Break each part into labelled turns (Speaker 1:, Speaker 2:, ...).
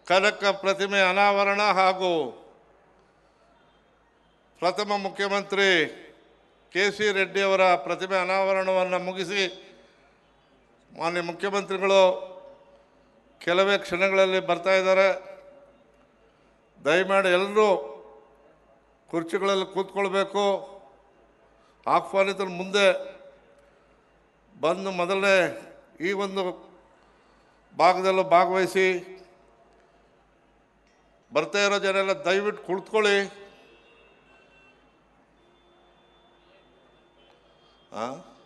Speaker 1: ಕನಕ ಪ್ರತಿಮೆ ಅನಾವರಣ ಹಾಗೂ ಪ್ರಥಮ ಮುಖ್ಯಮಂತ್ರಿ ಕೆ ಸಿ ರೆಡ್ಡಿಯವರ ಪ್ರತಿಮೆ ಅನಾವರಣವನ್ನು ಮುಗಿಸಿ ಮಾನ್ಯ ಮುಖ್ಯಮಂತ್ರಿಗಳು ಕೆಲವೇ ಕ್ಷಣಗಳಲ್ಲಿ ಬರ್ತಾ ಇದ್ದಾರೆ ದಯಮಾಡಿ ಎಲ್ಲರೂ ಕುರ್ಚಿಗಳಲ್ಲಿ ಕೂತ್ಕೊಳ್ಬೇಕು ಆಹ್ವಾನಿತರ ಮುಂದೆ ಬಂದು ಮೊದಲನೇ ಈ ಒಂದು ಭಾಗದಲ್ಲೂ ಭಾಗವಹಿಸಿ ಬರ್ತಾ ಇರೋ ಜನ ಎಲ್ಲ ದಯವಿಟ್ಟು ಕುಳಿತುಕೊಳ್ಳಿ ಆ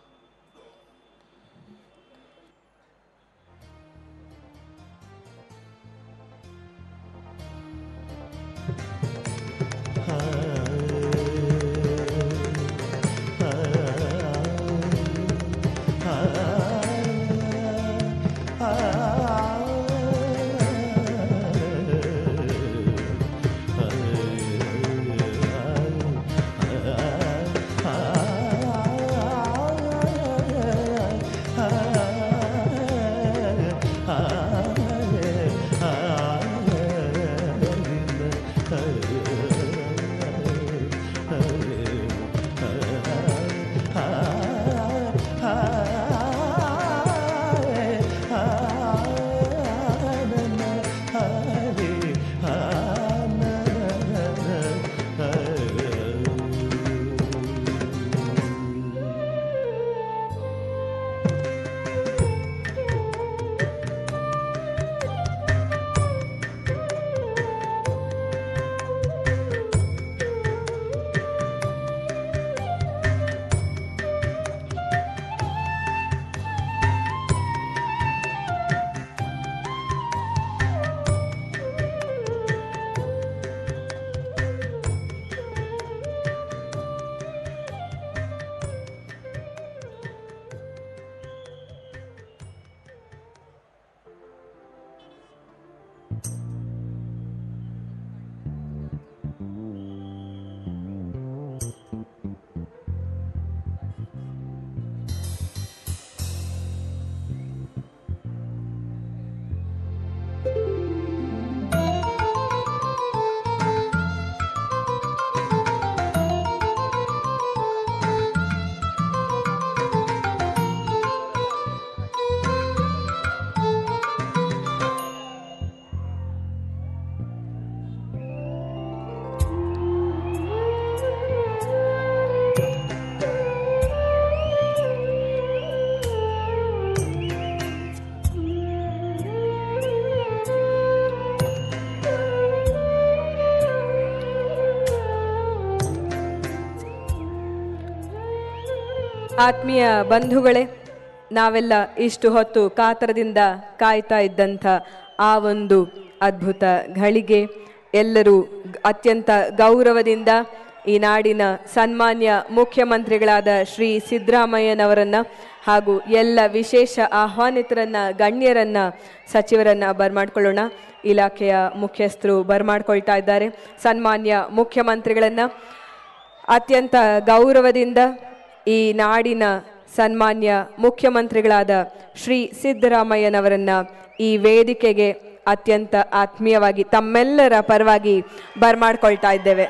Speaker 2: ಆತ್ಮೀಯ ಬಂಧುಗಳೇ ನಾವೆಲ್ಲ ಇಷ್ಟು ಹೊತ್ತು ಕಾತರದಿಂದ ಕಾಯ್ತಾ ಇದ್ದಂಥ ಆ ಒಂದು ಅದ್ಭುತ ಘಳಿಗೆ ಎಲ್ಲರೂ ಅತ್ಯಂತ ಗೌರವದಿಂದ ಈ ನಾಡಿನ ಸನ್ಮಾನ್ಯ ಮುಖ್ಯಮಂತ್ರಿಗಳಾದ ಶ್ರೀ ಸಿದ್ದರಾಮಯ್ಯನವರನ್ನ ಹಾಗೂ ಎಲ್ಲ ವಿಶೇಷ ಆಹ್ವಾನಿತರನ್ನ ಗಣ್ಯರನ್ನ ಸಚಿವರನ್ನ ಬರ್ಮಾಡ್ಕೊಳ್ಳೋಣ ಇಲಾಖೆಯ ಮುಖ್ಯಸ್ಥರು ಬರ್ಮಾಡ್ಕೊಳ್ತಾ ಇದ್ದಾರೆ ಸನ್ಮಾನ್ಯ ಮುಖ್ಯಮಂತ್ರಿಗಳನ್ನ ಅತ್ಯಂತ ಗೌರವದಿಂದ ಈ ನಾಡಿನ ಸನ್ಮಾನ್ಯ ಮುಖ್ಯಮಂತ್ರಿಗಳಾದ ಶ್ರೀ ಸಿದ್ದರಾಮಯ್ಯನವರನ್ನ ಈ ವೇದಿಕೆಗೆ ಅತ್ಯಂತ ಆತ್ಮೀಯವಾಗಿ ತಮ್ಮೆಲ್ಲರ ಪರವಾಗಿ ಬರ್ಮಾಡ್ಕೊಳ್ತಾ ಇದ್ದೇವೆ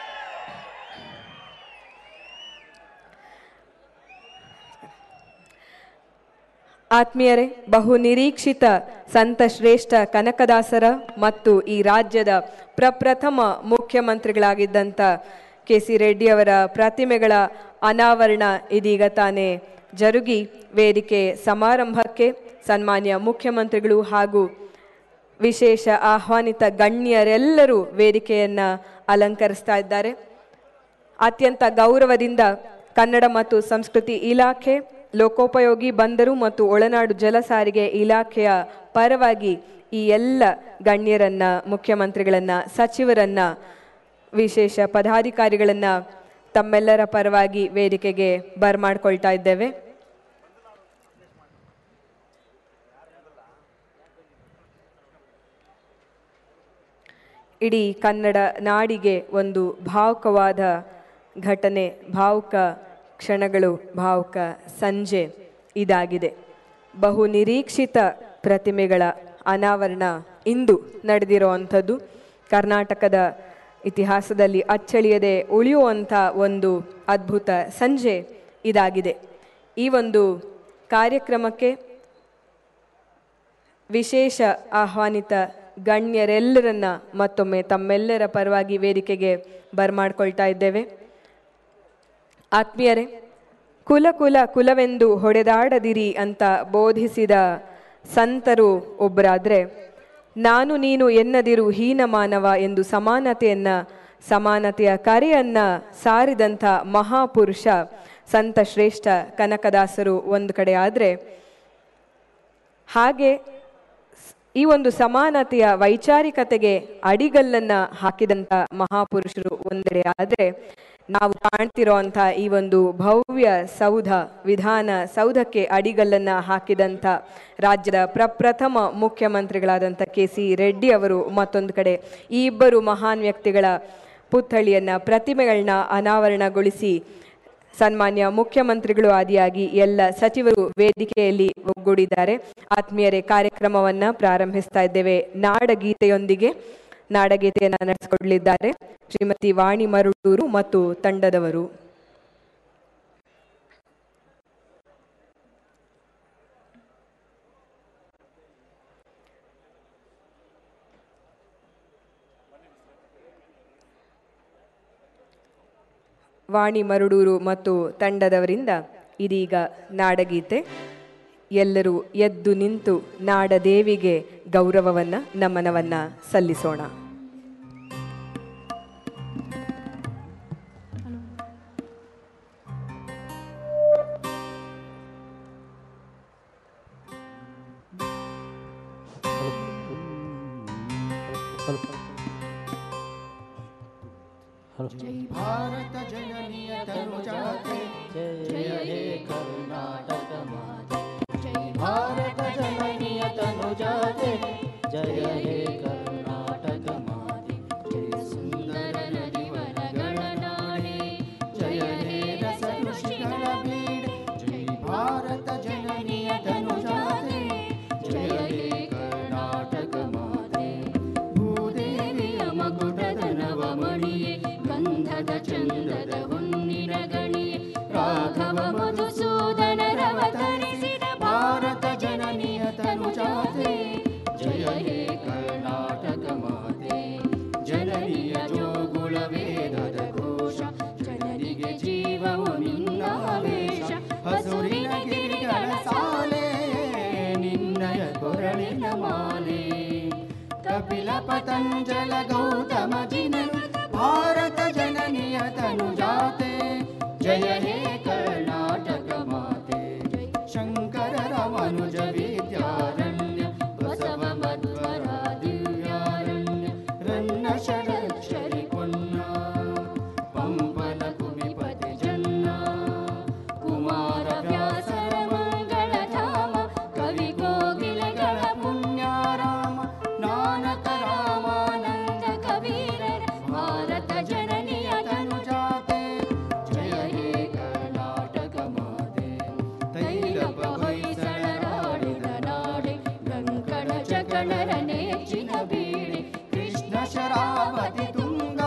Speaker 2: ಆತ್ಮೀಯರೇ ಬಹು ನಿರೀಕ್ಷಿತ ಸಂತ ಶ್ರೇಷ್ಠ ಕನಕದಾಸರ ಮತ್ತು ಈ ರಾಜ್ಯದ ಪ್ರಪ್ರಥಮ ಮುಖ್ಯಮಂತ್ರಿಗಳಾಗಿದ್ದಂಥ ಕೆ ಸಿ ರೆಡ್ಡಿಯವರ ಪ್ರತಿಮೆಗಳ ಅನಾವರಣ ಇದೀಗ ತಾನೇ ಜರುಗಿ ವೇದಿಕೆ ಸಮಾರಂಭಕ್ಕೆ ಸನ್ಮಾನ್ಯ ಮುಖ್ಯಮಂತ್ರಿಗಳು ಹಾಗೂ ವಿಶೇಷ ಆಹ್ವಾನಿತ ಗಣ್ಯರೆಲ್ಲರೂ ವೇದಿಕೆಯನ್ನ ಅಲಂಕರಿಸ್ತಾ ಇದ್ದಾರೆ ಅತ್ಯಂತ ಗೌರವದಿಂದ ಕನ್ನಡ ಮತ್ತು ಸಂಸ್ಕೃತಿ ಇಲಾಖೆ ಲೋಕೋಪಯೋಗಿ ಬಂದರು ಮತ್ತು ಒಳನಾಡು ಜಲ ಸಾರಿಗೆ ಇಲಾಖೆಯ ಪರವಾಗಿ ಈ ಎಲ್ಲ ಗಣ್ಯರನ್ನ ಮುಖ್ಯಮಂತ್ರಿಗಳನ್ನ ಸಚಿವರನ್ನ ವಿಶೇಷ ಪದಾಧಿಕಾರಿಗಳನ್ನ ತಮ್ಮೆಲ್ಲರ ಪರವಾಗಿ ವೇದಿಕೆಗೆ ಬರ್ಮಾಡ್ಕೊಳ್ತಾ ಇದ್ದೇವೆ ಇಡೀ ಕನ್ನಡ ನಾಡಿಗೆ ಒಂದು ಭಾವುಕವಾದ ಘಟನೆ ಭಾವುಕ ಕ್ಷಣಗಳು ಭಾವುಕ ಸಂಜೆ ಇದಾಗಿದೆ ಬಹು ನಿರೀಕ್ಷಿತ ಪ್ರತಿಮೆಗಳ ಅನಾವರಣ ಇಂದು ನಡೆದಿರುವಂಥದ್ದು ಕರ್ನಾಟಕದ ಇತಿಹಾಸದಲ್ಲಿ ಅಚ್ಚಳಿಯದೆ ಉಳಿಯುವಂಥ ಒಂದು ಅದ್ಭುತ ಸಂಜೆ ಇದಾಗಿದೆ ಈ ಒಂದು ಕಾರ್ಯಕ್ರಮಕ್ಕೆ ವಿಶೇಷ ಆಹ್ವಾನಿತ ಗಣ್ಯರೆಲ್ಲರನ್ನ ಮತ್ತೊಮ್ಮೆ ತಮ್ಮೆಲ್ಲರ ಪರವಾಗಿ ವೇದಿಕೆಗೆ ಬರಮಾಡ್ಕೊಳ್ತಾ ಇದ್ದೇವೆ ಆತ್ಮೀಯರೇ ಕುಲ ಕುಲ ಕುಲವೆಂದು ಹೊಡೆದಾಡದಿರಿ ಅಂತ ಬೋಧಿಸಿದ ಸಂತರು ಒಬ್ಬರಾದ್ರೆ ನಾನು ನೀನು ಎನ್ನದಿರು ಹೀನ ಮಾನವ ಎಂದು ಸಮಾನತೆಯನ್ನ ಸಮಾನತೆಯ ಕರೆಯನ್ನ ಸಾರಿದಂಥ ಮಹಾಪುರುಷ ಸಂತ ಶ್ರೇಷ್ಠ ಕನಕದಾಸರು ಒಂದು ಕಡೆ ಆದರೆ ಹಾಗೆ ಸ್- ಈ ಒಂದು ಸಮಾನತೆಯ ವೈಚಾರಿಕತೆಗೆ ಅಡಿಗಲ್ಲನ್ನ ಹಾಕಿದಂಥ ಮಹಾಪುರುಷರು ಒಂದೆಡೆ ಆದರೆ ನಾವು ಕಾಣ್ತಿರೋಂಥ ಈ ಒಂದು ಭವ್ಯ ಸೌಧ ವಿಧಾನ ಸೌಧಕ್ಕೆ ಅಡಿಗಲ್ಲನ್ನ ಹಾಕಿದಂಥ ರಾಜ್ಯದ ಪ್ರಪ್ರಥಮ ಮುಖ್ಯಮಂತ್ರಿಗಳಾದಂಥ ಕೆ ಸಿ ರೆಡ್ಡಿ ಅವರು ಮತ್ತೊಂದು ಕಡೆ ಈ ಇಬ್ಬರು ಮಹಾನ್ ವ್ಯಕ್ತಿಗಳ ಪುತ್ಥಳಿಯನ್ನ ಪ್ರತಿಮೆಗಳನ್ನ ಅನಾವರಣಗೊಳಿಸಿ ಸನ್ಮಾನ್ಯ ಮುಖ್ಯಮಂತ್ರಿಗಳು ಆದಿಯಾಗಿ ಎಲ್ಲ ಸಚಿವರು ವೇದಿಕೆಯಲ್ಲಿ ಒಗ್ಗೂಡಿದ್ದಾರೆ ಆತ್ಮೀಯರೇ ಕಾರ್ಯಕ್ರಮವನ್ನ ಪ್ರಾರಂಭಿಸ್ತಾ ಇದ್ದೇವೆ ನಾಡಗೀತೆಯೊಂದಿಗೆ ನಾಡಗೀತೆಯನ್ನ ನಡೆಸಿಕೊಡಲಿದ್ದಾರೆ ಶ್ರೀಮತಿ ವಾಣಿ ಮರುಳೂರು ಮತ್ತು ತಂಡದವರು ವಾಣಿ ಮರುಡೂರು ಮತ್ತು ತಂಡದವರಿಂದ ಇದೀಗ ನಾಡಗೀತೆ ಎಲ್ಲರೂ ಎದ್ದು ನಿಂತು ನಾಡದೇವಿಗೆ ಗೌರವವನ್ನ ನಮನವನ್ನ ಸಲ್ಲಿಸೋಣ
Speaker 3: भारत जननीय तनुजाते जय हे कर्नाटक माते जय भारत जननीय तनुजाते जय हे कर्नाटक माते जय सुंदर नदीवर गणनाडे जय हे रस ऋषिಗಳ ಬೀಡೆ ಜೈ ಭಾರತ ಜನನಿಯ ತನುಜಾತೆ ಜಯ ಹೇ ಕರ್ನಾಟಕ ಮಾತೆ ಭೂದೇವಿಯ ಮಗುಟದ ನವಮಣಿಯೇ ಗಂಧದ ಚಂದದ ಹೊನ್ನಿನ ಗಣಿಯೇ ರಾಘವ ಮಧುಸೂದನ ರವತರಿಸಿದ ಭಾರತ ಜನನಿಯ ತನುಜಾತೆ ಜಯ ಹೇ ಕರ್ನಾಟಕ ಮಾತೆ ಜನನಿಯ ಜೋಗುಳ ವೇದದ ಘೋಷ ಜನರಿಗೆ ಜೀವವು ನಿನ್ನಾವೇಶ ಹಸುರಿನ ಗಿರಿಗಳ ಸಾಲೆ ನಿನ್ನಯ ಕೊರಳಿನ ಮಾಲೆ ಕಪಿಲ ಪತಂಜಲ ಗೌತಮ ಜಿನನ್ ಭಾರತ ಜನನಿಯ ತನುಜಾತೆ ಜಯ ಹೇ ಕರ್ನಾಟಕ ಮಾತೆ ಶಂಕರರ ಮನುಜ ವಿದ್ಯಾರಣ್ಯ ಬಸವ ಮಧ್ವರ ದಿವ್ಯಾರಣ್ಯ ರನ್ನ ಷಡಕ್ಷರಿ ಪೊನ್ನ ಪಂಪನ ಕುಮಿಪತಿ ಜನ್ನ ಕುಮಾರ ವ್ಯಾಸರ ಮಂಗಳ ಧಾಮ ಕವಿ ಕೋಗಿಲೆಗಳ ಪುಣ್ಯಾರಾಮ ನಾನಕ ರಾಮಾನಂದ ಕಬೀರರ ಭಾರತ ಜನನಿಯ ತನುಜಾತೆ ಜಯ ಹೇ ಕರ್ನಾಟಕ ಮಾತೆ ತೈಲಪ ಹೊಯ್ಸಳರಾಡಿದ ನಾಡೆ ಗಂಗಳ ಜಗಳರ ನೆಚ್ಚಿನ ಬೀಡೆ ಕೃಷ್ಣ ಶರಾವತಿ ತುಂಗ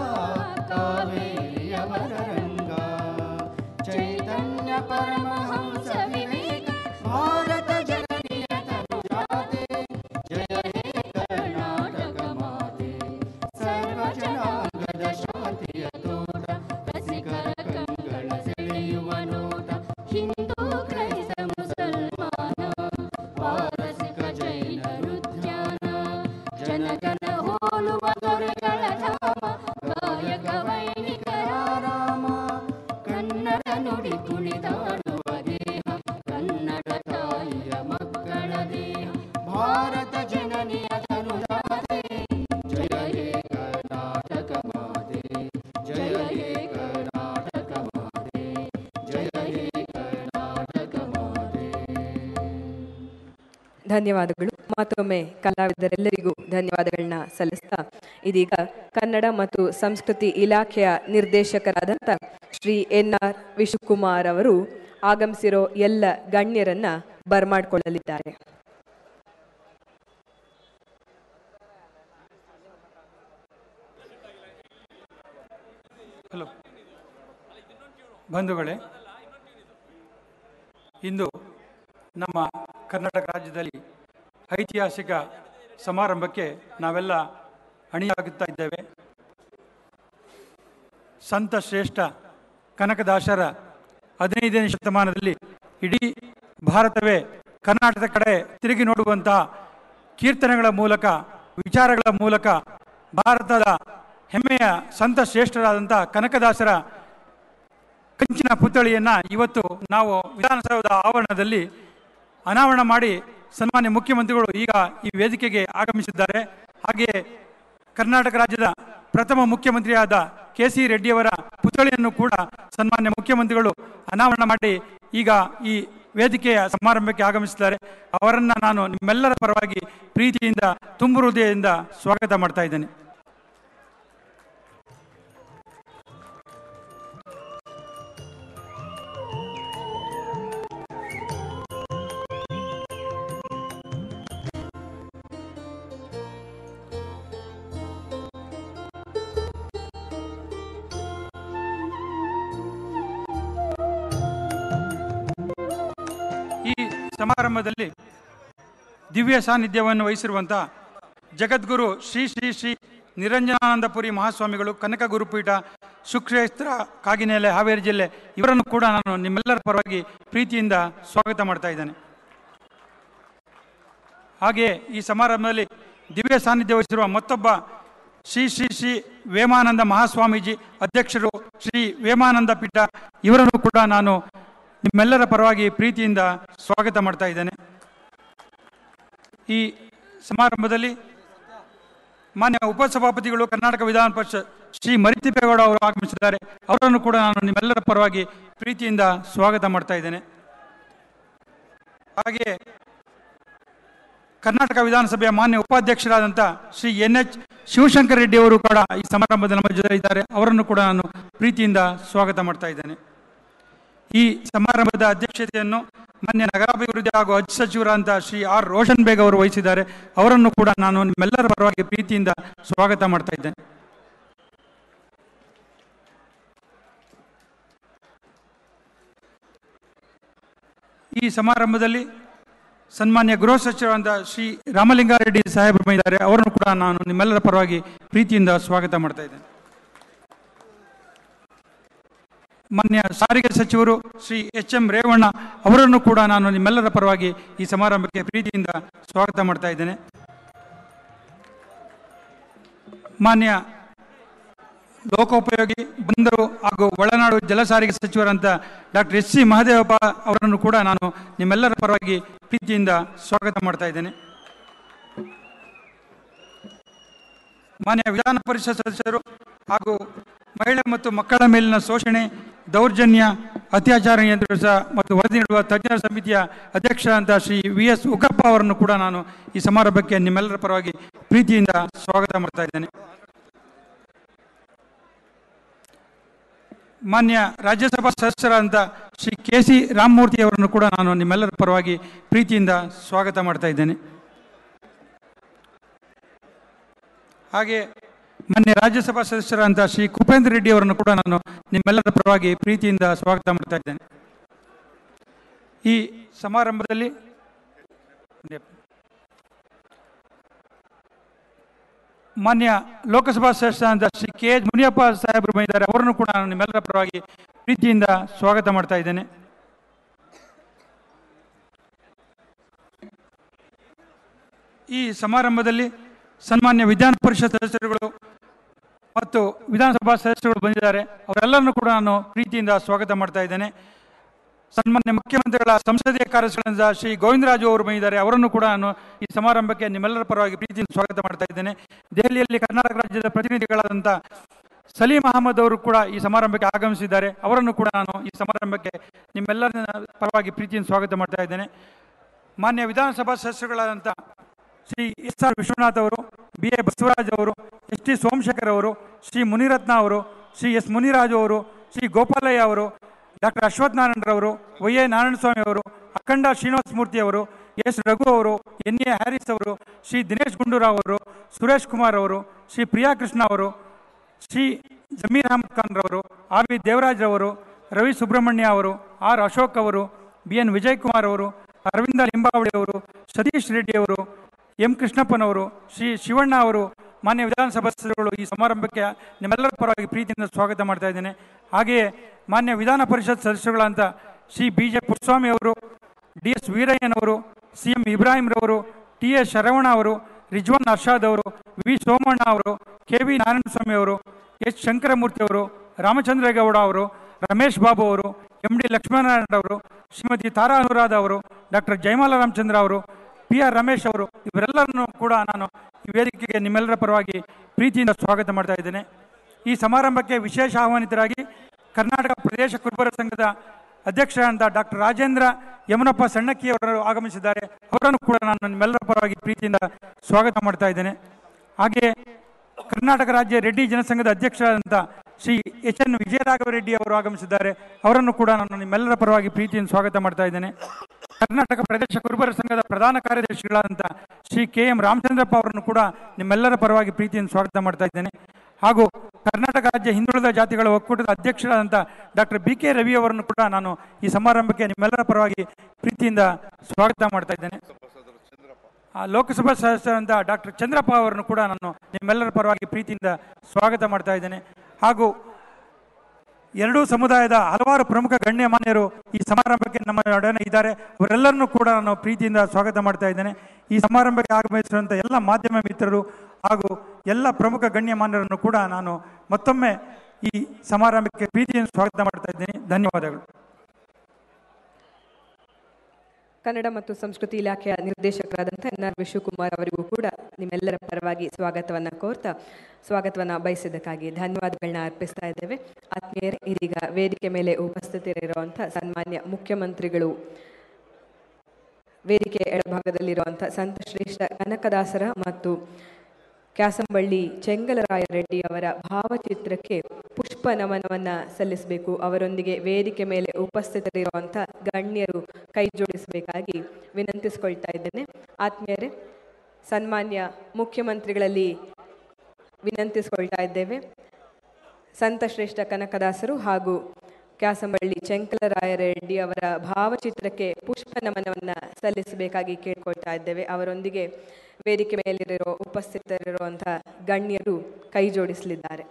Speaker 3: ಕಾವೇರಿಯವರ ರಂಗ ಚೈತನ್ಯ ಪರಮಹಂಸ ವಿವೇಕ ಭಾರತ ಜನನಿಯ ತನುಜಾತೆ ಜಯ ಹೇ ಕರ್ನಾಟಕ ಮಾತೆ ಸರ್ವ ಜನಾಂಗದ ಶಾಂತಿಯ ತೋಟ ರಸಿಕರ ಕಂಗಳ ಸೆಳೆಯುವ ನೋಟ ಹಿಂದೂ ಕ್ರೈಸ್ತ ಮುಸಲ್ಮಾನ ಪಾರಸಿಕ ಜೈನ ರುದ್ಯಾನ ಜನಗಣ ಹೋಲುವ ದೊರೆಗಳ ಧಾಮ ಗಾಯಕ ವೈಣಿಕರ ರಾಮ ಕನ್ನಡ ನುಡಿ ಕುಣಿದಾಡುವ ದೇಹ ಕನ್ನಡ ತಾಯಿಯ ಮಕ್ಕಳ ದೇಹ ಭಾರತ ಜನನಿಯ ತನುಜಾತೆ ಜಯ ಹೇ ಕರ್ನಾಟಕ ಮಾತೆ ಜಯ ಹೇ ಕರ್ನಾಟಕ ಮಾತೆ ಜಯ ಹೇ ಕರ್ನಾಟಕ ಮಾತೆ
Speaker 2: ಧನ್ಯವಾದಗಳು ಮತ್ತೊಮ್ಮೆ ಕಲಾವಿದರೆಲ್ಲರಿಗೂ ಧನ್ಯವಾದಗಳನ್ನ ಸಲ್ಲಿಸ್ತಾ ಇದೀಗ ಕನ್ನಡ ಮತ್ತು ಸಂಸ್ಕೃತಿ ಇಲಾಖೆಯ ನಿರ್ದೇಶಕರಾದಂಥ ಶ್ರೀ ಎನ್ ಆರ್ ವಿಶ್ವಕುಮಾರ್ ಅವರು ಆಗಮಿಸಿರೋ ಎಲ್ಲ ಗಣ್ಯರನ್ನ ಬರಮಾಡ್ಕೊಳ್ಳಲಿದ್ದಾರೆ
Speaker 4: ಹಲೋ ಬಂಧುಗಳೇ ಇಂದು ನಮ್ಮ ಕರ್ನಾಟಕ ರಾಜ್ಯದಲ್ಲಿ ಐತಿಹಾಸಿಕ ಸಮಾರಂಭಕ್ಕೆ ನಾವೆಲ್ಲ ಅಣಿಯಾಗುತ್ತಾ ಇದ್ದೇವೆ ಸಂತ ಶ್ರೇಷ್ಠ ಕನಕದಾಸರ ಹದಿನೈದನೇ ಶತಮಾನದಲ್ಲಿ ಇಡೀ ಭಾರತವೇ ಕರ್ನಾಟಕದ ಕಡೆ ತಿರುಗಿ ನೋಡುವಂತಹ ಕೀರ್ತನೆಗಳ ಮೂಲಕ ವಿಚಾರಗಳ ಮೂಲಕ ಭಾರತದ ಹೆಮ್ಮೆಯ ಸಂತ ಶ್ರೇಷ್ಠರಾದಂಥ ಕನಕದಾಸರ ಕಂಚಿನ ಪುತ್ಥಳಿಯನ್ನು ಇವತ್ತು ನಾವು ವಿಧಾನಸೌಧ ಆವರಣದಲ್ಲಿ ಅನಾವರಣ ಮಾಡಿ ಸನ್ಮಾನ್ಯ ಮುಖ್ಯಮಂತ್ರಿಗಳು ಈಗ ಈ ವೇದಿಕೆಗೆ ಆಗಮಿಸಿದ್ದಾರೆ ಹಾಗೆಯೇ ಕರ್ನಾಟಕ ರಾಜ್ಯದ ಪ್ರಥಮ ಮುಖ್ಯಮಂತ್ರಿಯಾದ ಕೆ ಸಿ ರೆಡ್ಡಿಯವರ ಪುತ್ಥಳಿಯನ್ನು ಕೂಡ ಸನ್ಮಾನ್ಯ ಮುಖ್ಯಮಂತ್ರಿಗಳು ಅನಾವರಣ ಮಾಡಿ ಈಗ ಈ ವೇದಿಕೆಯ ಸಮಾರಂಭಕ್ಕೆ ಆಗಮಿಸಿದ್ದಾರೆ ಅವರನ್ನು ನಾನು ನಿಮ್ಮೆಲ್ಲರ ಪರವಾಗಿ ಪ್ರೀತಿಯಿಂದ ತುಂಬು ಹೃದಯದಿಂದ ಸ್ವಾಗತ ಮಾಡ್ತಾ ಇದ್ದೇನೆ ಈ ಸಮಾರಂಭದಲ್ಲಿ ದಿವ್ಯ ಸಾನ್ನಿಧ್ಯವನ್ನು ವಹಿಸಿರುವಂತಹ ಜಗದ್ಗುರು ಶ್ರೀ ಶ್ರೀ ಶ್ರೀ ನಿರಂಜನಾನಂದಪುರಿ ಮಹಾಸ್ವಾಮಿಗಳು ಕನಕ ಗುರುಪೀಠ ಸುಕ್ಷೇತ್ರ ಕಾಗಿನೆಲೆ ಹಾವೇರಿ ಜಿಲ್ಲೆ ಇವರನ್ನು ಕೂಡ ನಾನು ನಿಮ್ಮೆಲ್ಲರ ಪರವಾಗಿ ಪ್ರೀತಿಯಿಂದ ಸ್ವಾಗತ ಮಾಡ್ತಾ ಇದ್ದೇನೆ ಹಾಗೆಯೇ ಈ ಸಮಾರಂಭದಲ್ಲಿ ದಿವ್ಯ ಸಾನ್ನಿಧ್ಯ ವಹಿಸಿರುವ ಮತ್ತೊಬ್ಬ ಶ್ರೀ ಶ್ರೀ ಶ್ರೀ ವೇಮಾನಂದ ಮಹಾಸ್ವಾಮೀಜಿ ಅಧ್ಯಕ್ಷರು ಶ್ರೀ ವೇಮಾನಂದ ಪೀಠ ಇವರನ್ನು ಕೂಡ ನಾನು ನಿಮ್ಮೆಲ್ಲರ ಪರವಾಗಿ ಪ್ರೀತಿಯಿಂದ ಸ್ವಾಗತ ಮಾಡ್ತಾ ಇದ್ದೇನೆ ಈ ಸಮಾರಂಭದಲ್ಲಿ ಮಾನ್ಯ ಉಪಸಭಾಪತಿಗಳು ಕರ್ನಾಟಕ ವಿಧಾನ ಪರಿಷತ್ ಶ್ರೀ ಮರಿತಿಪ್ಪೇಗೌಡ ಅವರು ಆಗಮಿಸಿದ್ದಾರೆ ಅವರನ್ನು ಕೂಡ ನಾನು ನಿಮ್ಮೆಲ್ಲರ ಪರವಾಗಿ ಪ್ರೀತಿಯಿಂದ ಸ್ವಾಗತ ಮಾಡ್ತಾ ಇದ್ದೇನೆ ಹಾಗೆಯೇ ಕರ್ನಾಟಕ ವಿಧಾನಸಭೆಯ ಮಾನ್ಯ ಉಪಾಧ್ಯಕ್ಷರಾದಂಥ ಶ್ರೀ ಎನ್ ಎಚ್ ಶಿವಶಂಕರ್ ರೆಡ್ಡಿ ಅವರು ಕೂಡ ಈ ಸಮಾರಂಭದ ನಮ್ಮ ಜೊತೆ ಇದ್ದಾರೆ ಅವರನ್ನು ಕೂಡ ನಾನು ಪ್ರೀತಿಯಿಂದ ಸ್ವಾಗತ ಮಾಡ್ತಾ ಇದ್ದೇನೆ ಈ ಸಮಾರಂಭದ ಅಧ್ಯಕ್ಷತೆಯನ್ನು ಮಾನ್ಯ ನಗರಾಭಿವೃದ್ಧಿ ಹಾಗೂ ಹಜ್ ಸಚಿವರಾದಂಥ ಶ್ರೀ ಆರ್ ರೋಷನ್ ಬೇಗ್ ಅವರು ವಹಿಸಿದ್ದಾರೆ ಅವರನ್ನು ಕೂಡ ನಾನು ನಿಮ್ಮೆಲ್ಲರ ಪರವಾಗಿ ಪ್ರೀತಿಯಿಂದ ಸ್ವಾಗತ ಮಾಡ್ತಾ ಇದ್ದೇನೆ ಈ ಸಮಾರಂಭದಲ್ಲಿ ಸನ್ಮಾನ್ಯ ಗೃಹ ಸಚಿವರಾದ ಶ್ರೀ ರಾಮಲಿಂಗಾರೆಡ್ಡಿ ಸಾಹೇಬರು ಇದ್ದಾರೆ ಅವರನ್ನು ಕೂಡ ನಾನು ನಿಮ್ಮೆಲ್ಲರ ಪರವಾಗಿ ಪ್ರೀತಿಯಿಂದ ಸ್ವಾಗತ ಮಾಡ್ತಾ ಇದ್ದೇನೆ ಮಾನ್ಯ ಸಾರಿಗೆ ಸಚಿವರು ಶ್ರೀ ಎಚ್ ಎಂ ರೇವಣ್ಣ ಅವರನ್ನು ಕೂಡ ನಾನು ನಿಮ್ಮೆಲ್ಲರ ಪರವಾಗಿ ಈ ಸಮಾರಂಭಕ್ಕೆ ಪ್ರೀತಿಯಿಂದ ಸ್ವಾಗತ ಮಾಡ್ತಾ ಇದ್ದೇನೆ ಮಾನ್ಯ ಲೋಕೋಪಯೋಗಿ ಬಂದರು ಹಾಗೂ ಒಳನಾಡು ಜಲ ಸಾರಿಗೆ ಸಚಿವರಂತ ಡಾಕ್ಟರ್ ಎಸ್ ಸಿ ಮಹದೇವಪ್ಪ ಅವರನ್ನು ಕೂಡ ನಾನು ನಿಮ್ಮೆಲ್ಲರ ಪರವಾಗಿ ಪ್ರೀತಿಯಿಂದ ಸ್ವಾಗತ ಮಾಡ್ತಾ ಇದ್ದೇನೆ ಮಾನ್ಯ ವಿಧಾನ ಪರಿಷತ್ ಸದಸ್ಯರು ಹಾಗೂ ಮಹಿಳೆ ಮತ್ತು ಮಕ್ಕಳ ಮೇಲಿನ ಶೋಷಣೆ ದೌರ್ಜನ್ಯ ಅತ್ಯಾಚಾರ ನಿಯಂತ್ರಿಸ ಮತ್ತು ವರದಿ ನೀಡುವ ತಜ್ಞರ ಸಮಿತಿಯ ಅಧ್ಯಕ್ಷ ಅಂತ ಶ್ರೀ ವಿ ಎಸ್ ಉಗ್ಗಪ್ಪ ಅವರನ್ನು ಕೂಡ ನಾನು ಈ ಸಮಾರಂಭಕ್ಕೆ ನಿಮ್ಮೆಲ್ಲರ ಪರವಾಗಿ ಪ್ರೀತಿಯಿಂದ ಸ್ವಾಗತ ಮಾಡ್ತಾ ಇದ್ದೇನೆ ಮಾನ್ಯ ರಾಜ್ಯಸಭಾ ಸದಸ್ಯರಾದಂಥ ಶ್ರೀ ಕೆ ಸಿ ರಾಮಮೂರ್ತಿ ಅವರನ್ನು ಕೂಡ ನಾನು ನಿಮ್ಮೆಲ್ಲರ ಪರವಾಗಿ ಪ್ರೀತಿಯಿಂದ ಸ್ವಾಗತ ಮಾಡ್ತಾ ಇದ್ದೇನೆ ಹಾಗೆ ಮಾನ್ಯ ರಾಜ್ಯಸಭಾ ಸದಸ್ಯರಾದಂಥ ಶ್ರೀ ಕುಪೇಂದ್ರ ರೆಡ್ಡಿ ಅವರನ್ನು ಕೂಡ ನಾನು ನಿಮ್ಮೆಲ್ಲರ ಪರವಾಗಿ ಪ್ರೀತಿಯಿಂದ ಸ್ವಾಗತ ಮಾಡ್ತಾ ಇದ್ದೇನೆ ಈ ಸಮಾರಂಭದಲ್ಲಿ ಮಾನ್ಯ ಲೋಕಸಭಾ ಸದಸ್ಯರಾದ ಶ್ರೀ ಕೆ ಎಚ್ ಮುನಿಯಪ್ಪ ಸಾಹೇಬರು ಬಂದಿದ್ದಾರೆ ಅವರನ್ನು ಕೂಡ ನಾನು ನಿಮ್ಮೆಲ್ಲರ ಪರವಾಗಿ ಪ್ರೀತಿಯಿಂದ ಸ್ವಾಗತ ಮಾಡ್ತಾ ಇದ್ದೇನೆ ಈ ಸಮಾರಂಭದಲ್ಲಿ ಸನ್ಮಾನ್ಯ ವಿಧಾನ ಪರಿಷತ್ ಸದಸ್ಯರುಗಳು ಮತ್ತು ವಿಧಾನಸಭಾ ಸದಸ್ಯರುಗಳು ಬಂದಿದ್ದಾರೆ ಅವರೆಲ್ಲರನ್ನು ಕೂಡ ನಾನು ಪ್ರೀತಿಯಿಂದ ಸ್ವಾಗತ ಮಾಡ್ತಾ ಇದ್ದೇನೆ ಸನ್ಮಾನ್ಯ ಮುಖ್ಯಮಂತ್ರಿಗಳ ಸಂಸದೀಯ ಕಾರ್ಯದರ್ಶಿಗಳಾದ ಶ್ರೀ ಗೋವಿಂದರಾಜು ಅವರು ಬಂದಿದ್ದಾರೆ ಅವರನ್ನು ಕೂಡ ನಾನು ಈ ಸಮಾರಂಭಕ್ಕೆ ನಿಮ್ಮೆಲ್ಲರ ಪರವಾಗಿ ಪ್ರೀತಿಯಿಂದ ಸ್ವಾಗತ ಮಾಡ್ತಾ ಇದ್ದೇನೆ ದೆಹಲಿಯಲ್ಲಿ ಕರ್ನಾಟಕ ರಾಜ್ಯದ ಪ್ರತಿನಿಧಿಗಳಾದಂಥ ಸಲೀಂ ಅಹಮದ್ ಅವರು ಕೂಡ ಈ ಸಮಾರಂಭಕ್ಕೆ ಆಗಮಿಸಿದ್ದಾರೆ ಅವರನ್ನು ಕೂಡ ನಾನು ಈ ಸಮಾರಂಭಕ್ಕೆ ನಿಮ್ಮೆಲ್ಲರ ಪರವಾಗಿ ಪ್ರೀತಿಯಿಂದ ಸ್ವಾಗತ ಮಾಡ್ತಾ ಇದ್ದೇನೆ ಮಾನ್ಯ ವಿಧಾನಸಭಾ ಸದಸ್ಯರುಗಳಾದಂಥ ಶ್ರೀ ಎಸ್ ಆರ್ ವಿಶ್ವನಾಥ್ ಅವರು ಬಿ ಎ ಬಸವರಾಜ್ ಅವರು ಎಸ್ ಟಿ ಸೋಮಶೇಖರ್ ಅವರು ಶ್ರೀ ಮುನಿರತ್ನ ಅವರು ಶ್ರೀ ಎಸ್ ಮುನಿರಾಜು ಅವರು ಶ್ರೀ ಗೋಪಾಲಯ್ಯ ಅವರು ಡಾಕ್ಟರ್ ಅಶ್ವಥ್ ನಾರಾಯಣರವರು ವೈ ಎ ನಾರಾಯಣಸ್ವಾಮಿ ಅವರು ಅಖಂಡ ಶ್ರೀನಿವಾಸ ಮೂರ್ತಿ ಅವರು ಎಸ್ ರಘು ಅವರು ಎನ್ ಎ ಹ್ಯಾರಿಸ್ ಅವರು ಶ್ರೀ ದಿನೇಶ್ ಗುಂಡೂರಾವ್ ಅವರು ಸುರೇಶ್ ಕುಮಾರ್ ಅವರು ಶ್ರೀ ಪ್ರಿಯಾ ಕೃಷ್ಣ ಅವರು ಶ್ರೀ ಜಮೀರ್ ಅಹಮದ್ ಖಾನ್ ರವರು ಆರ್ ವಿ ದೇವರಾಜ್ ರವರು ರವಿ ಸುಬ್ರಹ್ಮಣ್ಯ ಅವರು ಆರ್ ಅಶೋಕ್ ಅವರು ಬಿ ಎನ್ ವಿಜಯ್ ಕುಮಾರ್ ಅವರು ಅರವಿಂದ ಲಿಂಬಾವಳಿ ಅವರು ಸತೀಶ್ ರೆಡ್ಡಿ ಅವರು ಎಂ ಕೃಷ್ಣಪ್ಪನವರು ಶ್ರೀ ಶಿವಣ್ಣ ಅವರು ಮಾನ್ಯ ವಿಧಾನಸಭಾ ಸದಸ್ಯರುಗಳು ಈ ಸಮಾರಂಭಕ್ಕೆ ನಿಮ್ಮೆಲ್ಲರ ಪರವಾಗಿ ಪ್ರೀತಿಯಿಂದ ಸ್ವಾಗತ ಮಾಡ್ತಾ ಇದ್ದೇನೆ ಹಾಗೆಯೇ ಮಾನ್ಯ ವಿಧಾನ ಪರಿಷತ್ ಸದಸ್ಯರುಗಳಂತ ಶ್ರೀ ಬಿ ಜೆ ಪುರಸ್ವಾಮಿ ಅವರು ಡಿ ಎಸ್ ವೀರಯ್ಯನವರು ಸಿ ಎಂ ಇಬ್ರಾಹಿಂರವರು ಟಿ ಎಸ್ ಶರವಣ ಅವರು ರಿಜ್ವಾನ್ ಅರ್ಷಾದ್ ಅವರು ವಿ ಸೋಮಣ್ಣ ಅವರು ಕೆ ವಿ ನಾರಾಯಣಸ್ವಾಮಿ ಅವರು ಎಚ್ ಶಂಕರಮೂರ್ತಿ ಅವರು ರಾಮಚಂದ್ರೇಗೌಡ ಅವರು ರಮೇಶ್ ಬಾಬು ಅವರು ಎಂ ಡಿ ಲಕ್ಷ್ಮೀನಾರಾಯಣ ಅವರು ಶ್ರೀಮತಿ ತಾರಾ ಅನುರಾಧ ಅವರು ಡಾಕ್ಟರ್ ಜಯಮಾಲ ರಾಮಚಂದ್ರ ಅವರು ಪಿ ಆರ್ ರಮೇಶ್ ಅವರು ಇವರೆಲ್ಲರನ್ನು ಕೂಡ ನಾನು ಈ ವೇದಿಕೆಗೆ ನಿಮ್ಮೆಲ್ಲರ ಪರವಾಗಿ ಪ್ರೀತಿಯಿಂದ ಸ್ವಾಗತ ಮಾಡ್ತಾ ಇದ್ದೇನೆ ಈ ಸಮಾರಂಭಕ್ಕೆ ವಿಶೇಷ ಆಹ್ವಾನಿತರಾಗಿ ಕರ್ನಾಟಕ ಪ್ರದೇಶ ಕುರುಬರ ಸಂಘದ ಅಧ್ಯಕ್ಷರಾದಂಥ ಡಾಕ್ಟರ್ ರಾಜೇಂದ್ರ ಯಮನಪ್ಪ ಸಣ್ಣಕ್ಕಿ ಅವರು ಆಗಮಿಸಿದ್ದಾರೆ ಅವರನ್ನು ಕೂಡ ನಾನು ನಿಮ್ಮೆಲ್ಲರ ಪರವಾಗಿ ಪ್ರೀತಿಯಿಂದ ಸ್ವಾಗತ ಮಾಡ್ತಾ ಇದ್ದೇನೆ ಹಾಗೆಯೇ ಕರ್ನಾಟಕ ರಾಜ್ಯ ರೆಡ್ಡಿ ಜನಸಂಘದ ಅಧ್ಯಕ್ಷರಾದಂಥ ಶ್ರೀ ಎಚ್ ಎನ್ ವಿಜಯರಾಘವ ರೆಡ್ಡಿ ಅವರು ಆಗಮಿಸಿದ್ದಾರೆ ಅವರನ್ನು ಕೂಡ ನಾನು ನಿಮ್ಮೆಲ್ಲರ ಪರವಾಗಿ ಪ್ರೀತಿಯಿಂದ ಸ್ವಾಗತ ಮಾಡ್ತಾ ಇದ್ದೇನೆ ಕರ್ನಾಟಕ ಪ್ರದೇಶ ಕುರುಬರ ಸಂಘದ ಪ್ರಧಾನ ಕಾರ್ಯದರ್ಶಿಗಳಾದಂಥ ಶ್ರೀ ಕೆ ಎಂ ರಾಮಚಂದ್ರಪ್ಪ ಅವರನ್ನು ಕೂಡ ನಿಮ್ಮೆಲ್ಲರ ಪರವಾಗಿ ಪ್ರೀತಿಯಿಂದ ಸ್ವಾಗತ ಮಾಡ್ತಾ ಇದ್ದೇನೆ ಹಾಗೂ ಕರ್ನಾಟಕ ರಾಜ್ಯ ಹಿಂದುಳಿದ ಜಾತಿಗಳ ಒಕ್ಕೂಟದ ಅಧ್ಯಕ್ಷರಾದಂಥ ಡಾಕ್ಟರ್ ಬಿ ಕೆ ರವಿ ಅವರನ್ನು ಕೂಡ ನಾನು ಈ ಸಮಾರಂಭಕ್ಕೆ ನಿಮ್ಮೆಲ್ಲರ ಪರವಾಗಿ ಪ್ರೀತಿಯಿಂದ ಸ್ವಾಗತ ಮಾಡ್ತಾ ಇದ್ದೇನೆ ಆ ಲೋಕಸಭಾ ಸದಸ್ಯರಂತ ಡಾಕ್ಟರ್ ಚಂದ್ರಪ್ಪ ಅವರನ್ನು ಕೂಡ ನಾನು ನಿಮ್ಮೆಲ್ಲರ ಪರವಾಗಿ ಪ್ರೀತಿಯಿಂದ ಸ್ವಾಗತ ಮಾಡ್ತಾ ಇದ್ದೇನೆ ಹಾಗೂ ಎರಡೂ ಸಮುದಾಯದ ಹಲವಾರು ಪ್ರಮುಖ ಗಣ್ಯಮಾನ್ಯರು ಈ ಸಮಾರಂಭಕ್ಕೆ ನಮ್ಮ ನಡುವೆ ಇದ್ದಾರೆ ಅವರೆಲ್ಲರನ್ನೂ ಕೂಡ ನಾನು ಪ್ರೀತಿಯಿಂದ ಸ್ವಾಗತ ಮಾಡ್ತಾ ಇದ್ದೇನೆ ಈ ಸಮಾರಂಭಕ್ಕೆ ಆಗಮಿಸಿರುವಂಥ ಎಲ್ಲ ಮಾಧ್ಯಮ ಮಿತ್ರರು ಹಾಗೂ ಎಲ್ಲ ಪ್ರಮುಖ ಗಣ್ಯಮಾನ್ಯರನ್ನು ಕೂಡ ನಾನು ಮತ್ತೊಮ್ಮೆ ಈ ಸಮಾರಂಭಕ್ಕೆ ಪ್ರೀತಿಯಿಂದ ಸ್ವಾಗತ ಮಾಡ್ತಾ ಇದ್ದೇನೆ ಧನ್ಯವಾದಗಳು
Speaker 2: ಕನ್ನಡ ಮತ್ತು ಸಂಸ್ಕೃತಿ ಇಲಾಖೆಯ ನಿರ್ದೇಶಕರಾದಂಥ ಎನ್ ಆರ್ ವಿಶ್ವಕುಮಾರ್ ಅವರಿಗೂ ಕೂಡ ನಿಮ್ಮೆಲ್ಲರ ಪರವಾಗಿ ಸ್ವಾಗತವನ್ನು ಕೋರ್ತಾ ಸ್ವಾಗತವನ್ನು ಬಯಸಿದ್ದಕ್ಕಾಗಿ ಧನ್ಯವಾದಗಳನ್ನ ಅರ್ಪಿಸ್ತಾ ಇದ್ದೇವೆ ಆತ್ಮೀಯರೇ ಇದೀಗ ವೇದಿಕೆ ಮೇಲೆ ಉಪಸ್ಥಿತರಿರುವಂಥ ಸನ್ಮಾನ್ಯ ಮುಖ್ಯಮಂತ್ರಿಗಳು ವೇದಿಕೆ ಎಡಭಾಗದಲ್ಲಿರುವಂಥ ಸಂತ ಶ್ರೇಷ್ಠ ಕನಕದಾಸರ ಮತ್ತು ಕ್ಯಾಸಂಬಳ್ಳಿ ಚೆಂಗಲರಾಯ ರೆಡ್ಡಿ ಅವರ ಭಾವಚಿತ್ರಕ್ಕೆ ಪುಷ್ಪ ನಮನವನ್ನು ಸಲ್ಲಿಸಬೇಕು ಅವರೊಂದಿಗೆ ವೇದಿಕೆ ಮೇಲೆ ಉಪಸ್ಥಿತರಿರುವಂಥ ಗಣ್ಯರು ಕೈ ಜೋಡಿಸಬೇಕಾಗಿ ವಿನಂತಿಸಿಕೊಳ್ತಾ ಇದ್ದೇನೆ ಆತ್ಮೀಯರೇ ಸನ್ಮಾನ್ಯ ಮುಖ್ಯಮಂತ್ರಿಗಳಲ್ಲಿ ವಿನಂತಿಸಿಕೊಳ್ತಾ ಇದ್ದೇವೆ ಸಂತ ಶ್ರೇಷ್ಠ ಕನಕದಾಸರು ಹಾಗೂ ಕ್ಯಾಸಂಬಳ್ಳಿ ಚೆಂಕಲರಾಯ ರೆಡ್ಡಿ ಅವರ ಭಾವಚಿತ್ರಕ್ಕೆ ಪುಷ್ಪ ನಮನವನ್ನು ಸಲ್ಲಿಸಬೇಕಾಗಿ ಕೇಳ್ಕೊಳ್ತಾ ಇದ್ದೇವೆ ಅವರೊಂದಿಗೆ ವೇದಿಕೆ ಮೇಲಿರೋ ಉಪಸ್ಥಿತರಿರುವಂಥ ಗಣ್ಯರು ಕೈ ಜೋಡಿಸಲಿದ್ದಾರೆ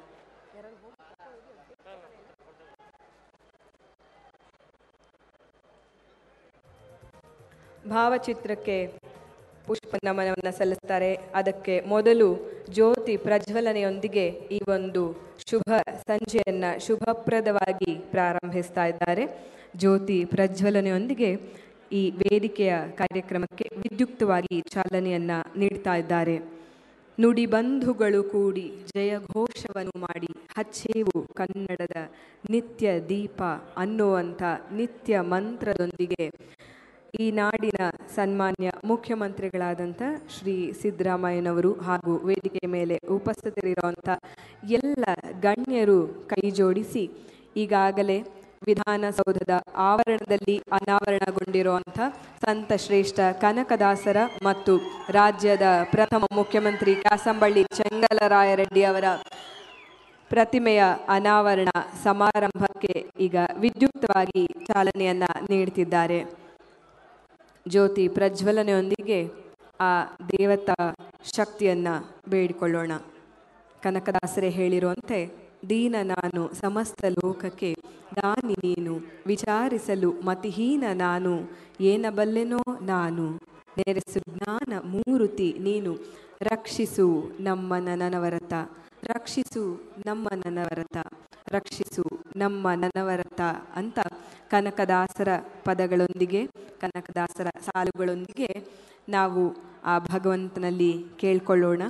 Speaker 2: ಭಾವಚಿತ್ರಕ್ಕೆ ಪುಷ್ಪ ನಮನವನ್ನು ಸಲ್ಲಿಸ್ತಾರೆ ಅದಕ್ಕೆ ಮೊದಲು ಜ್ಯೋತಿ ಪ್ರಜ್ವಲನೆಯೊಂದಿಗೆ ಈ ಒಂದು ಶುಭ ಸಂಜೆಯನ್ನ ಶುಭಪ್ರದವಾಗಿ ಪ್ರಾರಂಭಿಸ್ತಾ ಇದ್ದಾರೆ ಜ್ಯೋತಿ ಪ್ರಜ್ವಲನೆಯೊಂದಿಗೆ ಈ ವೇದಿಕೆಯ ಕಾರ್ಯಕ್ರಮಕ್ಕೆ ವಿದ್ಯುಕ್ತವಾಗಿ ಚಾಲನೆಯನ್ನ ನೀಡ್ತಾ ಇದ್ದಾರೆ ನುಡಿ ಬಂಧುಗಳು ಕೂಡಿ ಜಯಘೋಷವನ್ನು ಮಾಡಿ ಹಚ್ಚೇವು ಕನ್ನಡದ ನಿತ್ಯ ದೀಪ ಅನ್ನುವಂಥ ನಿತ್ಯ ಮಂತ್ರದೊಂದಿಗೆ ಈ ನಾಡಿನ ಸನ್ಮಾನ್ಯ ಮುಖ್ಯಮಂತ್ರಿಗಳಾದಂಥ ಶ್ರೀ ಸಿದ್ದರಾಮಯ್ಯನವರು ಹಾಗೂ ವೇದಿಕೆ ಮೇಲೆ ಉಪಸ್ಥಿತರಿರುವಂಥ ಎಲ್ಲ ಗಣ್ಯರು ಕೈ ಜೋಡಿಸಿ ಈಗಾಗಲೇ ವಿಧಾನಸೌಧದ ಆವರಣದಲ್ಲಿ ಅನಾವರಣಗೊಂಡಿರುವಂಥ ಸಂತ ಶ್ರೇಷ್ಠ ಕನಕದಾಸರ ಮತ್ತು ರಾಜ್ಯದ ಪ್ರಥಮ ಮುಖ್ಯಮಂತ್ರಿ ಕ್ಯಾಸಂಬಳ್ಳಿ ಚೆಂಗಲರಾಯರೆಡ್ಡಿ ಅವರ ಪ್ರತಿಮೆಯ ಅನಾವರಣ ಸಮಾರಂಭಕ್ಕೆ ಈಗ ವಿದ್ಯುಕ್ತವಾಗಿ ಚಾಲನೆಯನ್ನ ನೀಡ್ತಿದ್ದಾರೆ ಜ್ಯೋತಿ ಪ್ರಜ್ವಲನೆಯೊಂದಿಗೆ ಆ ದೇವತಾ ಶಕ್ತಿಯನ್ನ ಬೇಡಿಕೊಳ್ಳೋಣ ಕನಕದಾಸರೇ ಹೇಳಿರುವಂತೆ ದೀನ ನಾನು ಸಮಸ್ತ ಲೋಕಕ್ಕೆ ದಾನಿ ನೀನು ವಿಚಾರಿಸಲು ಮತಿಹೀನ ನಾನು ಏನಬಲ್ಲೆನೋ ನಾನು ನೆರೆಸು ಜ್ಞಾನ ಮೂರುತಿ ನೀನು ರಕ್ಷಿಸು ನಮ್ಮ ನನವರತ ರಕ್ಷಿಸು ನಮ್ಮ ನನವರತ ರಕ್ಷಿಸು ನಮ್ಮ ನನವರತ ಅಂತ ಕನಕದಾಸರ ಪದಗಳೊಂದಿಗೆ ಕನಕದಾಸರ ಸಾಲುಗಳೊಂದಿಗೆ ನಾವು ಆ ಭಗವಂತನಲ್ಲಿ ಕೇಳ್ಕೊಳ್ಳೋಣ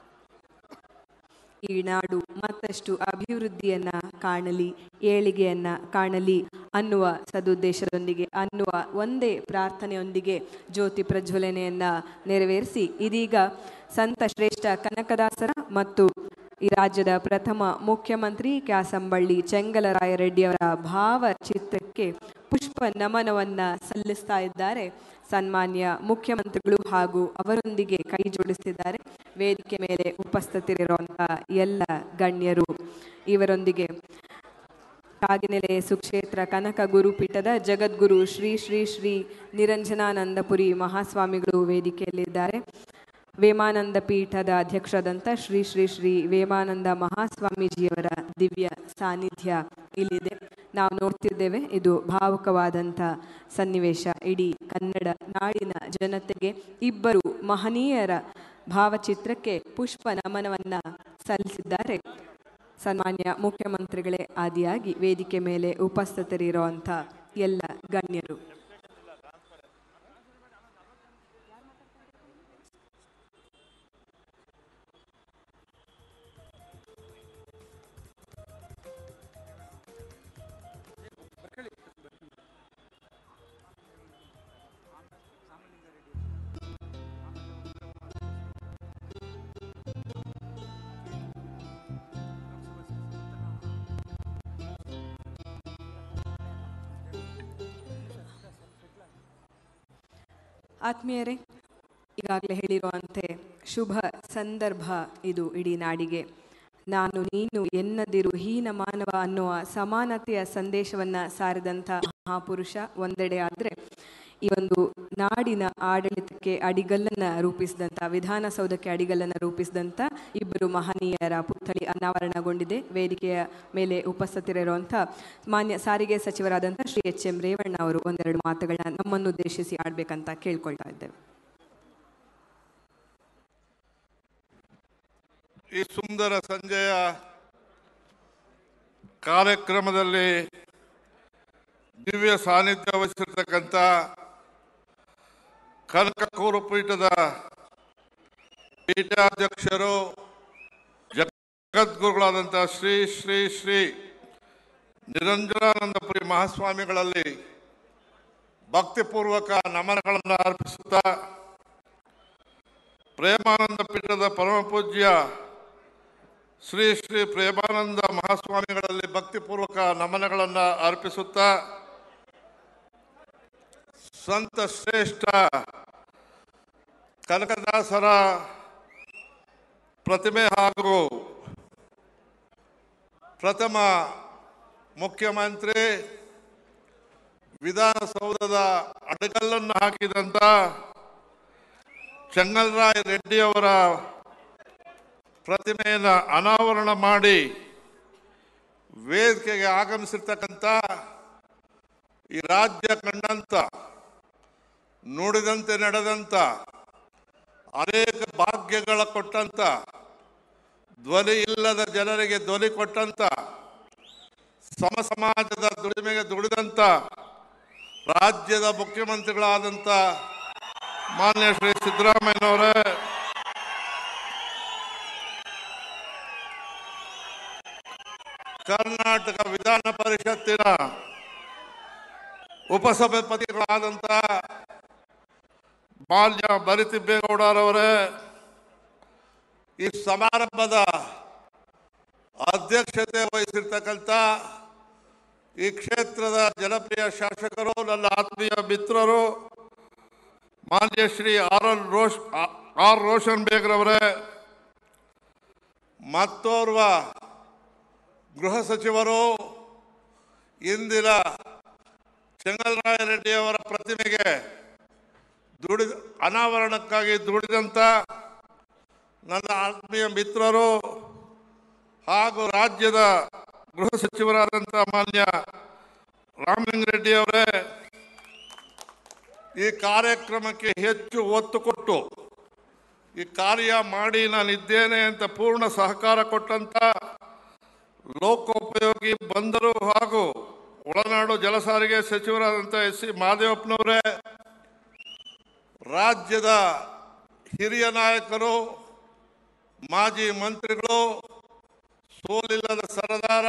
Speaker 2: ಈ ನಾಡು ಮತ್ತಷ್ಟು ಅಭಿವೃದ್ಧಿಯನ್ನ ಕಾಣಲಿ ಏಳಿಗೆಯನ್ನ ಕಾಣಲಿ ಅನ್ನುವ ಸದುದ್ದೇಶದೊಂದಿಗೆ ಅನ್ನುವ ಒಂದೇ ಪ್ರಾರ್ಥನೆಯೊಂದಿಗೆ ಜ್ಯೋತಿ ಪ್ರಜ್ವಲನೆಯನ್ನ ನೆರವೇರಿಸಿ ಇದೀಗ ಸಂತ ಶ್ರೇಷ್ಠ ಕನಕದಾಸರ ಮತ್ತು ಈ ರಾಜ್ಯದ ಪ್ರಥಮ ಮುಖ್ಯಮಂತ್ರಿ ಕ್ಯಾಸಂಬಳ್ಳಿ ಚೆಂಗಲರಾಯರೆಡ್ಡಿಯವರ ಭಾವಚಿತ್ರಕ್ಕೆ ಪುಷ್ಪ ನಮನವನ್ನ ಸಲ್ಲಿಸ್ತಾ ಇದ್ದಾರೆ ಸನ್ಮಾನ್ಯ ಮುಖ್ಯಮಂತ್ರಿಗಳು ಹಾಗೂ ಅವರೊಂದಿಗೆ ಕೈ ಜೋಡಿಸಿದ್ದಾರೆ ವೇದಿಕೆ ಮೇಲೆ ಉಪಸ್ಥಿತರಿರುವಂತಹ ಎಲ್ಲ ಗಣ್ಯರು ಇವರೊಂದಿಗೆ ಕಾಗಿನೆಲೆ ಸುಕ್ಷೇತ್ರ ಕನಕ ಗುರುಪೀಠದ ಜಗದ್ಗುರು ಶ್ರೀ ಶ್ರೀ ಶ್ರೀ ನಿರಂಜನಾನಂದಪುರಿ ಮಹಾಸ್ವಾಮಿಗಳು ವೇದಿಕೆಯಲ್ಲಿದ್ದಾರೆ ವೇಮಾನಂದ ಪೀಠದ ಅಧ್ಯಕ್ಷರಾದಂಥ ಶ್ರೀ ಶ್ರೀ ಶ್ರೀ ವೇಮಾನಂದ ಮಹಾಸ್ವಾಮೀಜಿಯವರ ದಿವ್ಯ ಸಾನ್ನಿಧ್ಯ ಇಲ್ಲಿದೆ ನಾವು ನೋಡ್ತಿದ್ದೇವೆ ಇದು ಭಾವುಕವಾದಂಥ ಸನ್ನಿವೇಶ ಇಡೀ ಕನ್ನಡ ನಾಡಿನ ಜನತೆಗೆ ಇಬ್ಬರು ಮಹನೀಯರ ಭಾವಚಿತ್ರಕ್ಕೆ ಪುಷ್ಪ ನಮನವನ್ನ ಸಲ್ಲಿಸಿದ್ದಾರೆ ಸನ್ಮಾನ್ಯ ಮುಖ್ಯಮಂತ್ರಿಗಳೇ ಆದಿಯಾಗಿ ವೇದಿಕೆ ಮೇಲೆ ಉಪಸ್ಥಿತರಿರುವಂಥ ಎಲ್ಲ ಗಣ್ಯರು ಆತ್ಮೀಯರೇ ಈಗಾಗಲೇ ಹೇಳಿರುವಂತೆ ಶುಭ ಸಂದರ್ಭ ಇದು ಇಡೀ ನಾಡಿಗೆ ನಾನು ನೀನು ಎನ್ನದಿರು ಹೀನ ಮಾನವ ಅನ್ನುವ ಸಮಾನತೆಯ ಸಂದೇಶವನ್ನ ಸಾರಿದಂಥ ಮಹಾಪುರುಷ ಒಂದೆಡೆ ಆದರೆ ಈ ಒಂದು ನಾಡಿನ ಆಡಳಿತಕ್ಕೆ ಅಡಿಗಲ್ಲನ್ನ ರೂಪಿಸಿದಂಥ ವಿಧಾನಸೌಧಕ್ಕೆ ಅಡಿಗಲ್ಲನ್ನ ರೂಪಿಸಿದಂಥ ಇಬ್ಬರು ಮಹನೀಯರ ಪುತ್ಥಳಿ ಅನಾವರಣಗೊಂಡಿದೆ ವೇದಿಕೆಯ ಮೇಲೆ ಉಪಸ್ಥಿತರಿರುವಂಥ ಮಾನ್ಯ ಸಾರಿಗೆ ಸಚಿವರಾದಂಥ ಶ್ರೀ ಎಚ್ ಎಂ ರೇವಣ್ಣ ಅವರು ಒಂದೆರಡು ಮಾತುಗಳನ್ನ ನಮ್ಮನ್ನು ಉದ್ದೇಶಿಸಿ ಆಡ್ಬೇಕಂತ ಕೇಳ್ಕೊಳ್ತಾ ಇದ್ದೇವೆ
Speaker 1: ಈ ಸುಂದರ ಸಂಜೆಯ ಕಾರ್ಯಕ್ರಮದಲ್ಲಿ ದಿವ್ಯ ಸಾನ್ನಿಧ್ಯ ವಹಿಸಿರ್ತಕ್ಕಂಥ ಕನಕ ಪೀಠದ ಪೀಠಾಧ್ಯಕ್ಷರು ಜಗದ್ಗುರುಗಳಾದಂಥ ಶ್ರೀ ಶ್ರೀ ಶ್ರೀ ನಿರಂಜನಾನಂದಪುರಿ ಮಹಾಸ್ವಾಮಿಗಳಲ್ಲಿ ಭಕ್ತಿಪೂರ್ವಕ ನಮನಗಳನ್ನು ಅರ್ಪಿಸುತ್ತಾ ಪ್ರೇಮಾನಂದ ಪೀಠದ ಪರಮ ಪೂಜ್ಯ ಶ್ರೀ ಶ್ರೀ ಪ್ರೇಮಾನಂದ ಮಹಾಸ್ವಾಮಿಗಳಲ್ಲಿ ಭಕ್ತಿಪೂರ್ವಕ ನಮನಗಳನ್ನು ಅರ್ಪಿಸುತ್ತಾ ಸಂತ ಶ್ರೇಷ್ಠ ಕನಕದಾಸರ ಪ್ರತಿಮೆ ಹಾಗೂ ಪ್ರಥಮ ಮುಖ್ಯಮಂತ್ರಿ ವಿಧಾನಸೌಧದ ಅಡಗಲ್ಲನ್ನು ಹಾಕಿದಂಥ ಚೆಂಗಲ್ರಾಯ್ ರೆಡ್ಡಿಯವರ ಪ್ರತಿಮೆಯನ್ನು ಅನಾವರಣ ಮಾಡಿ ವೇದಿಕೆಗೆ ಆಗಮಿಸಿರ್ತಕ್ಕಂಥ ಈ ರಾಜ್ಯ ಕಂಡಂತ ನುಡಿದಂತೆ ನಡೆದಂತ ಅನೇಕ ಭಾಗ್ಯಗಳ ಕೊಟ್ಟಂತ ಧ್ವನಿ ಇಲ್ಲದ ಜನರಿಗೆ ಧ್ವನಿ ಕೊಟ್ಟಂತ ಸಮ ಸಮಾಜದ ದುಡಿಮೆಗೆ ದುಡಿದಂತ ರಾಜ್ಯದ ಮುಖ್ಯಮಂತ್ರಿಗಳಾದಂಥ ಮಾನ್ಯ ಶ್ರೀ ಸಿದ್ದರಾಮಯ್ಯನವರೇ ಕರ್ನಾಟಕ ವಿಧಾನ ಪರಿಷತ್ತಿನ ಉಪಸಭಾಪತಿಗಳಾದಂಥ ಮಾಲ್ಯ ಬರಿತಿಬ್ಬೇಗೌಡರವರೇ ಈ ಸಮಾರಂಭದ ಅಧ್ಯಕ್ಷತೆ ವಹಿಸಿರ್ತಕ್ಕಂಥ ಈ ಕ್ಷೇತ್ರದ ಜನಪ್ರಿಯ ಶಾಸಕರು ನನ್ನ ಆತ್ಮೀಯ ಮಿತ್ರರು ಮಾನ್ಯ ಶ್ರೀ ಆರ್ ಎಲ್ ರೋಷ್ ಆರ್ ರೋಷನ್ ಬೇಗ್ರವರೇ ಮತ್ತೋರ್ವ ಗೃಹ ಸಚಿವರು ಇಂದಿನ ಚೆಂಗಲ್ರಾಯ ರೆಡ್ಡಿಯವರ ಪ್ರತಿಮೆಗೆ ದುಡಿದ ಅನಾವರಣಕ್ಕಾಗಿ ದುಡಿದಂಥ ನನ್ನ ಆತ್ಮೀಯ ಮಿತ್ರರು ಹಾಗೂ ರಾಜ್ಯದ ಗೃಹ ಸಚಿವರಾದಂಥ ಮಾನ್ಯ ರಾಮಲಿಂಗರೆಡ್ಡಿ ಅವರೇ ಈ ಕಾರ್ಯಕ್ರಮಕ್ಕೆ ಹೆಚ್ಚು ಒತ್ತು ಕೊಟ್ಟು ಈ ಕಾರ್ಯ ಮಾಡಿ ನಾನಿದ್ದೇನೆ ಅಂತ ಪೂರ್ಣ ಸಹಕಾರ ಕೊಟ್ಟಂತ ಲೋಕೋಪಯೋಗಿ ಬಂದರು ಹಾಗೂ ಒಳನಾಡು ಜಲಸಾರಿಗೆ ಸಚಿವರಾದಂಥ ಎಸ್ ಸಿ ಮಹದೇವಪ್ಪನವರೇ ರಾಜ್ಯದ ಹಿರಿಯ ನಾಯಕರು ಮಾಜಿ ಮಂತ್ರಿಗಳು ಸೋಲಿಲ್ಲದ ಸರದಾರ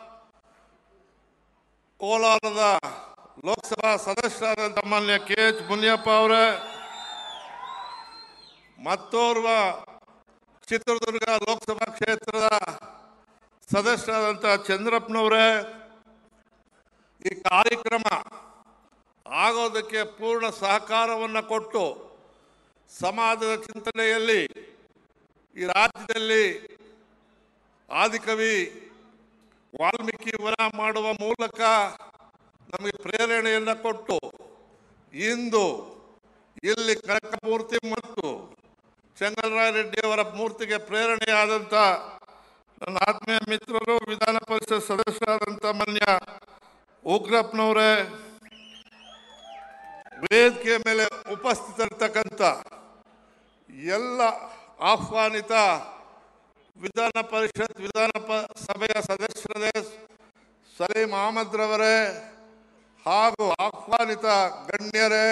Speaker 1: ಕೋಲಾರದ ಲೋಕಸಭಾ ಸದಸ್ಯರಾದಂಥ ಮಾನ್ಯ ಕೆ ಎಚ್ ಮುನಿಯಪ್ಪ ಅವರೇ ಮತ್ತೋರ್ವ ಚಿತ್ರದುರ್ಗ ಲೋಕಸಭಾ ಕ್ಷೇತ್ರದ ಸದಸ್ಯರಾದಂಥ ಚಂದ್ರಪ್ಪನವರೇ ಈ ಕಾರ್ಯಕ್ರಮ ಆಗೋದಕ್ಕೆ ಪೂರ್ಣ ಸಹಕಾರವನ್ನು ಕೊಟ್ಟು ಸಮಾಜದ ಚಿಂತನೆಯಲ್ಲಿ ಈ ರಾಜ್ಯದಲ್ಲಿ ಆದಿಕವಿ ವಾಲ್ಮೀಕಿ ವನ ಮಾಡುವ ಮೂಲಕ ನಮಗೆ ಪ್ರೇರಣೆಯನ್ನು ಕೊಟ್ಟು ಇಂದು ಇಲ್ಲಿ ಕನಕಮೂರ್ತಿ ಮತ್ತು ಚೆಂಗಲರಾಯ ರೆಡ್ಡಿಯವರ ಮೂರ್ತಿಗೆ ಪ್ರೇರಣೆಯಾದಂಥ ನನ್ನ ಆತ್ಮೀಯ ಮಿತ್ರರು ವಿಧಾನ ಪರಿಷತ್ ಸದಸ್ಯರಾದಂಥ ಮಾನ್ಯ ಉಗ್ರಪ್ಪನವರೇ ವೇದಿಕೆ ಮೇಲೆ ಉಪಸ್ಥಿತರಿರ್ತಕ್ಕಂಥ ಎಲ್ಲ ಆಹ್ವಾನಿತ ವಿಧಾನ ಪರಿಷತ್ ವಿಧಾನ ಪ ಸಭೆಯ ಸದಸ್ಯರೇ ಸಲೀಂ ಅಹಮದ್ರವರೇ ಹಾಗೂ ಆಹ್ವಾನಿತ ಗಣ್ಯರೇ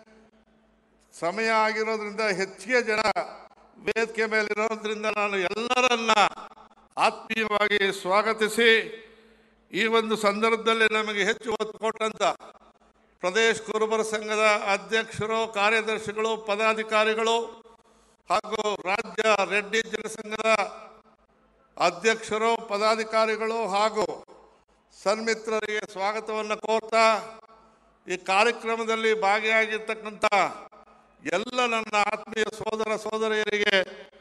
Speaker 1: ಸಮಯ ಆಗಿರೋದ್ರಿಂದ ಹೆಚ್ಚಿಗೆ ಜನ ವೇದಿಕೆ ಮೇಲಿರೋದ್ರಿಂದ ನಾನು ಎಲ್ಲರನ್ನ ಆತ್ಮೀಯವಾಗಿ ಸ್ವಾಗತಿಸಿ ಈ ಒಂದು ಸಂದರ್ಭದಲ್ಲಿ ನಮಗೆ ಹೆಚ್ಚು ಒತ್ತು ಕೊಟ್ಟಂತ ಪ್ರದೇಶ್ ಕುರುಬರ ಸಂಘದ ಅಧ್ಯಕ್ಷರು ಕಾರ್ಯದರ್ಶಿಗಳು ಪದಾಧಿಕಾರಿಗಳು ಹಾಗೂ ರಾಜ್ಯ ರೆಡ್ಡಿ ಜನಸಂಘದ ಅಧ್ಯಕ್ಷರು ಪದಾಧಿಕಾರಿಗಳು ಹಾಗೂ ಸನ್ಮಿತ್ರರಿಗೆ ಸ್ವಾಗತವನ್ನು ಕೋರ್ತಾ ಈ ಕಾರ್ಯಕ್ರಮದಲ್ಲಿ ಭಾಗಿಯಾಗಿರ್ತಕ್ಕಂಥ ಎಲ್ಲ ನನ್ನ ಆತ್ಮೀಯ ಸೋದರ ಸೋದರಿಯರಿಗೆ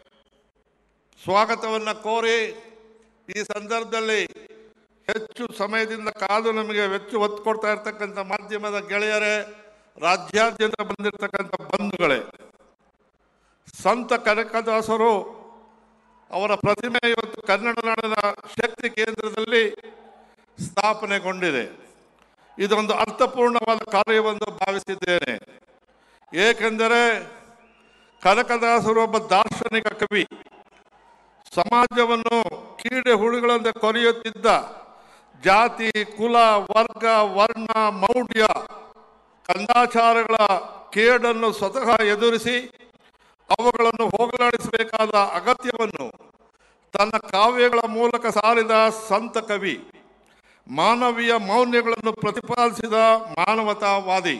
Speaker 1: ಸ್ವಾಗತವನ್ನು ಕೋರಿ ಈ ಸಂದರ್ಭದಲ್ಲಿ ಹೆಚ್ಚು ಸಮಯದಿಂದ ಕಾದು ನಮಗೆ ಹೆಚ್ಚು ಒತ್ತು ಕೊಡ್ತಾ ಇರ್ತಕ್ಕಂಥ ಮಾಧ್ಯಮದ ಗೆಳೆಯರೇ ರಾಜ್ಯಾದ್ಯಂತ ಬಂದಿರತಕ್ಕಂಥ ಬಂಧುಗಳೇ ಸಂತ ಕನಕದಾಸರು ಅವರ ಪ್ರತಿಮೆ ಇವತ್ತು ಕನ್ನಡ ನಾಡಿನ ಶಕ್ತಿ ಕೇಂದ್ರದಲ್ಲಿ ಸ್ಥಾಪನೆಗೊಂಡಿದೆ ಇದೊಂದು ಅರ್ಥಪೂರ್ಣವಾದ ಕಾರ್ಯವೆಂದು ಭಾವಿಸಿದ್ದೇನೆ ಏಕೆಂದರೆ ಕನಕದಾಸರು ಒಬ್ಬ ದಾರ್ಶನಿಕ ಕವಿ ಸಮಾಜವನ್ನು ಕೀಡೆ ಹುಳುಗಳಂತೆ ಕೊರೆಯುತ್ತಿದ್ದ ಜಾತಿ ಕುಲ ವರ್ಗ ವರ್ಣ ಮೌಢ್ಯ ಕಂದಾಚಾರಗಳ ಕೇಡನ್ನು ಸ್ವತಃ ಎದುರಿಸಿ ಅವುಗಳನ್ನು ಹೋಗಲಾಡಿಸಬೇಕಾದ ಅಗತ್ಯವನ್ನು ತನ್ನ ಕಾವ್ಯಗಳ ಮೂಲಕ ಸಾರಿದ ಸಂತ ಕವಿ ಮಾನವೀಯ ಮೌಲ್ಯಗಳನ್ನು ಪ್ರತಿಪಾದಿಸಿದ ಮಾನವತಾವಾದಿ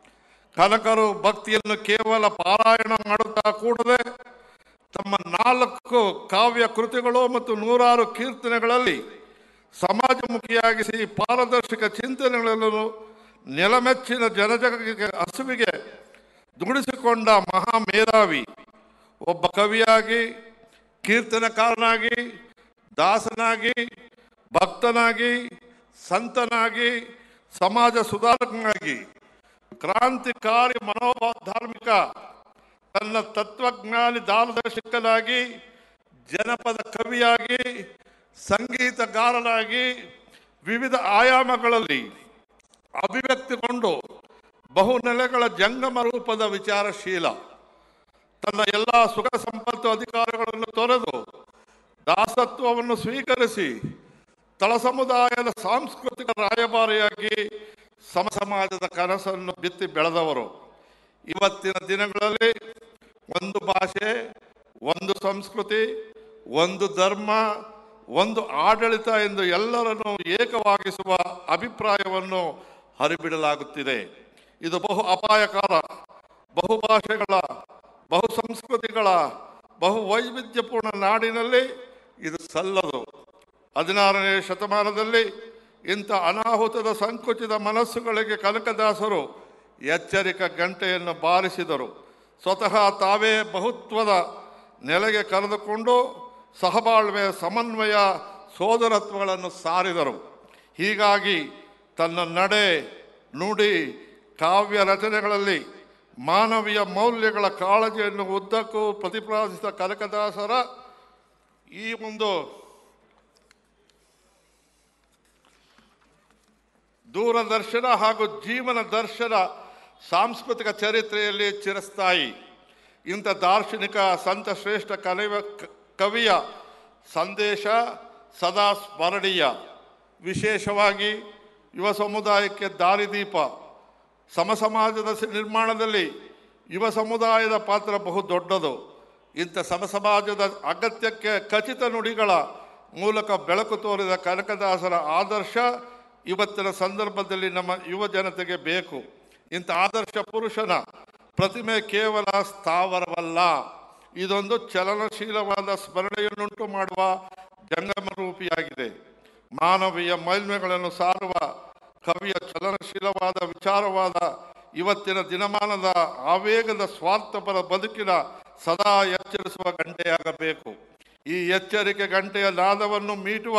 Speaker 1: ಕನಕರು ಭಕ್ತಿಯನ್ನು ಕೇವಲ ಪಾರಾಯಣ ಮಾಡುತ್ತಾ ಕೂಡದೆ ತಮ್ಮ ನಾಲ್ಕು ಕಾವ್ಯ ಕೃತಿಗಳು ಮತ್ತು ನೂರಾರು ಕೀರ್ತನೆಗಳಲ್ಲಿ ಸಮಾಜಮುಖಿಯಾಗಿಸಿ ಪಾರದರ್ಶಕ ಚಿಂತನೆಗಳನ್ನು ನೆಲಮೆಚ್ಚಿನ ಜನಜಗಕ್ಕೆ ಹಸುವಿಗೆ ದುಡಿಸಿಕೊಂಡ ಮಹಾ ಮೇಧಾವಿ ಒಬ್ಬ ಕವಿಯಾಗಿ ಕೀರ್ತನಕಾರನಾಗಿ ದಾಸನಾಗಿ ಭಕ್ತನಾಗಿ ಸಂತನಾಗಿ ಸಮಾಜ ಸುಧಾರಕನಾಗಿ ಕ್ರಾಂತಿಕಾರಿ ಮನೋಭಾವ ಧಾರ್ಮಿಕ ತನ್ನ ತತ್ವಜ್ಞಾನಿ ದಾರ್ಶನಿಕನಾಗಿ ಜನಪದ ಕವಿಯಾಗಿ ಸಂಗೀತಗಾರನಾಗಿ ವಿವಿಧ ಆಯಾಮಗಳಲ್ಲಿ ಅಭಿವ್ಯಕ್ತಿಗೊಂಡು ಬಹುನೆಲೆಗಳ ಜಂಗಮ ರೂಪದ ವಿಚಾರಶೀಲ ತನ್ನ ಎಲ್ಲ ಸುಖ ಸಂಪತ್ತು ಅಧಿಕಾರಗಳನ್ನು ತೊರೆದು ದಾಸತ್ವವನ್ನು ಸ್ವೀಕರಿಸಿ ತಳ ಸಮುದಾಯದ ಸಾಂಸ್ಕೃತಿಕ ರಾಯಭಾರಿಯಾಗಿ ಸಮ ಸಮಾಜದ ಕನಸನ್ನು ಬಿತ್ತಿ ಬೆಳೆದವರು ಇವತ್ತಿನ ದಿನಗಳಲ್ಲಿ ಒಂದು ಭಾಷೆ ಒಂದು ಸಂಸ್ಕೃತಿ ಒಂದು ಧರ್ಮ ಒಂದು ಆಡಳಿತ ಎಂದು ಎಲ್ಲರನ್ನು ಏಕವಾಗಿಸುವ ಅಭಿಪ್ರಾಯವನ್ನು ಹರಿಬಿಡಲಾಗುತ್ತಿದೆ ಇದು ಬಹು ಅಪಾಯಕಾರ ಬಹುಭಾಷೆಗಳ ಬಹು ಸಂಸ್ಕೃತಿಗಳ ಬಹು ವೈವಿಧ್ಯಪೂರ್ಣ ನಾಡಿನಲ್ಲಿ ಇದು ಸಲ್ಲದು ಹದಿನಾರನೇ ಶತಮಾನದಲ್ಲಿ ಇಂಥ ಅನಾಹುತದ ಸಂಕುಚಿತ ಮನಸ್ಸುಗಳಿಗೆ ಕನಕದಾಸರು ಎಚ್ಚರಿಕ ಗಂಟೆಯನ್ನು ಬಾರಿಸಿದರು ಸ್ವತಃ ತಾವೇ ಬಹುತ್ವದ ನೆಲೆಗೆ ಕರೆದುಕೊಂಡು ಸಹಬಾಳ್ವೆ ಸಮನ್ವಯ ಸೋದರತ್ವಗಳನ್ನು ಸಾರಿದರು ಹೀಗಾಗಿ ತನ್ನ ನಡೆ ನುಡಿ ಕಾವ್ಯ ರಚನೆಗಳಲ್ಲಿ ಮಾನವೀಯ ಮೌಲ್ಯಗಳ ಕಾಳಜಿಯನ್ನು ಉದ್ದಕ್ಕೂ ಪ್ರತಿಪಾದಿಸಿದ ಕನಕದಾಸರ ಈ ಒಂದು ದೂರದರ್ಶನ ಹಾಗೂ ಜೀವನ ದರ್ಶನ ಸಾಂಸ್ಕೃತಿಕ ಚರಿತ್ರೆಯಲ್ಲಿ ಚಿರಸ್ಥಾಯಿ ಇಂಥ ದಾರ್ಶನಿಕ ಸಂತ ಶ್ರೇಷ್ಠ ಕಲಿವ ಕವಿಯ ಸಂದೇಶ ಸದಾ ಸ್ಮರಣೀಯ ವಿಶೇಷವಾಗಿ ಯುವ ಸಮುದಾಯಕ್ಕೆ ದಾರಿದೀಪ ಸಮ ಸಮಾಜದ ಸ- ನಿರ್ಮಾಣದಲ್ಲಿ ಯುವ ಸಮುದಾಯದ ಪಾತ್ರ ಬಹು ದೊಡ್ಡದು ಇಂಥ ಸಮ ಸಮಾಜದ ಅಗತ್ಯಕ್ಕೆ ಖಚಿತ ನುಡಿಗಳ ಮೂಲಕ ಬೆಳಕು ತೋರಿದ ಕನಕದಾಸರ ಆದರ್ಶ ಇವತ್ತಿನ ಸಂದರ್ಭದಲ್ಲಿ ನಮ್ಮ ಯುವ ಜನತೆಗೆ ಬೇಕು ಇಂಥ ಆದರ್ಶ ಪುರುಷನ ಪ್ರತಿಮೆ ಕೇವಲ ಸ್ಥಾವರವಲ್ಲ ಇದೊಂದು ಚಲನಶೀಲವಾದ ಸ್ಮರಣೆಯನ್ನುಂಟು ಮಾಡುವ ಜಂಗಮ ರೂಪಿಯಾಗಿದೆ ಮಾನವೀಯ ಮೈಲ್ಮೆಗಳನ್ನು ಸಾರುವ ಕವಿಯ ಚಲನಶೀಲವಾದ ವಿಚಾರವಾದ ಇವತ್ತಿನ ದಿನಮಾನದ ಆವೇಗದ ಸ್ವಾರ್ಥಪರ ಬದುಕಿನ ಸದಾ ಎಚ್ಚರಿಸುವ ಗಂಟೆಯಾಗಬೇಕು ಈ ಎಚ್ಚರಿಕೆ ಗಂಟೆಯ ನಾದವನ್ನು ಮೀಟುವ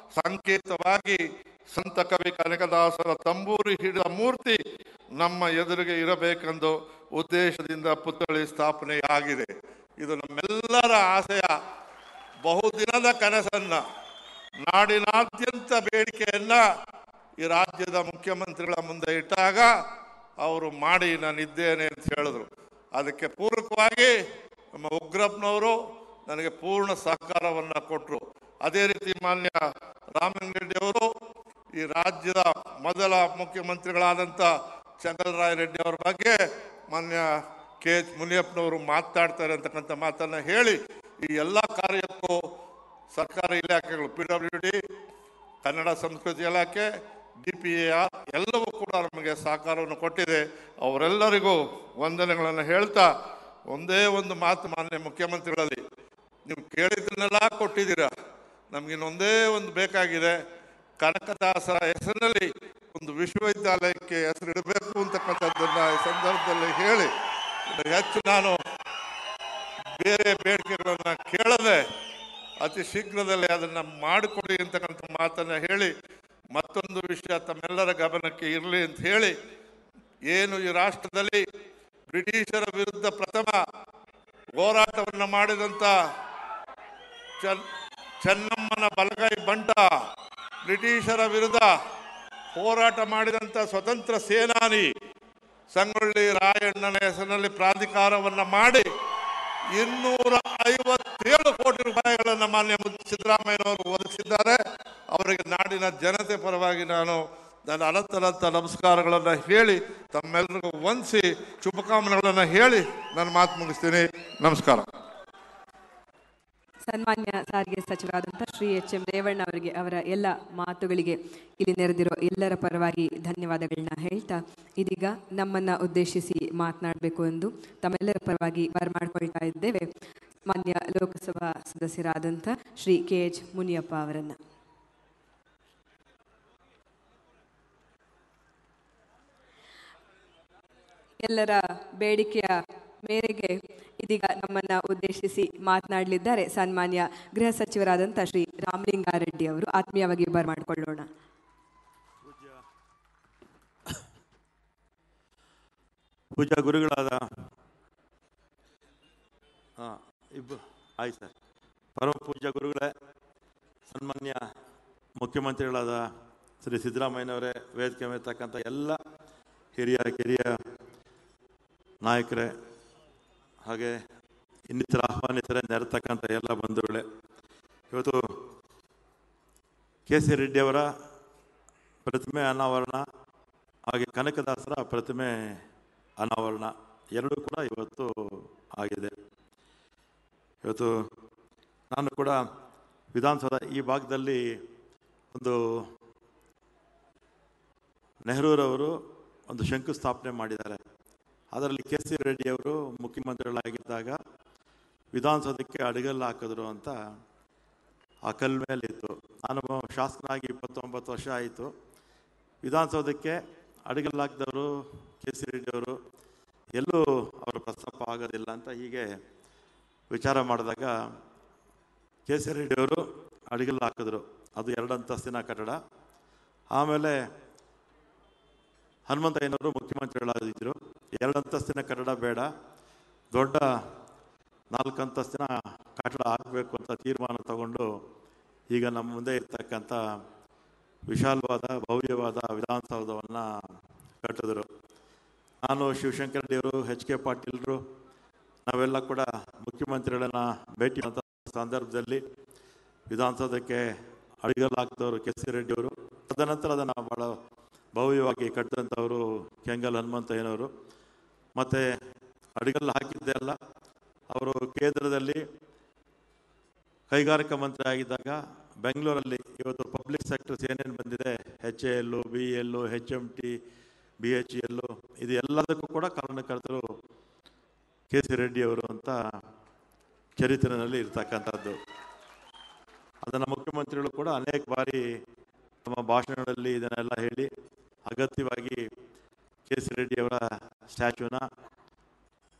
Speaker 1: ಸಂಕೇತವಾಗಿ ಸಂತ ಕವಿ ಕನಕದಾಸರ ತಂಬೂರಿ ಹಿಡಿದ ಮೂರ್ತಿ ನಮ್ಮ ಎದುರಿಗೆ ಇರಬೇಕೆಂದು ಉದ್ದೇಶದಿಂದ ಪುತ್ಥಳಿ ಸ್ಥಾಪನೆಯಾಗಿದೆ ಇದು ನಮ್ಮೆಲ್ಲರ ಆಸೆಯ ಬಹುದಿನದ ಕನಸನ್ನ ನಾಡಿನಾದ್ಯಂತ ಬೇಡಿಕೆಯನ್ನ ಈ ರಾಜ್ಯದ ಮುಖ್ಯಮಂತ್ರಿಗಳ ಮುಂದೆ ಇಟ್ಟಾಗ ಅವರು ಮಾಡಿ ನಾನಿದ್ದೇನೆ ಅಂತ ಹೇಳಿದ್ರು ಅದಕ್ಕೆ ಪೂರಕವಾಗಿ ನಮ್ಮ ಉಗ್ರಪ್ಪನವರು ನನಗೆ ಪೂರ್ಣ ಸಹಕಾರವನ್ನು ಕೊಟ್ಟರು ಅದೇ ರೀತಿ ಮಾನ್ಯ ರಾಮಲಿಂಗರೆಡ್ಡಿ ಅವರು ಈ ರಾಜ್ಯದ ಮೊದಲ ಮುಖ್ಯಮಂತ್ರಿಗಳಾದಂಥ ಚಂದ್ರರಾಯ ರೆಡ್ಡಿ ಅವರ ಬಗ್ಗೆ ಮಾನ್ಯ ಕೆ ಎಚ್ ಮುನಿಯಪ್ಪನವರು ಮಾತಾಡ್ತಾರೆ ಅಂತಕ್ಕಂಥ ಮಾತನ್ನು ಹೇಳಿ ಈ ಎಲ್ಲ ಕಾರ್ಯಕ್ಕೂ ಸರ್ಕಾರಿ ಇಲಾಖೆಗಳು ಪಿ ಡಬ್ಲ್ಯೂ ಡಿ ಕನ್ನಡ ಸಂಸ್ಕೃತಿ ಇಲಾಖೆ ಡಿ ಪಿ ಎ ಆರ್ ಎಲ್ಲವೂ ಕೂಡ ನಮಗೆ ಸಹಕಾರವನ್ನು ಕೊಟ್ಟಿದೆ ಅವರೆಲ್ಲರಿಗೂ ವಂದನೆಗಳನ್ನು ಹೇಳ್ತಾ ಒಂದೇ ಒಂದು ಮಾತು ಮಾನ್ಯ ಮುಖ್ಯಮಂತ್ರಿಗಳಲ್ಲಿ ನೀವು ಕೇಳಿದ್ದನ್ನೆಲ್ಲ ಕೊಟ್ಟಿದ್ದೀರಾ ನಮಗಿನ್ನೊಂದೇ ಒಂದು ಬೇಕಾಗಿದೆ ಕನಕದಾಸರ ಹೆಸರಿನಲ್ಲಿ ಒಂದು ವಿಶ್ವವಿದ್ಯಾಲಯಕ್ಕೆ ಹೆಸರಿಡಬೇಕು ಅಂತಕ್ಕಂಥದ್ದನ್ನು ಈ ಸಂದರ್ಭದಲ್ಲಿ ಹೇಳಿ ಇನ್ನು ಹೆಚ್ಚು ನಾನು ಬೇರೆ ಬೇಡಿಕೆಗಳನ್ನು ಕೇಳದೆ ಅತಿ ಶೀಘ್ರದಲ್ಲೇ ಅದನ್ನು ಮಾಡಿಕೊಡಿ ಅಂತಕ್ಕಂಥ ಮಾತನ್ನು ಹೇಳಿ ಮತ್ತೊಂದು ವಿಷಯ ತಮ್ಮೆಲ್ಲರ ಗಮನಕ್ಕೆ ಇರಲಿ ಅಂತ ಹೇಳಿ ಏನು ಈ ರಾಷ್ಟ್ರದಲ್ಲಿ ಬ್ರಿಟಿಷರ ವಿರುದ್ಧ ಪ್ರಥಮ ಹೋರಾಟವನ್ನು ಮಾಡಿದಂಥ ಚನ್ ಚೆನ್ನಮ್ಮನ ಬಲಗೈ ಬಂಟ ಬ್ರಿಟಿಷರ ವಿರುದ್ಧ ಹೋರಾಟ ಮಾಡಿದಂಥ ಸ್ವತಂತ್ರ ಸೇನಾನಿ ಸಂಗೊಳ್ಳಿ ರಾಯಣ್ಣನ ಹೆಸರಿನಲ್ಲಿ ಪ್ರಾಧಿಕಾರವನ್ನು ಮಾಡಿ ಇನ್ನೂರ ಐವತ್ತೇಳು ಕೋಟಿ ರೂಪಾಯಿಗಳನ್ನು ಮಾನ್ಯ ಮುಖ್ಯ ಸಿದ್ದರಾಮಯ್ಯನವರು ಒದಗಿಸಿದ್ದಾರೆ ಅವರಿಗೆ ನಾಡಿನ ಜನತೆ ಪರವಾಗಿ ನಾನು ನನ್ನ ಅನಂತನಂತ ನಮಸ್ಕಾರಗಳನ್ನು ಹೇಳಿ ತಮ್ಮೆಲ್ಲರಿಗೂ ವಂದಿಸಿ ಶುಭಕಾಮನೆಗಳನ್ನು ಹೇಳಿ ನನ್ನ ಮಾತು ಮುಗಿಸ್ತೀನಿ ನಮಸ್ಕಾರ
Speaker 2: ಸನ್ಮಾನ್ಯ ಸಾರಿಗೆ ಸಚಿವರಾದಂಥ ಶ್ರೀ ಎಚ್ ಎಂ ರೇವಣ್ಣ ಅವರಿಗೆ ಅವರ ಎಲ್ಲ ಮಾತುಗಳಿಗೆ ಇಲ್ಲಿ ನೆರೆದಿರೋ ಎಲ್ಲರ ಪರವಾಗಿ ಧನ್ಯವಾದಗಳನ್ನ ಹೇಳ್ತಾ ಇದೀಗ ನಮ್ಮನ್ನ ಉದ್ದೇಶಿಸಿ ಮಾತನಾಡಬೇಕು ಎಂದು ತಮ್ಮೆಲ್ಲರ ಪರವಾಗಿ ಬರಮಾಡ್ಕೊಳ್ತಾ ಇದ್ದೇವೆ ಮಾನ್ಯ ಲೋಕಸಭಾ ಸದಸ್ಯರಾದಂಥ ಶ್ರೀ ಕೆ ಎಚ್ ಮುನಿಯಪ್ಪ ಅವರನ್ನು ಎಲ್ಲರ ಬೇಡಿಕೆಯ ಮೇರೆಗೆ ಇದೀಗ ನಮ್ಮನ್ನ ಉದ್ದೇಶಿಸಿ ಮಾತನಾಡಲಿದ್ದಾರೆ ಸನ್ಮಾನ್ಯ ಗೃಹ ಸಚಿವರಾದಂಥ ಶ್ರೀ ರಾಮಲಿಂಗಾರೆಡ್ಡಿ ಅವರು ಆತ್ಮೀಯವಾಗಿ ಬರಮಾಡಿಕೊಳ್ಳೋಣ
Speaker 5: ಪೂಜಾ ಗುರುಗಳಾದ ಹಾಂ ಇಬ್ಬ ಆಯ್ತು ಸರ್ ಪರಮ ಪೂಜ್ಯ ಗುರುಗಳೇ ಸನ್ಮಾನ್ಯ ಮುಖ್ಯಮಂತ್ರಿಗಳಾದ ಶ್ರೀ ಸಿದ್ದರಾಮಯ್ಯನವರೇ ವೇದಿಕೆ ಮೇಲ್ತಕ್ಕಂಥ ಎಲ್ಲ ಹಿರಿಯ ಕಿರಿಯ ನಾಯಕರೇ ಹಾಗೆ ಇನ್ನಿತರ ಆಹ್ವಾನಿತರೇ ನೆರೆತಕ್ಕಂಥ ಎಲ್ಲ ಬಂಧುಗಳೇ ಇವತ್ತು ಕೆ ಸಿ ರೆಡ್ಡಿಯವರ ಪ್ರತಿಮೆ ಅನಾವರಣ ಹಾಗೆ ಕನಕದಾಸರ ಪ್ರತಿಮೆ ಅನಾವರಣ ಎರಡೂ ಕೂಡ ಇವತ್ತು ಆಗಿದೆ ಇವತ್ತು ನಾನು ಕೂಡ ವಿಧಾನಸೌಧ ಈ ಭಾಗದಲ್ಲಿ ಒಂದು ನೆಹರೂರವರು ಒಂದು ಶಂಕುಸ್ಥಾಪನೆ ಮಾಡಿದ್ದಾರೆ ಅದರಲ್ಲಿ ಕೆ ಸಿ ರೆಡ್ಡಿಯವರು ಮುಖ್ಯಮಂತ್ರಿಗಳಾಗಿದ್ದಾಗ ವಿಧಾನಸೌಧಕ್ಕೆ ಅಡಿಗಲ್ಲು ಹಾಕಿದ್ರು ಅಂತ ಆ ಕಲ್ ಮೇಲೆ ಇತ್ತು ನಾನು ಶಾಸಕನಾಗಿ ಇಪ್ಪತ್ತೊಂಬತ್ತು ವರ್ಷ ಆಯಿತು ವಿಧಾನಸೌಧಕ್ಕೆ ಅಡಿಗಲ್ಲು ಹಾಕಿದವರು ಕೆ ಸಿ ರೆಡ್ಡಿಯವರು ಎಲ್ಲೂ ಅವರ ಪ್ರಸ್ತಾಪ ಆಗೋದಿಲ್ಲ ಅಂತ ಹೀಗೆ ವಿಚಾರ ಮಾಡಿದಾಗ ಕೆ ಸಿ ರೆಡ್ಡಿಯವರು ಅಡಿಗಲ್ಲು ಹಾಕಿದ್ರು ಅದು ಎರಡು ಅಂತಸ್ತಿನ ಕಟ್ಟಡ ಆಮೇಲೆ ಹನುಮಂತಯ್ಯನವರು ಮುಖ್ಯಮಂತ್ರಿಗಳಾಗಿದ್ದರು ಎರಡು ಅಂತಸ್ತಿನ ಕಟ್ಟಡ ಬೇಡ ದೊಡ್ಡ ನಾಲ್ಕು ಅಂತಸ್ತಿನ ಕಟ್ಟಡ ಹಾಕಬೇಕು ಅಂತ ತೀರ್ಮಾನ ತಗೊಂಡು ಈಗ ನಮ್ಮ ಮುಂದೆ ಇರ್ತಕ್ಕಂಥ ವಿಶಾಲವಾದ ಭವ್ಯವಾದ ವಿಧಾನಸೌಧವನ್ನು ಕಟ್ಟಿದ್ರು ನಾನು ಶಿವಶಂಕರ ರೆಡ್ಡಿಯವರು ಎಚ್ ಕೆ ಪಾಟೀಲ್ರು ನಾವೆಲ್ಲ ಕೂಡ ಮುಖ್ಯಮಂತ್ರಿಗಳನ್ನ ಭೇಟಿ ಅಂತ ಸಂದರ್ಭದಲ್ಲಿ ವಿಧಾನಸೌಧಕ್ಕೆ ಅಡಿಗಲ್ಲು ಹಾಕಿದವರು ಕೆ ಸಿ ರೆಡ್ಡಿಯವರು ತದನಂತರ ಅದನ್ನು ಭಾಳ ಭವ್ಯವಾಗಿ ಕಟ್ಟಿದಂಥವರು ಕೆಂಗಲ್ ಹನುಮಂತಯ್ಯನವರು ಮತ್ತು ಅಡಿಗಲ್ಲು ಹಾಕಿದ್ದೇ ಅಲ್ಲ ಅವರು ಕೇಂದ್ರದಲ್ಲಿ ಕೈಗಾರಿಕಾ ಮಂತ್ರಿ ಆಗಿದ್ದಾಗ ಬೆಂಗಳೂರಲ್ಲಿ ಇವತ್ತು ಪಬ್ಲಿಕ್ ಸೆಕ್ಟರ್ಸ್ ಏನೇನು ಬಂದಿದೆ ಎಚ್ ಎ ಎಲ್ಲು ಬಿ ಎಲ್ಲು H M T B H ಎಲ್ಲು ಇದು ಎಲ್ಲದಕ್ಕೂ ಕೂಡ ಕಾರಣಕರ್ತರು ಕೆ ಸಿ ರೆಡ್ಡಿಯವರು ಅಂತ ಚರಿತ್ರೆಯಲ್ಲಿ ಇರ್ತಕ್ಕಂಥದ್ದು ಅದನ್ನು ಮುಖ್ಯಮಂತ್ರಿಗಳು ಕೂಡ ಅನೇಕ ಬಾರಿ ತಮ್ಮ ಭಾಷಣಗಳಲ್ಲಿ ಇದನ್ನೆಲ್ಲ ಹೇಳಿ ಅಗತ್ಯವಾಗಿ ಕೆ ಸಿ ರೆಡ್ಡಿಯವರ ಸ್ಟ್ಯಾಚ್ಯೂನ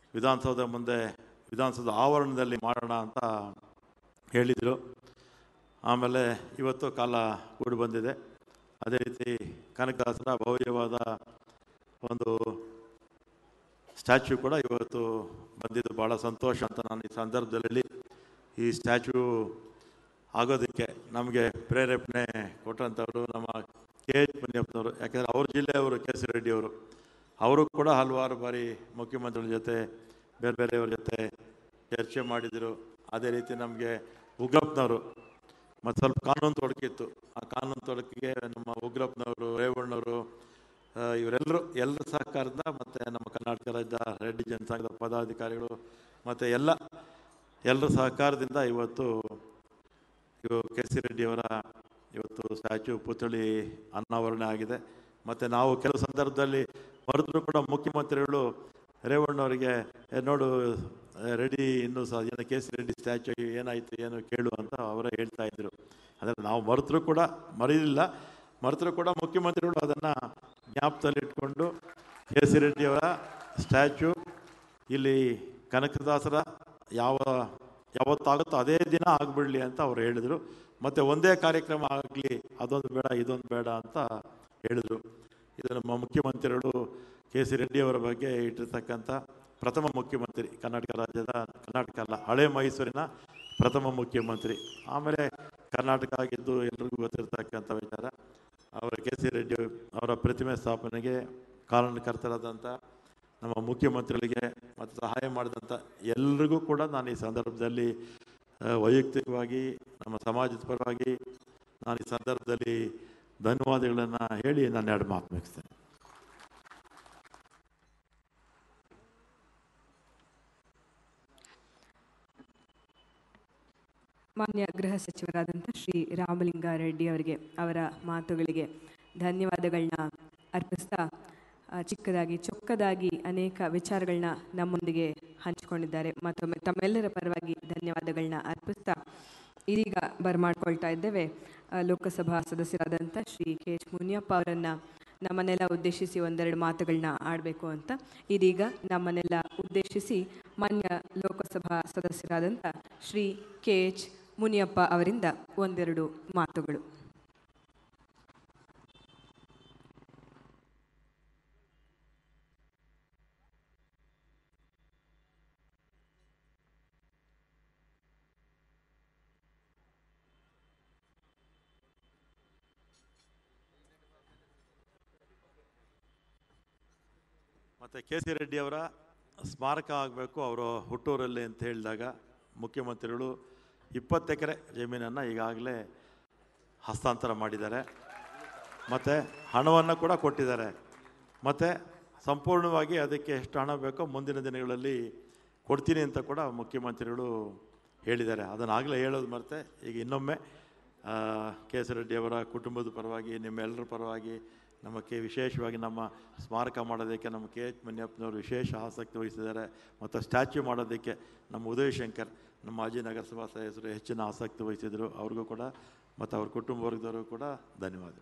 Speaker 5: ವಿಧಾನಸೌಧ ಮುಂದೆ ವಿಧಾನಸೌಧ ಆವರಣದಲ್ಲಿ ಮಾಡೋಣ ಅಂತ ಹೇಳಿದರು ಆಮೇಲೆ ಇವತ್ತು ಕಾಲ ಕೂಡಿ ಬಂದಿದೆ ಅದೇ ರೀತಿ ಕನಕದಾಸರ ಭವ್ಯವಾದ ಒಂದು ಸ್ಟ್ಯಾಚ್ಯೂ ಕೂಡ ಇವತ್ತು ಬಂದಿದ್ದು ಭಾಳ ಸಂತೋಷ ಅಂತ ನಾನು ಈ ಸಂದರ್ಭದಲ್ಲಿ ಈ ಸ್ಟ್ಯಾಚ್ಯೂ ಆಗೋದಕ್ಕೆ ನಮಗೆ ಪ್ರೇರೇಪಣೆ ಕೊಟ್ಟಂಥವ್ರು ನಮ್ಮ ಕೆ ಎಚ್ ಮುನಿಯಪ್ಪನವರು ಯಾಕಂದರೆ ಅವ್ರ ಜಿಲ್ಲೆಯವರು ಕೆ ಸಿ ರೆಡ್ಡಿಯವರು ಅವರು ಕೂಡ ಹಲವಾರು ಬಾರಿ ಮುಖ್ಯಮಂತ್ರಿಗಳ ಜೊತೆ ಬೇರೆ ಬೇರೆಯವ್ರ ಜೊತೆ ಚರ್ಚೆ ಮಾಡಿದರು ಅದೇ ರೀತಿ ನಮಗೆ ಉಗ್ರಪ್ಪನವರು ಮತ್ತು ಸ್ವಲ್ಪ ಕಾನೂನು ತೊಡಕಿತ್ತು ಆ ಕಾನೂನು ತೊಡಕಿಗೆ ನಮ್ಮ ಉಗ್ರಪ್ಪನವರು ರೇವಣ್ಣವರು ಆ, ಇವರೆಲ್ಲರೂ ಎಲ್ಲರ ಸಹಕಾರದಿಂದ ಮತ್ತು ನಮ್ಮ ಕರ್ನಾಟಕ ರಾಜ್ಯದ ರೆಡ್ಡಿ ಜನಸಂಘದ ಪದಾಧಿಕಾರಿಗಳು ಮತ್ತು ಎಲ್ಲ ಎಲ್ಲರ ಸಹಕಾರದಿಂದ ಇವತ್ತು ಇವು ಕೆ ಸಿ ರೆಡ್ಡಿಯವರ ಇವತ್ತು ಸ್ಟ್ಯಾಚ್ಯೂ ಪುತ್ಥಳಿ ಅನಾವರಣೆ ಆಗಿದೆ ಮತ್ತು ನಾವು ಕೆಲವು ಸಂದರ್ಭದಲ್ಲಿ ಮರೆತರೂ ಕೂಡ ಮುಖ್ಯಮಂತ್ರಿಗಳು ರೇವಣ್ಣವರಿಗೆ "ಏ, ನೋಡು ಆ, ರೆಡ್ಡಿ ಇನ್ನೂ ಸಹ ಏನು ಕೆ ಸಿ ರೆಡ್ಡಿ ಸ್ಟ್ಯಾಚ್ಯೂ ಏನಾಯಿತು ಏನು ಕೇಳು ಅಂತ ಅವರೇ ಹೇಳ್ತಾ ಇದ್ರು ಆದರೆ ನಾವು ಮರೆತರೂ ಕೂಡ ಮರೆಯಲಿಲ್ಲ ಮರೆತರೂ ಕೂಡ ಮುಖ್ಯಮಂತ್ರಿಗಳು ಅದನ್ನು ಜ್ಞಾಪಕದಲ್ಲಿಟ್ಕೊಂಡು ಕೆ ಸಿ ರೆಡ್ಡಿಯವರ ಸ್ಟ್ಯಾಚ್ಯೂ ಇಲ್ಲಿ ಕನಕದಾಸರ ಯಾವ ಯಾವತ್ತಾಗುತ್ತೋ ಅದೇ ದಿನ ಆಗಿಬಿಡಲಿ ಅಂತ ಅವ್ರು ಹೇಳಿದರು ಮತ್ತು ಒಂದೇ ಕಾರ್ಯಕ್ರಮ ಆಗಲಿ ಅದೊಂದು ಬೇಡ ಇದೊಂದು ಬೇಡ ಅಂತ ಹೇಳಿದರು ಇದು ನಮ್ಮ ಮುಖ್ಯಮಂತ್ರಿಗಳು ಕೆ ಸಿ ರೆಡ್ಡಿಯವರ ಬಗ್ಗೆ ಇಟ್ಟಿರ್ತಕ್ಕಂಥ ಪ್ರಥಮ ಮುಖ್ಯಮಂತ್ರಿ ಕರ್ನಾಟಕ ರಾಜ್ಯದ ಕರ್ನಾಟಕ ಅಲ್ಲ ಹಳೆ ಮೈಸೂರಿನ ಪ್ರಥಮ ಮುಖ್ಯಮಂತ್ರಿ ಆಮೇಲೆ ಕರ್ನಾಟಕ ಆಗಿದ್ದು ಎಲ್ರಿಗೂ ಗೊತ್ತಿರ್ತಕ್ಕಂಥ ವಿಚಾರ ಅವರ ಕೆ ಸಿ ರೆಡ್ಡಿ ಅವರ ಪ್ರತಿಮೆ ಸ್ಥಾಪನೆಗೆ ಕಾರಣಕರ್ತರಾದಂಥ ನಮ್ಮ ಮುಖ್ಯಮಂತ್ರಿಗಳಿಗೆ ಮತ್ತು ಸಹಾಯ ಮಾಡಿದಂಥ ಎಲ್ರಿಗೂ ಕೂಡ ನಾನು ಈ ಸಂದರ್ಭದಲ್ಲಿ ಆ, ವೈಯಕ್ತಿಕವಾಗಿ ನಮ್ಮ ಸಮಾಜದ ಪರವಾಗಿ ನಾನು ಈ ಸಂದರ್ಭದಲ್ಲಿ ಧನ್ಯವಾದಗಳನ್ನು ಹೇಳಿ ನಾನು ಎರಡು ಮಾತು ಮುಗಿಸ್ತೇನೆ
Speaker 2: ಮಾನ್ಯ ಗೃಹ ಸಚಿವರಾದಂಥ ಶ್ರೀ ರಾಮಲಿಂಗಾರೆಡ್ಡಿ ಅವರಿಗೆ ಅವರ ಮಾತುಗಳಿಗೆ ಧನ್ಯವಾದಗಳನ್ನ ಅರ್ಪಿಸ್ತಾ ಆ, ಚಿಕ್ಕದಾಗಿ ಚೊಕ್ಕದಾಗಿ ಅನೇಕ ವಿಚಾರಗಳನ್ನ ನಮ್ಮೊಂದಿಗೆ ಹಂಚಿಕೊಂಡಿದ್ದಾರೆ ಮತ್ತೊಮ್ಮೆ ತಮ್ಮೆಲ್ಲರ ಪರವಾಗಿ ಧನ್ಯವಾದಗಳನ್ನ ಅರ್ಪಿಸ್ತಾ ಇದೀಗ ಬರಮಾಡ್ಕೊಳ್ತಾ ಇದ್ದೇವೆ ಆ, ಲೋಕಸಭಾ ಸದಸ್ಯರಾದಂಥ ಶ್ರೀ ಕೆ ಎಚ್ ಮುನಿಯಪ್ಪ ಅವರನ್ನು ನಮ್ಮನ್ನೆಲ್ಲ ಉದ್ದೇಶಿಸಿ ಒಂದೆರಡು ಮಾತುಗಳನ್ನ ಆಡಬೇಕು ಅಂತ ಇದೀಗ ನಮ್ಮನ್ನೆಲ್ಲ ಉದ್ದೇಶಿಸಿ ಮಾನ್ಯ ಲೋಕಸಭಾ ಸದಸ್ಯರಾದಂಥ ಶ್ರೀ ಕೆ ಎಚ್ ಮುನಿಯಪ್ಪ ಅವರಿಂದ ಒಂದೆರಡು ಮಾತುಗಳು
Speaker 5: ಮತ್ತು ಕೆ ಸಿ ರೆಡ್ಡಿಯವರ ಸ್ಮಾರಕ ಆಗಬೇಕು ಅವರ ಹುಟ್ಟೂರಲ್ಲಿ ಅಂತ ಹೇಳಿದಾಗ ಮುಖ್ಯಮಂತ್ರಿಗಳು ಇಪ್ಪತ್ತು ಎಕರೆ ಜಮೀನನ್ನು ಈಗಾಗಲೇ ಹಸ್ತಾಂತರ ಮಾಡಿದ್ದಾರೆ ಮತ್ತು ಹಣವನ್ನು ಕೂಡ ಕೊಟ್ಟಿದ್ದಾರೆ ಮತ್ತು ಸಂಪೂರ್ಣವಾಗಿ ಅದಕ್ಕೆ ಎಷ್ಟು ಹಣ ಬೇಕೋ ಮುಂದಿನ ದಿನಗಳಲ್ಲಿ ಕೊಡ್ತೀನಿ ಅಂತ ಕೂಡ ಮುಖ್ಯಮಂತ್ರಿಗಳು ಹೇಳಿದ್ದಾರೆ ಅದನ್ನಾಗಲೇ ಹೇಳೋದು ಮರೆತೆ ಈಗ ಇನ್ನೊಮ್ಮೆ ಕೆ ಎಸ್ ರೆಡ್ಡಿಯವರ ಕುಟುಂಬದ ಪರವಾಗಿ ನಿಮ್ಮೆಲ್ಲರ ಪರವಾಗಿ ನಮ್ಮ ಕೆ ವಿಶೇಷವಾಗಿ ನಮ್ಮ ಸ್ಮಾರಕ ಮಾಡೋದಕ್ಕೆ ನಮ್ಮ ಕೆ ಎಚ್ ಮುನಿಯಪ್ಪನವರು ವಿಶೇಷ ಆಸಕ್ತಿ ವಹಿಸಿದ್ದಾರೆ ಮತ್ತು ಸ್ಟ್ಯಾಚ್ಯೂ ಮಾಡೋದಕ್ಕೆ ನಮ್ಮ ಉದಯ್ ಶಂಕರ್ ನಮ್ಮ ಮಾಜಿ ನಗರಸಭಾ ಸದಸ್ಯರು ಹೆಚ್ಚಿನ ಆಸಕ್ತಿ ವಹಿಸಿದರು ಅವ್ರಿಗೂ ಕೂಡ ಮತ್ತು ಅವ್ರ ಕುಟುಂಬ ವರ್ಗದವರು ಕೂಡ ಧನ್ಯವಾದ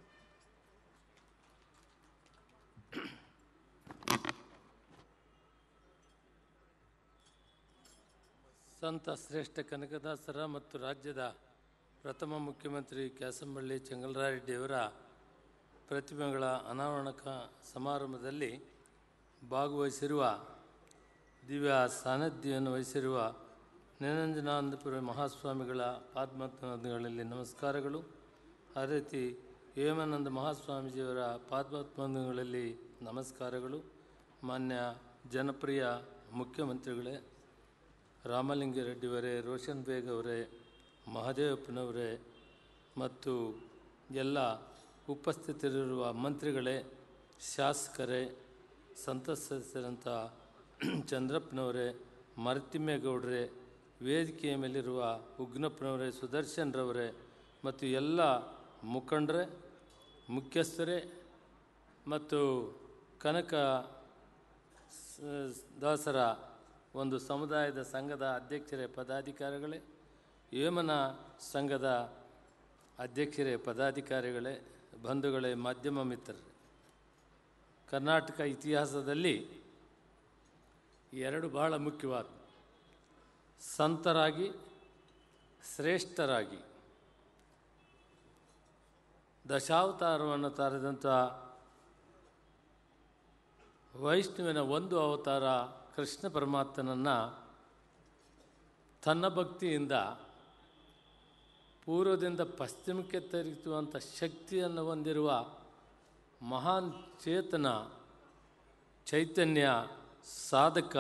Speaker 6: ಸಂತ ಶ್ರೇಷ್ಠ ಕನಕದಾಸರ ಮತ್ತು ರಾಜ್ಯದ ಪ್ರಥಮ ಮುಖ್ಯಮಂತ್ರಿ ಕ್ಯಾಸಂಬಳ್ಳಿ ಚೆಂಗಲರಾಯರೆಡ್ಡಿಯವರ ಪ್ರತಿಮೆಗಳ ಅನಾವರಣಕ ಸಮಾರಂಭದಲ್ಲಿ ಭಾಗವಹಿಸಿರುವ ದಿವ್ಯ ಸಾನ್ನಿಧ್ಯವನ್ನು ವಹಿಸಿರುವ ನಿರಂಜನಾನಂದಪುರ ಮಹಾಸ್ವಾಮಿಗಳ ಪಾದ್ಮತ್ಮಗಳಲ್ಲಿ ನಮಸ್ಕಾರಗಳು ಅದೇ ರೀತಿ ಹೇಮಾನಂದ ಮಹಾಸ್ವಾಮೀಜಿಯವರ ಪಾದ್ಮತ್ಮಗಳಲ್ಲಿ ನಮಸ್ಕಾರಗಳು ಮಾನ್ಯ ಜನಪ್ರಿಯ ಮುಖ್ಯಮಂತ್ರಿಗಳೇ ರಾಮಲಿಂಗಾರೆಡ್ಡಿಯವರೇ ರೋಷನ್ ಬೇಗ್ ಅವರೇ ಮಹದೇವಪ್ಪನವರೇ ಮತ್ತು ಎಲ್ಲ ಉಪಸ್ಥಿತರಿರುವ ಮಂತ್ರಿಗಳೇ ಶಾಸಕರೇ ಸಂಸತ್ ಸದಸ್ಯರಂಥ ಚಂದ್ರಪ್ಪನವರೇ ಮರತಿಮ್ಮೇಗೌಡರೇ ವೇದಿಕೆಯ ಮೇಲಿರುವ ಉಗ್ನಪ್ಪನವರೇ ಸುದರ್ಶನ್ರವರೇ ಮತ್ತು ಎಲ್ಲ ಮುಖಂಡರೇ ಮುಖ್ಯಸ್ಥರೇ ಮತ್ತು ಕನಕ ಸ- ದಾಸರ ಒಂದು ಸಮುದಾಯದ ಸಂಘದ ಅಧ್ಯಕ್ಷರೇ ಪದಾಧಿಕಾರಿಗಳೇ ವೇಮನ ಸಂಘದ ಅಧ್ಯಕ್ಷರೇ ಪದಾಧಿಕಾರಿಗಳೇ ಬಂಧುಗಳೇ ಮಾಧ್ಯಮ ಮಿತ್ರರೇ ಕರ್ನಾಟಕ ಇತಿಹಾಸದಲ್ಲಿ ಎರಡು ಬಹಳ ಮುಖ್ಯವಾದ ಸಂತರಾಗಿ ಶ್ರೇಷ್ಠರಾಗಿ ದಶಾವತಾರವನ್ನು ತಾರದಂಥ ವೈಷ್ಣುವಿನ ಒಂದು ಅವತಾರ ಕೃಷ್ಣ ಪರಮಾತ್ಮನನ್ನು ತನ್ನ ಭಕ್ತಿಯಿಂದ ಪೂರ್ವದಿಂದ ಪಶ್ಚಿಮಕ್ಕೆ ತಿರುಗಿಸುವಂಥ ಶಕ್ತಿಯನ್ನು ಹೊಂದಿರುವ ಮಹಾನ್ ಚೇತನ ಚೈತನ್ಯ ಸಾಧಕ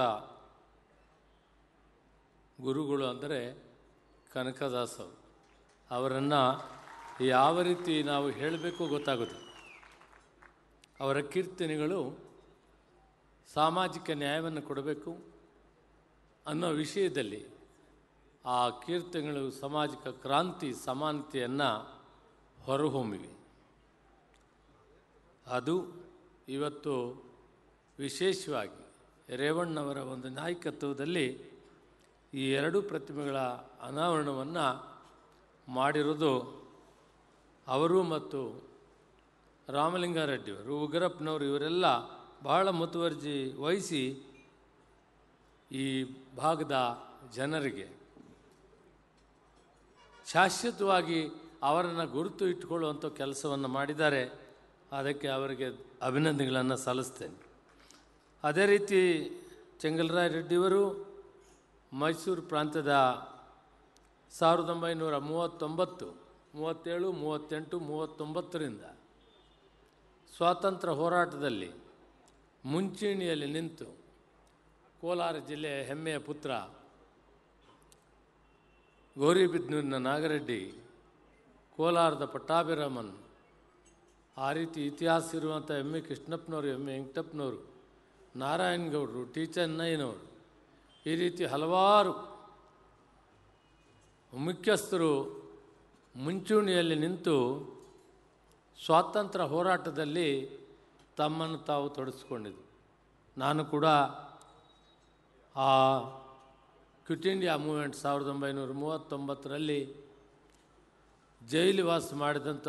Speaker 6: ಗುರುಗಳು ಅಂದರೆ ಕನಕದಾಸರು ಅವರನ್ನು ಯಾವ ರೀತಿ ನಾವು ಹೇಳಬೇಕು ಗೊತ್ತಾಗೋದು ಅವರ ಕೀರ್ತನೆಗಳು ಸಾಮಾಜಿಕ ನ್ಯಾಯವನ್ನು ಕೊಡಬೇಕು ಅನ್ನೋ ವಿಷಯದಲ್ಲಿ ಆ ಕೀರ್ತನೆಗಳು ಸಾಮಾಜಿಕ ಕ್ರಾಂತಿ ಸಮಾನತೆಯನ್ನು ಹೊರಹೊಮ್ಮಿವೆ ಅದು ಇವತ್ತು ವಿಶೇಷವಾಗಿ ರೇವಣ್ಣವರ ಒಂದು ನಾಯಕತ್ವದಲ್ಲಿ ಈ ಎರಡು ಪ್ರತಿಮೆಗಳ ಅನಾವರಣವನ್ನು ಮಾಡಿರೋದು ಅವರು ಮತ್ತು ರಾಮಲಿಂಗಾರೆಡ್ಡಿಯವರು ಉಗ್ರಪ್ಪನವರು ಇವರೆಲ್ಲ ಬಹಳ ಮುತುವರ್ಜಿ ವಹಿಸಿ ಈ ಭಾಗದ ಜನರಿಗೆ ಶಾಶ್ವತವಾಗಿ ಅವರನ್ನು ಗುರುತು ಇಟ್ಟುಕೊಳ್ಳುವಂಥ ಕೆಲಸವನ್ನು ಮಾಡಿದ್ದಾರೆ ಅದಕ್ಕೆ ಅವರಿಗೆ ಅಭಿನಂದನೆಗಳನ್ನು ಸಲ್ಲಿಸ್ತೇನೆ ಅದೇ ರೀತಿ ಚೆಂಗಲರಾಯ ರೆಡ್ಡಿಯವರು ಮೈಸೂರು ಪ್ರಾಂತ್ಯದ ಸಾವಿರದ ಒಂಬೈನೂರ ಮೂವತ್ತೊಂಬತ್ತು ಮೂವತ್ತೇಳು ಮೂವತ್ತೆಂಟು ಮೂವತ್ತೊಂಬತ್ತರಿಂದ ಸ್ವಾತಂತ್ರ್ಯ ಹೋರಾಟದಲ್ಲಿ ಮುಂಚೂಣಿಯಲ್ಲಿ ನಿಂತು ಕೋಲಾರ ಜಿಲ್ಲೆಯ ಹೆಮ್ಮೆಯ ಪುತ್ರ ಗೌರಿಬಿದನೂರಿನ ನಾಗರೆಡ್ಡಿ ಕೋಲಾರದ ಪಟ್ಟಾಭಿರಾಮನ್ ಆ ರೀತಿ ಇತಿಹಾಸ ಇರುವಂಥ ಎಮ್ ಎ ಕೃಷ್ಣಪ್ಪನವರು ಎಮ್ ಎ ವೆಂಕಟಪ್ಪನವರು ನಾರಾಯಣಗೌಡರು ಟಿ ಚೆನ್ನಯ್ಯನವರು ಈ ರೀತಿ ಹಲವಾರು ಮುಖ್ಯಸ್ಥರು ಮುಂಚೂಣಿಯಲ್ಲಿ ನಿಂತು ಸ್ವಾತಂತ್ರ್ಯ ಹೋರಾಟದಲ್ಲಿ ತಮ್ಮನ್ನು ತಾವು ತೊಡಗಿಸ್ಕೊಂಡಿದ್ದು ನಾನು ಕೂಡ ಆ ಕ್ವಿಟ್ ಇಂಡಿಯಾ ಮೂವ್ಮೆಂಟ್ ಸಾವಿರದ ಒಂಬೈನೂರ ಮೂವತ್ತೊಂಬತ್ತರಲ್ಲಿ ಜೈಲಿವಾಸ ಮಾಡಿದಂಥ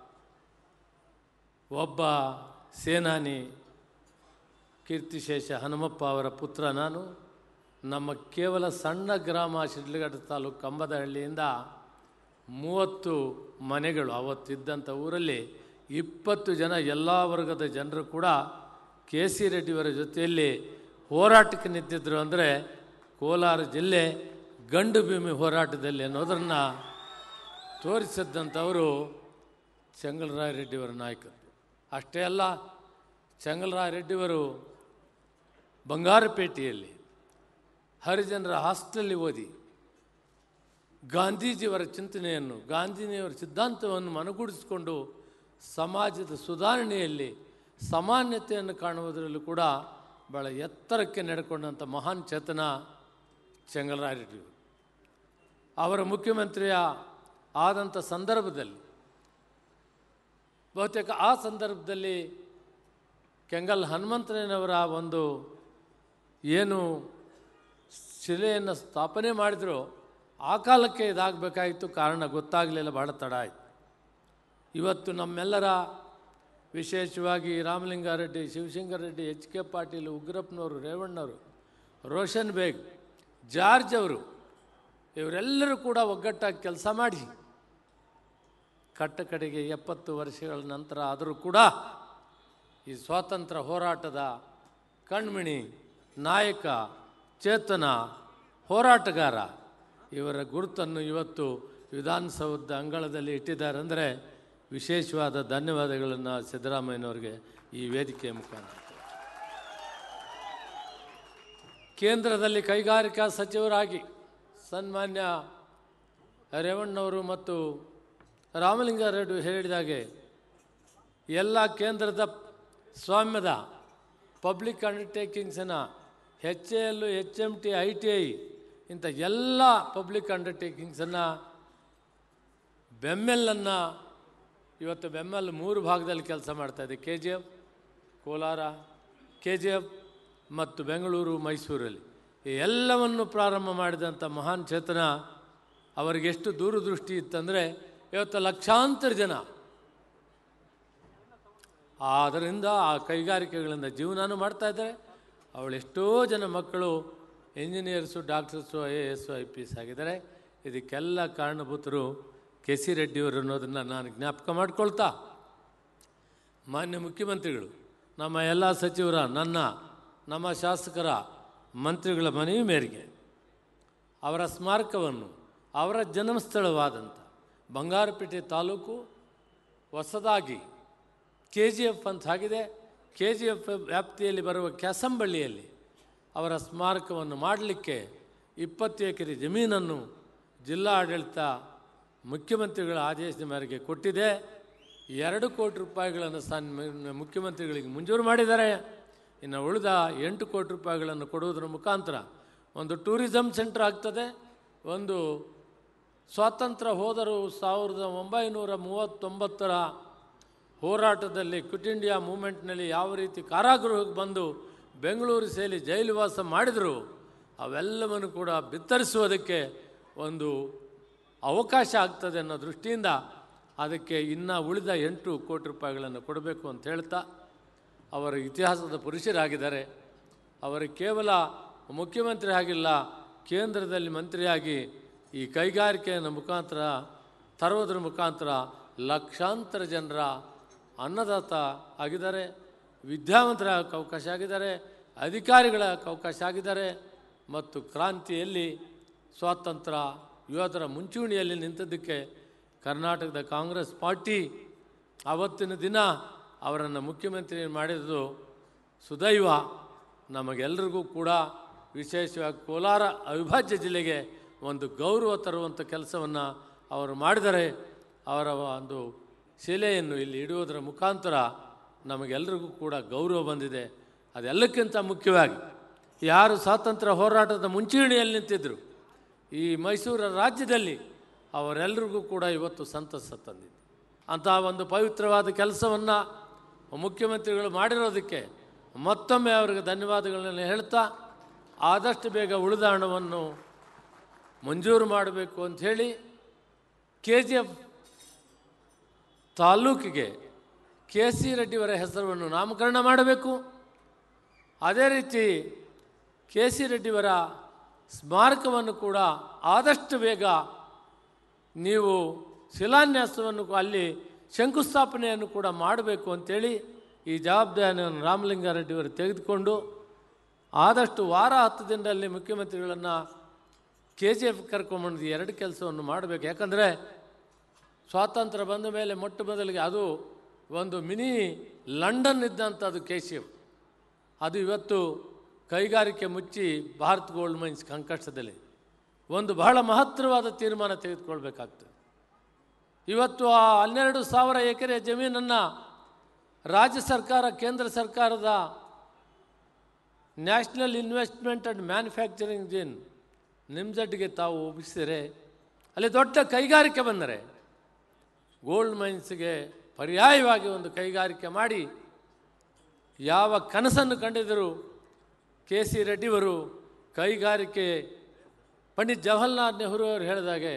Speaker 6: ಒಬ್ಬ ಸೇನಾನಿ ಕೀರ್ತಿಶೇಷ ಹನುಮಪ್ಪ ಅವರ ಪುತ್ರ ನಾನು ನಮ್ಮ ಕೇವಲ ಸಣ್ಣ ಗ್ರಾಮ ಶಿಡ್ಲಘಟ್ಟ ತಾಲೂಕು ಕಂಬದಹಳ್ಳಿಯಿಂದ ಮೂವತ್ತು ಮನೆಗಳು ಅವತ್ತಿದ್ದಂಥ ಊರಲ್ಲಿ ಇಪ್ಪತ್ತು ಜನ ಎಲ್ಲ ವರ್ಗದ ಜನರು ಕೂಡ ಕೆ ಸಿ ರೆಡ್ಡಿಯವರ ಜೊತೆಯಲ್ಲಿ ಹೋರಾಟಕ್ಕೆ ನಿಂತಿದ್ದರು ಅಂದರೆ ಕೋಲಾರ ಜಿಲ್ಲೆ ಗಂಡು ಭೂಮಿ ಹೋರಾಟದಲ್ಲಿ ಅನ್ನೋದನ್ನು ತೋರಿಸಿದ್ದಂಥವರು ಚೆಂಗಲರಾಯ ರೆಡ್ಡಿಯವರ ನಾಯಕರು ಅಷ್ಟೇ ಅಲ್ಲ ಚೆಂಗಲರಾಯ ರೆಡ್ಡಿಯವರು ಬಂಗಾರಪೇಟೆಯಲ್ಲಿ ಹರಿಜನರ ಹಾಸ್ಟೆಲಲ್ಲಿ ಓದಿ ಗಾಂಧೀಜಿಯವರ ಚಿಂತನೆಯನ್ನು ಗಾಂಧೀಜಿಯವರ ಸಿದ್ಧಾಂತವನ್ನು ಮನಗೂಡಿಸಿಕೊಂಡು ಸಮಾಜದ ಸುಧಾರಣೆಯಲ್ಲಿ ಸಮಾನ್ಯತೆಯನ್ನು ಕಾಣುವುದರಲ್ಲೂ ಕೂಡ ಭಾಳ ಎತ್ತರಕ್ಕೆ ನಡೆಕೊಂಡಂಥ ಮಹಾನ್ ಚೇತನ ಚೆಂಗಲರಾಯ ರೆಡ್ಡಿಯವರು ಅವರ ಮುಖ್ಯಮಂತ್ರಿಯ ಆದಂಥ ಸಂದರ್ಭದಲ್ಲಿ ಬಹುತೇಕ ಆ ಸಂದರ್ಭದಲ್ಲಿ ಕೆಂಗಲ್ ಹನುಮಂತಯ್ಯನವರ ಒಂದು ಏನು ಶಿಲೆಯನ್ನು ಸ್ಥಾಪನೆ ಮಾಡಿದ್ರು ಆ ಕಾಲಕ್ಕೆ ಇದಾಗಬೇಕಾಗಿತ್ತು ಕಾರಣ ಗೊತ್ತಾಗಲಿಲ್ಲ ಭಾಳ ತಡ ಆಯಿತು ಇವತ್ತು ನಮ್ಮೆಲ್ಲರ ವಿಶೇಷವಾಗಿ ರಾಮಲಿಂಗಾರೆಡ್ಡಿ ಶಿವಶಂಕರರೆಡ್ಡಿ ಎಚ್ ಕೆ ಪಾಟೀಲ್ ಉಗ್ರಪ್ಪನವರು ರೇವಣ್ಣವರು ರೋಷನ್ ಬೇಗ್ ಜಾರ್ಜ್ ಅವರು ಇವರೆಲ್ಲರೂ ಕೂಡ ಒಗ್ಗಟ್ಟಾಗಿ ಕೆಲಸ ಮಾಡಿ ಕಟ್ಟ ಕಡೆಗೆ ಎಪ್ಪತ್ತು ವರ್ಷಗಳ ನಂತರ ಆದರೂ ಕೂಡ ಈ ಸ್ವಾತಂತ್ರ್ಯ ಹೋರಾಟದ ಕಣ್ಮಣಿ ನಾಯಕ ಚೇತನ ಹೋರಾಟಗಾರ ಇವರ ಗುರುತನ್ನು ಇವತ್ತು ವಿಧಾನಸೌಧದ ಅಂಗಳದಲ್ಲಿ ಇಟ್ಟಿದ್ದಾರೆ ಅಂದರೆ ವಿಶೇಷವಾದ ಧನ್ಯವಾದಗಳನ್ನು ಸಿದ್ದರಾಮಯ್ಯನವರಿಗೆ ಈ ವೇದಿಕೆಯ ಮುಖಾಂತರ ಕೇಂದ್ರದಲ್ಲಿ ಕೈಗಾರಿಕಾ ಸಚಿವರಾಗಿ ಸನ್ಮಾನ್ಯ ರೇವಣ್ಣವರು ಮತ್ತು ರಾಮಲಿಂಗಾರೆಡ್ಡಿ ಹೇಳಿದಾಗೆ ಎಲ್ಲ ಕೇಂದ್ರದ ಸ್ವಾಮ್ಯದ ಪಬ್ಲಿಕ್ ಅಂಡರ್ಟೇಕಿಂಗ್ಸನ್ನು H A L H M T I T I ಇಂಥ ಎಲ್ಲ ಪಬ್ಲಿಕ್ ಅಂಡರ್ಟೇಕಿಂಗ್ಸನ್ನು ಬೆಮ್ಮೆಲ್ಲನ್ನು ಇವತ್ತು ಬೆಮ್ಮೆಲ್ ಮೂರು ಭಾಗದಲ್ಲಿ ಕೆಲಸ ಮಾಡ್ತಾಯಿದೆ K G F Kolar K G F ಮತ್ತು ಬೆಂಗಳೂರು ಮೈಸೂರಲ್ಲಿ ಈ ಎಲ್ಲವನ್ನು ಪ್ರಾರಂಭ ಮಾಡಿದಂಥ ಮಹಾನ್ ಚೇತನ ಅವರಿಗೆ ಎಷ್ಟು ದೂರದೃಷ್ಟಿ ಇತ್ತಂದರೆ ಇವತ್ತು ಲಕ್ಷಾಂತರ ಜನ ಆದ್ದರಿಂದ ಆ ಕೈಗಾರಿಕೆಗಳಿಂದ ಜೀವನನೂ ಮಾಡ್ತಾ ಇದ್ದಾರೆ ಅವಳು ಎಷ್ಟೋ ಜನ ಮಕ್ಕಳು engineers doctors I A S I P S ಆಗಿದ್ದಾರೆ ಇದಕ್ಕೆಲ್ಲ ಕಾರಣಭೂತರು ಕೆ ಸಿ ರೆಡ್ಡಿಯವರು ಅನ್ನೋದನ್ನು ನಾನು ಜ್ಞಾಪಕ ಮಾಡ್ಕೊಳ್ತಾ ಮಾನ್ಯ ಮುಖ್ಯಮಂತ್ರಿಗಳು ನಮ್ಮ ಎಲ್ಲ ಸಚಿವರ ನನ್ನ ನಮ್ಮ ಶಾಸಕರ ಮಂತ್ರಿಗಳ ಮನವಿ ಮೇರೆಗೆ ಅವರ ಸ್ಮಾರಕವನ್ನು ಅವರ ಜನ್ಮಸ್ಥಳವಾದಂಥ ಬಂಗಾರಪೇಟೆ ತಾಲೂಕು ಹೊಸದಾಗಿ ಕೆ ಜಿ ಎಫ್ ಅಂತ ಆಗಿದೆ ಕೆ ಜಿ ಎಫ್ ವ್ಯಾಪ್ತಿಯಲ್ಲಿ ಬರುವ ಕ್ಯಾಸಂಬಳ್ಳಿಯಲ್ಲಿ ಅವರ ಸ್ಮಾರಕವನ್ನು ಮಾಡಲಿಕ್ಕೆ ಇಪ್ಪತ್ತು ಎಕರೆ ಜಮೀನನ್ನು ಜಿಲ್ಲಾ ಆಡಳಿತ ಮುಖ್ಯಮಂತ್ರಿಗಳ ಆದೇಶದ ಮೇರೆಗೆ ಕೊಟ್ಟಿದೆ ಎರಡು ಕೋಟಿ ರೂಪಾಯಿಗಳನ್ನು ಸನ್ಮಾನ್ಯ ಮುಖ್ಯಮಂತ್ರಿಗಳಿಗೆ ಮಂಜೂರು ಮಾಡಿದ್ದಾರೆ ಇನ್ನು ಉಳಿದ ಎಂಟು ಕೋಟಿ ರೂಪಾಯಿಗಳನ್ನು ಕೊಡುವುದರ ಮುಖಾಂತರ ಒಂದು ಟೂರಿಸಂ ಸೆಂಟರ್ ಆಗ್ತದೆ ಒಂದು ಸ್ವಾತಂತ್ರ್ಯ ಹೋದರು ಸಾವಿರದ ಒಂಬೈನೂರ ಮೂವತ್ತೊಂಬತ್ತರ ಹೋರಾಟದಲ್ಲಿ ಕ್ವಿಟ್ ಇಂಡಿಯಾ ಮೂಮೆಂಟ್ನಲ್ಲಿ ಯಾವ ರೀತಿ ಕಾರಾಗೃಹಕ್ಕೆ ಬಂದು ಬೆಂಗಳೂರು ಸೇರಿ ಜೈಲುವಾಸ ಮಾಡಿದರು ಅವೆಲ್ಲವನ್ನು ಕೂಡ ಬಿತ್ತರಿಸುವುದಕ್ಕೆ ಒಂದು ಅವಕಾಶ ಆಗ್ತದೆ ಅನ್ನೋ ದೃಷ್ಟಿಯಿಂದ ಅದಕ್ಕೆ ಇನ್ನು ಉಳಿದ ಎಂಟು ಕೋಟಿ ರೂಪಾಯಿಗಳನ್ನು ಕೊಡಬೇಕು ಅಂತ ಹೇಳ್ತಾ ಅವರ ಇತಿಹಾಸದ ಪುರುಷರಾಗಿದ್ದಾರೆ ಅವರು ಕೇವಲ ಮುಖ್ಯಮಂತ್ರಿ ಆಗಿಲ್ಲ ಕೇಂದ್ರದಲ್ಲಿ ಮಂತ್ರಿಯಾಗಿ ಈ ಕೈಗಾರಿಕೆಯ ಮುಖಾಂತರ ತರುವುದರ ಮುಖಾಂತರ ಲಕ್ಷಾಂತರ ಜನರ ಅನ್ನದಾತ ಆಗಿದ್ದಾರೆ ವಿದ್ಯಾವಂತರ ಅವಕಾಶ ಆಗಿದ್ದಾರೆ ಅಧಿಕಾರಿಗಳ ಅವಕಾಶ ಆಗಿದ್ದಾರೆ ಮತ್ತು ಕ್ರಾಂತಿಯಲ್ಲಿ ಸ್ವಾತಂತ್ರ್ಯ ಯೋಧರ ಮುಂಚೂಣಿಯಲ್ಲಿ ನಿಂತದ್ದಕ್ಕೆ ಕರ್ನಾಟಕದ ಕಾಂಗ್ರೆಸ್ ಪಾರ್ಟಿ ಆವತ್ತಿನ ದಿನ ಅವರನ್ನು ಮುಖ್ಯಮಂತ್ರಿ ಮಾಡಿದ್ದು ಸುದೈವ ನಮಗೆಲ್ಲರಿಗೂ ಕೂಡ ವಿಶೇಷವಾಗಿ ಕೋಲಾರ ಅವಿಭಾಜ್ಯ ಜಿಲ್ಲೆಗೆ ಒಂದು ಗೌರವ ತರುವಂಥ ಕೆಲಸವನ್ನು ಅವರು ಮಾಡಿದರೆ ಅವರ ಒಂದು ಶಿಲೆಯನ್ನು ಇಲ್ಲಿ ಇಡುವುದರ ಮುಖಾಂತರ ನಮಗೆಲ್ಲರಿಗೂ ಕೂಡ ಗೌರವ ಬಂದಿದೆ ಅದೆಲ್ಲಕ್ಕಿಂತ ಮುಖ್ಯವಾಗಿ ಯಾರು ಸ್ವಾತಂತ್ರ್ಯ ಹೋರಾಟದ ಮುಂಚೂಣಿಯಲ್ಲಿ ನಿಂತಿದ್ದರು ಈ ಮೈಸೂರ ರಾಜ್ಯದಲ್ಲಿ ಅವರೆಲ್ಲರಿಗೂ ಕೂಡ ಇವತ್ತು ಸಂತಸ ತಂದಿದೆ ಅಂತಹ ಒಂದು ಪವಿತ್ರವಾದ ಕೆಲಸವನ್ನು ಮುಖ್ಯಮಂತ್ರಿಗಳು ಮಾಡಿರೋದಕ್ಕೆ ಮತ್ತೊಮ್ಮೆ ಅವರಿಗೆ ಧನ್ಯವಾದಗಳನ್ನು ಹೇಳ್ತಾ ಆದಷ್ಟು ಬೇಗ ಉಳಿದ ಹಣವನ್ನು ಮಂಜೂರು ಮಾಡಬೇಕು ಅಂಥೇಳಿ ಕೆ ಜಿ ಎಫ್ ತಾಲೂಕಿಗೆ ಕೆ ಸಿ ರೆಡ್ಡಿಯವರ ಹೆಸರನ್ನು ನಾಮಕರಣ ಮಾಡಬೇಕು ಅದೇ ರೀತಿ ಕೆ ಸಿ ರೆಡ್ಡಿಯವರ ಸ್ಮಾರಕವನ್ನು ಕೂಡ ಆದಷ್ಟು ಬೇಗ ನೀವು ಶಿಲಾನ್ಯಾಸವನ್ನು ಅಲ್ಲಿ ಶಂಕುಸ್ಥಾಪನೆಯನ್ನು ಕೂಡ ಮಾಡಬೇಕು ಅಂತೇಳಿ ಈ ಜವಾಬ್ದಾರಿಯನ್ನು ರಾಮಲಿಂಗಾರೆಡ್ಡಿಯವರು ತೆಗೆದುಕೊಂಡು ಆದಷ್ಟು ವಾರ ಹತ್ತು ದಿನದಲ್ಲಿ ಮುಖ್ಯಮಂತ್ರಿಗಳನ್ನು ಕೆ ಜಿ ಎಫ್ ಕರ್ಕೊಂಬಂದು ಎರಡು ಕೆಲಸವನ್ನು ಮಾಡಬೇಕು ಯಾಕಂದರೆ ಸ್ವಾತಂತ್ರ್ಯ ಬಂದ ಮೇಲೆ ಮೊಟ್ಟ ಮೊದಲಿಗೆ ಅದು ಒಂದು ಮಿನಿ ಲಂಡನ್ ಇದ್ದಂಥದ್ದು ಕೆ ಸಿ ಎಫ್ ಅದು ಇವತ್ತು ಕೈಗಾರಿಕೆ ಮುಚ್ಚಿ ಭಾರತ್ ಗೋಲ್ಡ್ ಮೈನ್ಸ್ ಸಂಕಷ್ಟದಲ್ಲಿ ಒಂದು ಬಹಳ ಮಹತ್ತರವಾದ ತೀರ್ಮಾನ ತೆಗೆದುಕೊಳ್ಬೇಕಾಗ್ತದೆ ಇವತ್ತು ಆ ಹನ್ನೆರಡು ಸಾವಿರ ಎಕರೆ ಜಮೀನನ್ನು ರಾಜ್ಯ ಸರ್ಕಾರ ಕೇಂದ್ರ ಸರ್ಕಾರದ ನ್ಯಾಷನಲ್ ಇನ್ವೆಸ್ಟ್ಮೆಂಟ್ ಆ್ಯಂಡ್ ಮ್ಯಾನುಫ್ಯಾಕ್ಚರಿಂಗ್ ಜಿನ್ ನಿಮ್ಜಡ್ಗೆ ತಾವು ಒಪ್ಪಿಸಿದರೆ ಅಲ್ಲಿ ದೊಡ್ಡ ಕೈಗಾರಿಕೆ ಬಂದರೆ ಗೋಲ್ಡ್ ಮೈನ್ಸ್ಗೆ ಪರ್ಯಾಯವಾಗಿ ಒಂದು ಕೈಗಾರಿಕೆ ಮಾಡಿ ಯಾವ ಕನಸನ್ನು ಕಂಡಿದ್ದರು ಕೆ ಸಿ ರೆಡ್ಡಿಯವರು ಕೈಗಾರಿಕೆ ಪಂಡಿತ್ ಜವಾಹರ್ಲಾಲ್ ನೆಹರು ಅವರು ಹೇಳಿದಾಗೆ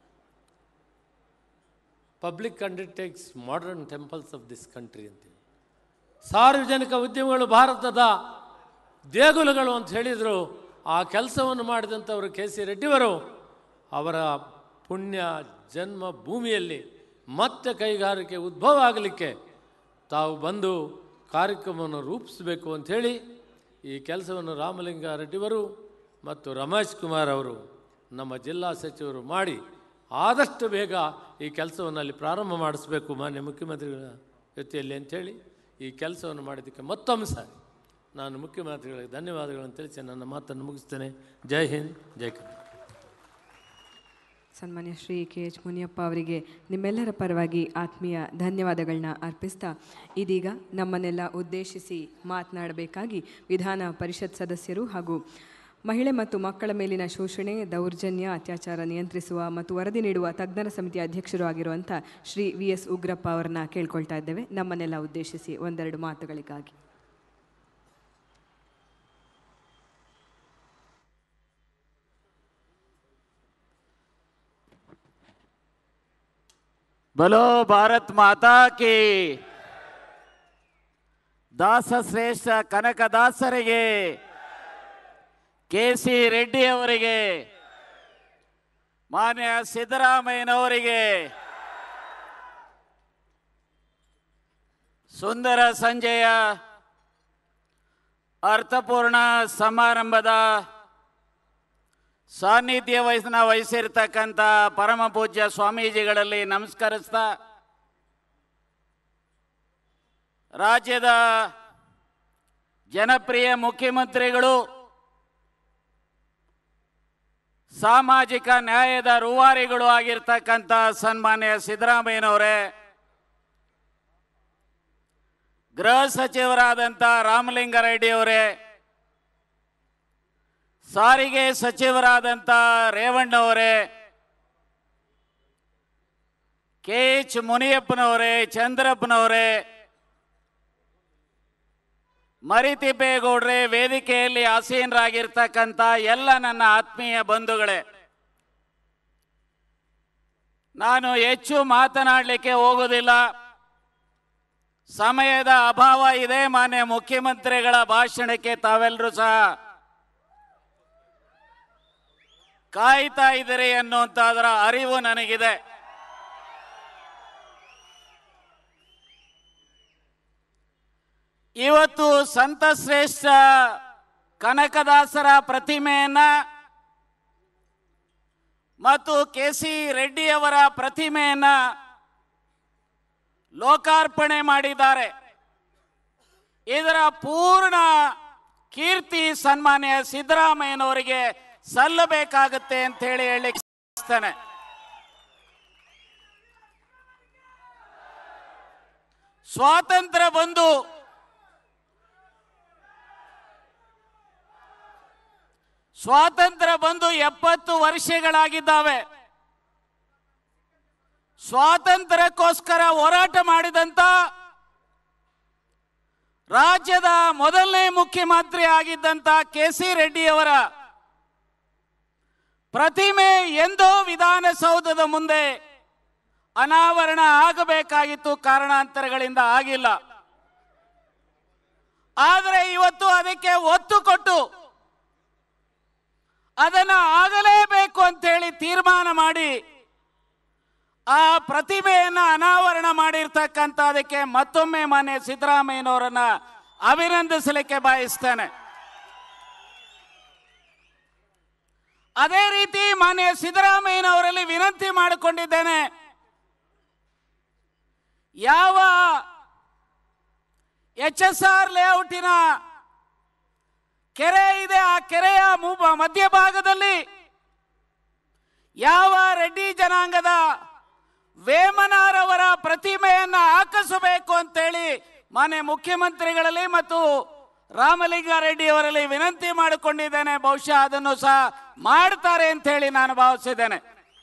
Speaker 6: public undertakes modern temples of this country ಅಂತೇಳಿ ಸಾರ್ವಜನಿಕ ಉದ್ಯಮಗಳು ಭಾರತದ ದೇಗುಲಗಳು ಅಂತ ಹೇಳಿದರು ಆ ಕೆಲಸವನ್ನು ಮಾಡಿದಂಥವರು ಕೆ ಸಿ ರೆಡ್ಡಿಯವರು ಅವರ ಪುಣ್ಯ ಜನ್ಮ ಭೂಮಿಯಲ್ಲಿ ಮತ್ತೆ ಕೈಗಾರಿಕೆ ಉದ್ಭವ ಆಗಲಿಕ್ಕೆ ತಾವು ಬಂದು ಕಾರ್ಯಕ್ರಮವನ್ನು ರೂಪಿಸಬೇಕು ಅಂಥೇಳಿ ಈ ಕೆಲಸವನ್ನು ರಾಮಲಿಂಗ ರೆಡ್ಡಿಯವರು ಮತ್ತು ರಮೇಶ್ ಕುಮಾರ್ ಅವರು ನಮ್ಮ ಜಿಲ್ಲಾ ಸಚಿವರು ಮಾಡಿ ಆದಷ್ಟು ಬೇಗ ಈ ಕೆಲಸವನ್ನು ಅಲ್ಲಿ ಪ್ರಾರಂಭ ಮಾಡಿಸಬೇಕು ಮಾನ್ಯ ಮುಖ್ಯಮಂತ್ರಿಗಳ ಜೊತೆಯಲ್ಲಿ ಅಂಥೇಳಿ ಈ ಕೆಲಸವನ್ನು ಮಾಡಿದ್ದಕ್ಕೆ ಮತ್ತೊಮ್ಮೆ ಸಾರಿ ನಾನು ಮುಖ್ಯಮಂತ್ರಿಗಳಿಗೆ ಧನ್ಯವಾದಗಳನ್ನು ತಿಳಿಸಿ ನನ್ನ ಮಾತನ್ನು ಮುಗಿಸ್ತೇನೆ ಜೈ ಹಿಂದ್ ಜೈ ಕರ್ನಾಟಕ
Speaker 2: ಸನ್ಮಾನ್ಯ ಶ್ರೀ ಕೆ ಎಚ್ ಮುನಿಯಪ್ಪ ಅವರಿಗೆ ನಿಮ್ಮೆಲ್ಲರ ಪರವಾಗಿ ಆತ್ಮೀಯ ಧನ್ಯವಾದಗಳನ್ನ ಅರ್ಪಿಸ್ತಾ ಇದೀಗ ನಮ್ಮನ್ನೆಲ್ಲ ಉದ್ದೇಶಿಸಿ ಮಾತನಾಡಬೇಕಾಗಿ ವಿಧಾನ ಪರಿಷತ್ ಸದಸ್ಯರು ಹಾಗೂ ಮಹಿಳೆ ಮತ್ತು ಮಕ್ಕಳ ಮೇಲಿನ ಶೋಷಣೆ ದೌರ್ಜನ್ಯ ಅತ್ಯಾಚಾರ ನಿಯಂತ್ರಿಸುವ ಮತ್ತು ವರದಿ ನೀಡುವ ತಜ್ಞರ ಸಮಿತಿ ಅಧ್ಯಕ್ಷರು ಆಗಿರುವಂಥ ಶ್ರೀ ವಿ ಎಸ್ ಉಗ್ರಪ್ಪ ಅವರನ್ನ ಕೇಳ್ಕೊಳ್ತಾ ಇದ್ದೇವೆ ನಮ್ಮನ್ನೆಲ್ಲ ಉದ್ದೇಶಿಸಿ ಒಂದೆರಡು ಮಾತುಗಳಿಗಾಗಿ
Speaker 7: ಬಲೋ ಭಾರತ್ ಮಾತಾ ಕಿ ದಾಸ ಶ್ರೇಷ್ಠ ಕನಕದಾಸರಿಗೆ ಕೆ ಸಿ ರೆಡ್ಡಿ ಅವರಿಗೆ ಮಾನ್ಯ ಸಿದ್ದರಾಮಯ್ಯನವರಿಗೆ ಸುಂದರ ಸಂಜೆಯ ಅರ್ಥಪೂರ್ಣ ಸಮಾರಂಭದ ಸಾನ್ನಿಧ್ಯ ವಯಸ್ಸನ್ನ ವಹಿಸಿರ್ತಕ್ಕಂಥ ಪರಮ ಪೂಜ್ಯ ಸ್ವಾಮೀಜಿಗಳಲ್ಲಿ ನಮಸ್ಕರಿಸ್ತಾ ರಾಜ್ಯದ ಜನಪ್ರಿಯ ಮುಖ್ಯಮಂತ್ರಿಗಳು ಸಾಮಾಜಿಕ ನ್ಯಾಯದ ರೂವಾರಿಗಳು ಆಗಿರ್ತಕ್ಕಂಥ ಸನ್ಮಾನ್ಯ ಸಿದ್ದರಾಮಯ್ಯನವರೇ ಗೃಹ ಸಚಿವರಾದಂಥ ರಾಮಲಿಂಗಾರೆಡ್ಡಿ ಅವರೇ ಸಾರಿಗೆ ಸಚಿವರಾದಂಥ ರೇವಣ್ಣವರೇ ಕೆ ಎಚ್ ಮುನಿಯಪ್ಪನವರೇ ಚಂದ್ರಪ್ಪನವರೇ ಮರಿತಿಪ್ಪೇಗೌಡ್ರೆ ವೇದಿಕೆಯಲ್ಲಿ ಆಸೀನರಾಗಿರ್ತಕ್ಕಂಥ ಎಲ್ಲ ನನ್ನ ಆತ್ಮೀಯ ಬಂಧುಗಳೇ ನಾನು ಹೆಚ್ಚು ಮಾತನಾಡಲಿಕ್ಕೆ ಹೋಗೋದಿಲ್ಲ ಸಮಯದ ಅಭಾವ ಇದೆ ಮಾನ್ಯ ಮುಖ್ಯಮಂತ್ರಿಗಳ ಭಾಷಣಕ್ಕೆ ತಾವೆಲ್ಲರೂ ಸಹ ಕಾಯ್ತಾ ಇದ್ದೀರಿ ಅನ್ನುವಂಥದ್ರ ಅರಿವು ನನಗಿದೆ ಇವತ್ತು ಸಂತ ಶ್ರೇಷ್ಠ ಕನಕದಾಸರ ಪ್ರತಿಮೆಯನ್ನ ಮತ್ತು ಕೆ ಸಿ ರೆಡ್ಡಿಯವರ ಪ್ರತಿಮೆಯನ್ನ ಲೋಕಾರ್ಪಣೆ ಮಾಡಿದ್ದಾರೆ ಇದರ ಪೂರ್ಣ ಕೀರ್ತಿ ಸನ್ಮಾನ್ಯ ಸಿದ್ದರಾಮಯ್ಯನವರಿಗೆ ಸಲ್ಲಬೇಕಾಗತ್ತೆ ಅಂತ ಹೇಳಿ ಹೇಳಲಿಕ್ಕೆ ಇಚ್ಛಿಸ್ತೇನೆ ಸ್ವಾತಂತ್ರ್ಯ ಬಂದು ಸ್ವಾತಂತ್ರ್ಯ ಬಂದು ಎಪ್ಪತ್ತು ವರ್ಷಗಳಾಗಿದ್ದಾವೆ ಸ್ವಾತಂತ್ರ್ಯಕ್ಕೋಸ್ಕರ ಹೋರಾಟ ಮಾಡಿದಂತ ರಾಜ್ಯದ ಮೊದಲನೇ ಮುಖ್ಯಮಂತ್ರಿ ಆಗಿದ್ದಂತ ಕೆ ಸಿ ರೆಡ್ಡಿಯವರ ಪ್ರತಿಮೆ ಎಂದೋ ವಿಧಾನಸೌಧದ ಮುಂದೆ ಅನಾವರಣ ಆಗಬೇಕಾಗಿತ್ತು ಕಾರಣಾಂತರಗಳಿಂದ ಆಗಿಲ್ಲ ಆದರೆ ಇವತ್ತು ಅದಕ್ಕೆ ಒತ್ತು ಕೊಟ್ಟು ಅದನ್ನ ಆಗಲೇಬೇಕು ಅಂತೇಳಿ ತೀರ್ಮಾನ ಮಾಡಿ ಆ ಪ್ರತಿಭೆಯನ್ನ ಅನಾವರಣ ಮಾಡಿರ್ತಕ್ಕಂಥ ಅದಕ್ಕೆ ಮತ್ತೊಮ್ಮೆ ಮಾನ್ಯ ಸಿದ್ದರಾಮಯ್ಯನವರನ್ನ ಅಭಿನಂದಿಸಲಿಕ್ಕೆ ಬಯಸ್ತೇನೆ ಅದೇ ರೀತಿ ಮಾನ್ಯ ಸಿದ್ದರಾಮಯ್ಯನವರಲ್ಲಿ ವಿನಂತಿ ಮಾಡಿಕೊಂಡಿದ್ದೇನೆ ಯಾವ ಎಚ್ ಎಸ್ ಆರ್ ಲೇಔಟಿನ ಕೆರೆ ಇದೆ ಆ ಕೆರೆಯ ಮು- ಮಧ್ಯಭಾಗದಲ್ಲಿ ಯಾವ ರೆಡ್ಡಿ ಜನಾಂಗದ ವೇಮನಾರವರ ಪ್ರತಿಮೆಯನ್ನ ಹಾಕಿಸಬೇಕು ಅಂತೇಳಿ ಮಾನ್ಯ ಮುಖ್ಯಮಂತ್ರಿಗಳಲ್ಲಿ ಮತ್ತು ರಾಮಲಿಂಗಾರೆಡ್ಡಿ ಅವರಲ್ಲಿ ವಿನಂತಿ ಮಾಡಿಕೊಂಡಿದ್ದೇನೆ ಬಹುಶಃ ಅದನ್ನು ಸಹ ಮಾಡ್ತಾರೆ ಅಂತ ಹೇಳಿ ನಾನು ಭಾವಿಸಿದ್ದೇನೆ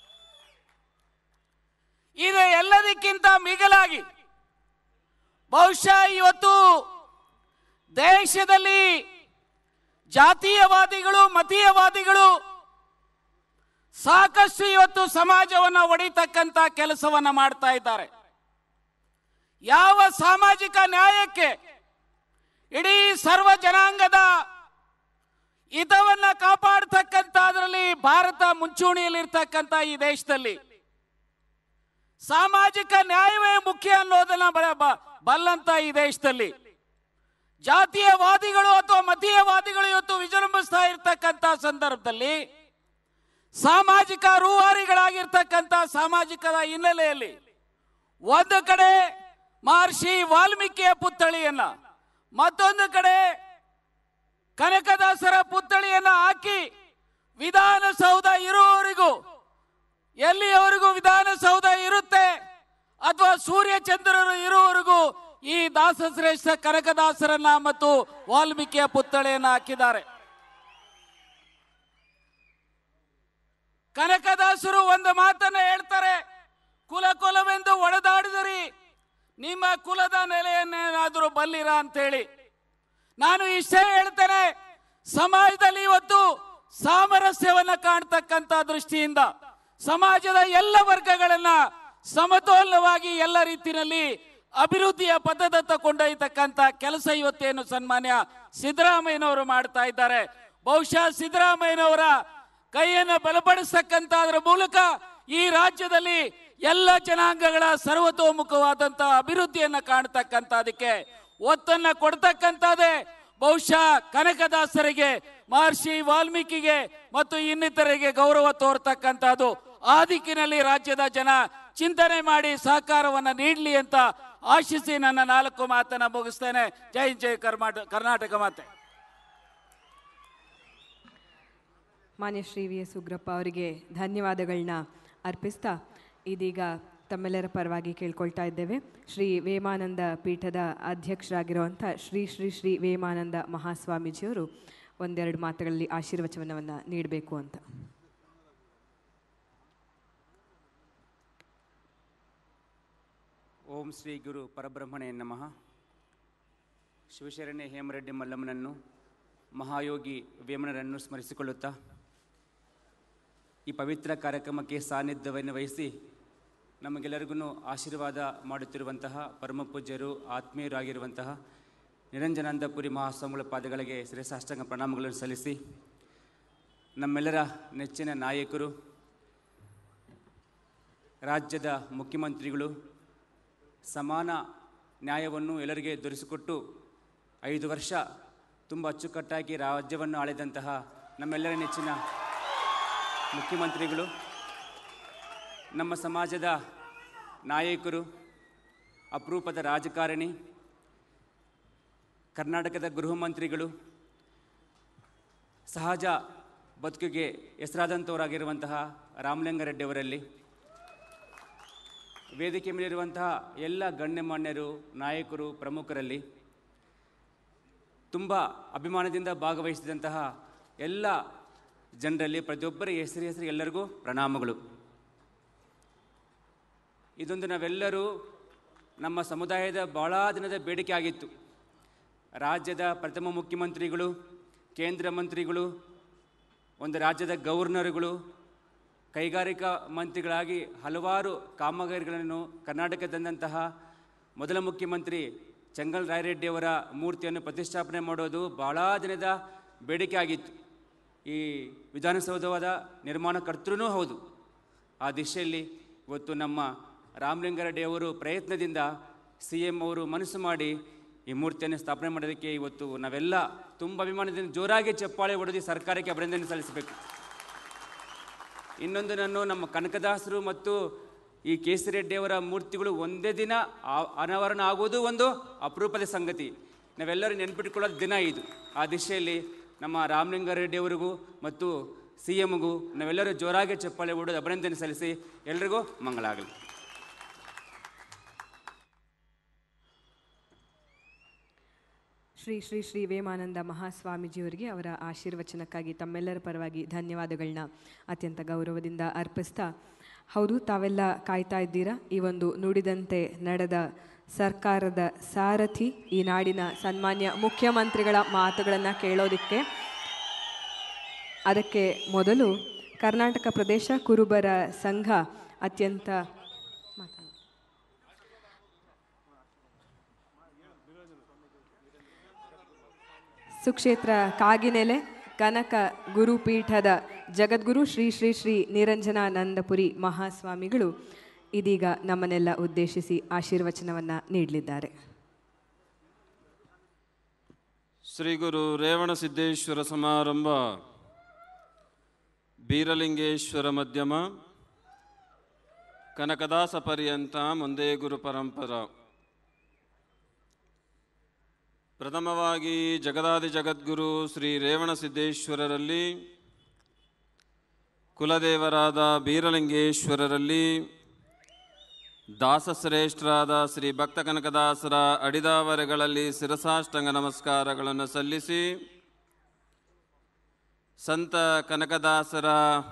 Speaker 7: ಇದು ಎಲ್ಲದಕ್ಕಿಂತ ಮಿಗಿಲಾಗಿ ಬಹುಶಃ ಇವತ್ತು ದೇಶದಲ್ಲಿ ಜಾತೀಯವಾದಿಗಳು ಮತೀಯವಾದಿಗಳು ಸಾಕಷ್ಟು ಇವತ್ತು ಸಮಾಜವನ್ನು ಒಡಿತಕ್ಕಂತ ಕೆಲಸವನ್ನ ಮಾಡ್ತಾ ಇದ್ದಾರೆ ಯಾವ ಸಾಮಾಜಿಕ ನ್ಯಾಯಕ್ಕೆ ಇಡೀ ಸರ್ವ ಜನಾಂಗದ ಹಿತವನ್ನ ಕಾಪಾಡ್ತಕ್ಕಂತ ಅದರಲ್ಲಿ ಭಾರತ ಮುಂಚೂಣಿಯಲ್ಲಿರ್ತಕ್ಕಂಥ ಈ ದೇಶದಲ್ಲಿ ಸಾಮಾಜಿಕ ನ್ಯಾಯವೇ ಮುಖ್ಯ ಅನ್ನೋದನ್ನ ಬ- ಬ- ಬಲ್ಲಂತ ಈ ದೇಶದಲ್ಲಿ ಜಾತೀಯವಾದಿಗಳು ಅಥವಾ ಮತೀಯವಾದಿಗಳು ಇವತ್ತು ವಿಜೃಂಭಿಸ್ತಾ ಇರ್ತಕ್ಕಂಥ ಸಂದರ್ಭದಲ್ಲಿ ಸಾಮಾಜಿಕ ರೂವಾರಿಗಳಾಗಿರ್ತಕ್ಕಂಥ ಸಾಮಾಜಿಕದ ಹಿನ್ನೆಲೆಯಲ್ಲಿ ಒಂದು ಕಡೆ ಮಹರ್ಷಿ ವಾಲ್ಮೀಕಿಯ ಪುತ್ಥಳಿಯನ್ನ ಮತ್ತೊಂದು ಕಡೆ ಕನಕದಾಸರ ಪುತ್ಥಳಿಯನ್ನ ಹಾಕಿ ವಿಧಾನಸೌಧ ಇರುವವರೆಗೂ ಎಲ್ಲಿಯವರೆಗೂ ವಿಧಾನಸೌಧ ಇರುತ್ತೆ ಅಥವಾ ಸೂರ್ಯ ಚಂದ್ರರು ಇರುವವರೆಗೂ ಈ ದಾಸಶ್ರೇಷ್ಠ ಕನಕದಾಸರನ್ನ ಮತ್ತು ವಾಲ್ಮೀಕಿಯ ಪುತ್ಥಳಿಯನ್ನ ಹಾಕಿದ್ದಾರೆ ಕನಕದಾಸರು ಒಂದು ಮಾತನ್ನ ಹೇಳ್ತಾರೆ ಕುಲ ಕುಲವೆಂದು ಒಡೆದಾಡಿದರಿ ನಿಮ್ಮ ಕುಲದ ನೆಲೆಯನ್ನೇನಾದರೂ ಬಲ್ಲಿರ ಅಂತೇಳಿ ನಾನು ಇಷ್ಟೇ ಹೇಳ್ತೇನೆ ಸಮಾಜದಲ್ಲಿ ಇವತ್ತು ಸಾಮರಸ್ಯವನ್ನ ಕಾಣ್ತಕ್ಕಂತ ದೃಷ್ಟಿಯಿಂದ ಸಮಾಜದ ಎಲ್ಲ ವರ್ಗಗಳನ್ನ ಸಮತೋಲನವಾಗಿ ಎಲ್ಲ ರೀತಿಯಲ್ಲಿ ಅಭಿವೃದ್ಧಿಯ ಪಥದತ್ತ ಕೊಂಡೊಯ್ತಕ್ಕಂತ ಕೆಲಸ ಇವತ್ತೇನು ಸನ್ಮಾನ್ಯ ಸಿದ್ದರಾಮಯ್ಯನವರು ಮಾಡ್ತಾ ಇದ್ದಾರೆ ಬಹುಶಃ ಸಿದ್ದರಾಮಯ್ಯನವರ ಕೈಯನ್ನು ಬಲಪಡಿಸ್ತಕ್ಕಂಥದ್ರ ಮೂಲಕ ಈ ರಾಜ್ಯದಲ್ಲಿ ಎಲ್ಲ ಜನಾಂಗಗಳ ಸರ್ವತೋಮುಖವಾದಂತ ಅಭಿವೃದ್ಧಿಯನ್ನ ಕಾಣ್ತಕ್ಕಂಥದಕ್ಕೆ ಒತ್ತನ್ನ ಕೊಡ್ತಕ್ಕಂಥದ್ದೇ ಬಹುಶಃ ಕನಕದಾಸರಿಗೆ ಮಹರ್ಷಿ ವಾಲ್ಮೀಕಿಗೆ ಮತ್ತು ಇನ್ನಿತರಿಗೆ ಗೌರವ ತೋರ್ತಕ್ಕಂಥದ್ದು ಆ ದಿಕ್ಕಿನಲ್ಲಿ ರಾಜ್ಯದ ಜನ ಚಿಂತನೆ ಮಾಡಿ ಸಹಕಾರವನ್ನ ನೀಡಲಿ ಅಂತ ಆಶಿಸಿ ನನ್ನ ನಾಲ್ಕು ಮಾತನ್ನ ಮುಗಿಸ್ತೇನೆ ಜೈ ಜೈ ಕರ್ನಾಟಕ ಕರ್ನಾಟಕ ಮಾತೆ
Speaker 2: ಮಾನ್ಯ ಶ್ರೀ ವಿ ಎಸ್ ಉಗ್ರಪ್ಪ ಅವರಿಗೆ ಧನ್ಯವಾದಗಳನ್ನ ಅರ್ಪಿಸ್ತಾ ಇದೀಗ ತಮ್ಮೆಲ್ಲರ ಪರವಾಗಿ ಕೇಳ್ಕೊಳ್ತಾ ಇದ್ದೇವೆ ಶ್ರೀ ವೇಮಾನಂದ ಪೀಠದ ಅಧ್ಯಕ್ಷರಾಗಿರುವಂಥ ಶ್ರೀ ಶ್ರೀ ಶ್ರೀ ವೇಮಾನಂದ ಮಹಾಸ್ವಾಮೀಜಿಯವರು ಒಂದೆರಡು ಮಾತುಗಳಲ್ಲಿ ಆಶೀರ್ವಚನವನ್ನು ನೀಡಬೇಕು ಅಂತ
Speaker 8: ಓಂ ಶ್ರೀ ಗುರು ಪರಬ್ರಹ್ಮಣೇ ನಮಃ ಶಿವಶರಣೆ ಹೇಮರೆಡ್ಡಿ ಮಲ್ಲಮ್ಮನನ್ನು ಮಹಾಯೋಗಿ ವೇಮನರನ್ನು ಸ್ಮರಿಸಿಕೊಳ್ಳುತ್ತಾ ಈ ಪವಿತ್ರ ಕಾರ್ಯಕ್ರಮಕ್ಕೆ ಸಾನ್ನಿಧ್ಯವನ್ನು ವಹಿಸಿ ನಮಗೆಲ್ಲರಿಗೂ ಆಶೀರ್ವಾದ ಮಾಡುತ್ತಿರುವಂತಹ ಪರಮ ಪೂಜ್ಯರು ಆತ್ಮೀಯರಾಗಿರುವಂತಹ ನಿರಂಜನಾನಂದಪುರಿ ಮಹಾಸ್ವಾಮಿಗಳ ಪಾದಗಳಿಗೆ ಶ್ರೇಷ್ಠಾಷ್ಟಾಂಗ ಪ್ರಣಾಮಗಳನ್ನು ಸಲ್ಲಿಸಿ ನಮ್ಮೆಲ್ಲರ ನೆಚ್ಚಿನ ನಾಯಕರು ರಾಜ್ಯದ ಮುಖ್ಯಮಂತ್ರಿಗಳು ಸಮಾನ ನ್ಯಾಯವನ್ನು ಎಲ್ಲರಿಗೆ ದೊರೆಸಿಕೊಟ್ಟು ಐದು ವರ್ಷ ತುಂಬ ಅಚ್ಚುಕಟ್ಟಾಗಿ ರಾಜ್ಯವನ್ನು ಆಳಿದಂತಹ ನಮ್ಮೆಲ್ಲರ ನೆಚ್ಚಿನ ಮುಖ್ಯಮಂತ್ರಿಗಳು ನಮ್ಮ ಸಮಾಜದ ನಾಯಕರು ಅಪರೂಪದ ರಾಜಕಾರಣಿ ಕರ್ನಾಟಕದ ಗೃಹ ಮಂತ್ರಿಗಳು ಸಹಜ ಬದುಕಿಗೆ ಹೆಸರಾದಂಥವರಾಗಿರುವಂತಹ ರಾಮಲಿಂಗಾರೆಡ್ಡಿಯವರಲ್ಲಿ ವೇದಿಕೆ ಮೇಲಿರುವಂತಹ ಎಲ್ಲ ಗಣ್ಯಮಾನ್ಯರು ನಾಯಕರು ಪ್ರಮುಖರಲ್ಲಿ ತುಂಬ ಅಭಿಮಾನದಿಂದ ಭಾಗವಹಿಸಿದಂತಹ ಎಲ್ಲ ಜನರಲ್ಲಿ ಪ್ರತಿಯೊಬ್ಬರ ಹೆಸರು ಹೆಸರು ಎಲ್ಲರಿಗೂ ಪ್ರಣಾಮಗಳು ಇದೊಂದು ನಾವೆಲ್ಲರೂ ನಮ್ಮ ಸಮುದಾಯದ ಬಹಳ ದಿನದ ಬೇಡಿಕೆ ಆಗಿತ್ತು ರಾಜ್ಯದ ಪ್ರಥಮ ಮುಖ್ಯಮಂತ್ರಿಗಳು ಕೇಂದ್ರ ಮಂತ್ರಿಗಳು ಒಂದು ರಾಜ್ಯದ ಗವರ್ನರ್ಗಳು ಕೈಗಾರಿಕಾ ಮಂತ್ರಿಗಳಾಗಿ ಹಲವಾರು ಕಾಮಗಾರಿಗಳನ್ನು ಕರ್ನಾಟಕ ತಂದಂತಹ ಮೊದಲ ಮುಖ್ಯಮಂತ್ರಿ ಚಂಗಲ್ ರಾಯರೆಡ್ಡಿಯವರ ಮೂರ್ತಿಯನ್ನು ಪ್ರತಿಷ್ಠಾಪನೆ ಮಾಡೋದು ಬಹಳ ದಿನದ ಬೇಡಿಕೆ ಆಗಿತ್ತು ಈ ವಿಧಾನಸೌಧವಾದ ನಿರ್ಮಾಣಕರ್ತೃನೂ ಹೌದು ಆ ದಿಶೆಯಲ್ಲಿ ಇವತ್ತು ನಮ್ಮ ರಾಮಲಿಂಗಾರೆಡ್ಡಿ ಅವರು ಪ್ರಯತ್ನದಿಂದ ಸಿ ಎಂ ಅವರು ಮನಸ್ಸು ಮಾಡಿ ಈ ಮೂರ್ತಿಯನ್ನು ಸ್ಥಾಪನೆ ಮಾಡೋದಕ್ಕೆ ಇವತ್ತು ನಾವೆಲ್ಲ ತುಂಬ ಅಭಿಮಾನದಿಂದ ಜೋರಾಗಿ ಚಪ್ಪಾಳೆ ಹೊಡೆದು ಸರ್ಕಾರಕ್ಕೆ ಅಭಿನಂದನೆ ಸಲ್ಲಿಸಬೇಕು ಇನ್ನೊಂದು ನಾನು ನಮ್ಮ ಕನಕದಾಸರು ಮತ್ತು ಈ ಕೇಸಿರೆಡ್ಡಿಯವರ ಮೂರ್ತಿಗಳು ಒಂದೇ ದಿನ ಆ- ಅನಾವರಣ ಆಗುವುದು ಒಂದು ಅಪರೂಪದ ಸಂಗತಿ ನಾವೆಲ್ಲರೂ ನೆನ್ಪಿಟ್ಕೊಳ್ಳೋದು ದಿನ ಇದು ಆ ದಿಶೆಯಲ್ಲಿ ನಮ್ಮ ರಾಮಲಿಂಗಾರೆಡ್ಡಿಯವರಿಗೂ ಮತ್ತು ಸಿ ಎಮ್ಗೂ ನಾವೆಲ್ಲರೂ ಜೋರಾಗಿ ಚಪ್ಪಾಳೆ ಹೊಡೆದು ಅಭಿನಂದನೆ ಸಲ್ಲಿಸಿ ಎಲ್ರಿಗೂ ಮಂಗಳ ಆಗಲಿ
Speaker 2: ಶ್ರೀ ಶ್ರೀ ಶ್ರೀ ವೇಮಾನಂದ ಮಹಾಸ್ವಾಮೀಜಿಯವರಿಗೆ ಅವರ ಆಶೀರ್ವಚನಕ್ಕಾಗಿ ತಮ್ಮೆಲ್ಲರ ಪರವಾಗಿ ಧನ್ಯವಾದಗಳನ್ನ ಅತ್ಯಂತ ಗೌರವದಿಂದ ಅರ್ಪಿಸ್ತಾ ಹೌದು ತಾವೆಲ್ಲ ಕಾಯ್ತಾ ಇದ್ದೀರಾ ಈ ಒಂದು ನುಡಿದಂತೆ ನಡೆದ ಸರ್ಕಾರದ ಸಾರಥಿ ಈ ನಾಡಿನ ಸನ್ಮಾನ್ಯ ಮುಖ್ಯಮಂತ್ರಿಗಳ ಮಾತುಗಳನ್ನು ಕೇಳೋದಕ್ಕೆ ಅದಕ್ಕೆ ಮೊದಲು ಕರ್ನಾಟಕ ಪ್ರದೇಶ ಕುರುಬರ ಸಂಘ ಅತ್ಯಂತ ಮಾತಾಡಿ. ಸುಕ್ಷೇತ್ರ ಕಾಗಿನೆಲೆ ಕನಕ ಗುರುಪೀಠದ ಜಗದ್ಗುರು ಶ್ರೀ ಶ್ರೀ ಶ್ರೀ ನಿರಂಜನಾನಂದಪುರಿ ಮಹಾಸ್ವಾಮಿಗಳು ಇದೀಗ ನಮ್ಮನ್ನೆಲ್ಲ ಉದ್ದೇಶಿಸಿ ಆಶೀರ್ವಚನವನ್ನು ನೀಡಲಿದ್ದಾರೆ
Speaker 9: ಶ್ರೀ ಗುರು ರೇವಣಸಿದ್ದೇಶ್ವರ ಸಮಾರಂಭ ಬೀರಲಿಂಗೇಶ್ವರ ಮಧ್ಯಮ ಕನಕದಾಸ ಪರ್ಯಂತ ಮುಂದೆ ಗುರು ಪರಂಪರ ಪ್ರಥಮವಾಗಿ ಜಗದಾದಿ ಜಗದ್ಗುರು ಶ್ರೀ ರೇವಣಸಿದ್ದೇಶ್ವರರಲ್ಲಿ ಕುಲದೇವರಾದ ಬೀರಲಿಂಗೇಶ್ವರರಲ್ಲಿ ದಾಸಶ್ರೇಷ್ಠರಾದ ಶ್ರೀ ಭಕ್ತ ಕನಕದಾಸರ ಅಡಿದಾವರೆಗಳಲ್ಲಿ ಶಿರಸಾಷ್ಟಂಗ ನಮಸ್ಕಾರಗಳನ್ನು ಸಲ್ಲಿಸಿ ಸಂತ ಕನಕದಾಸರ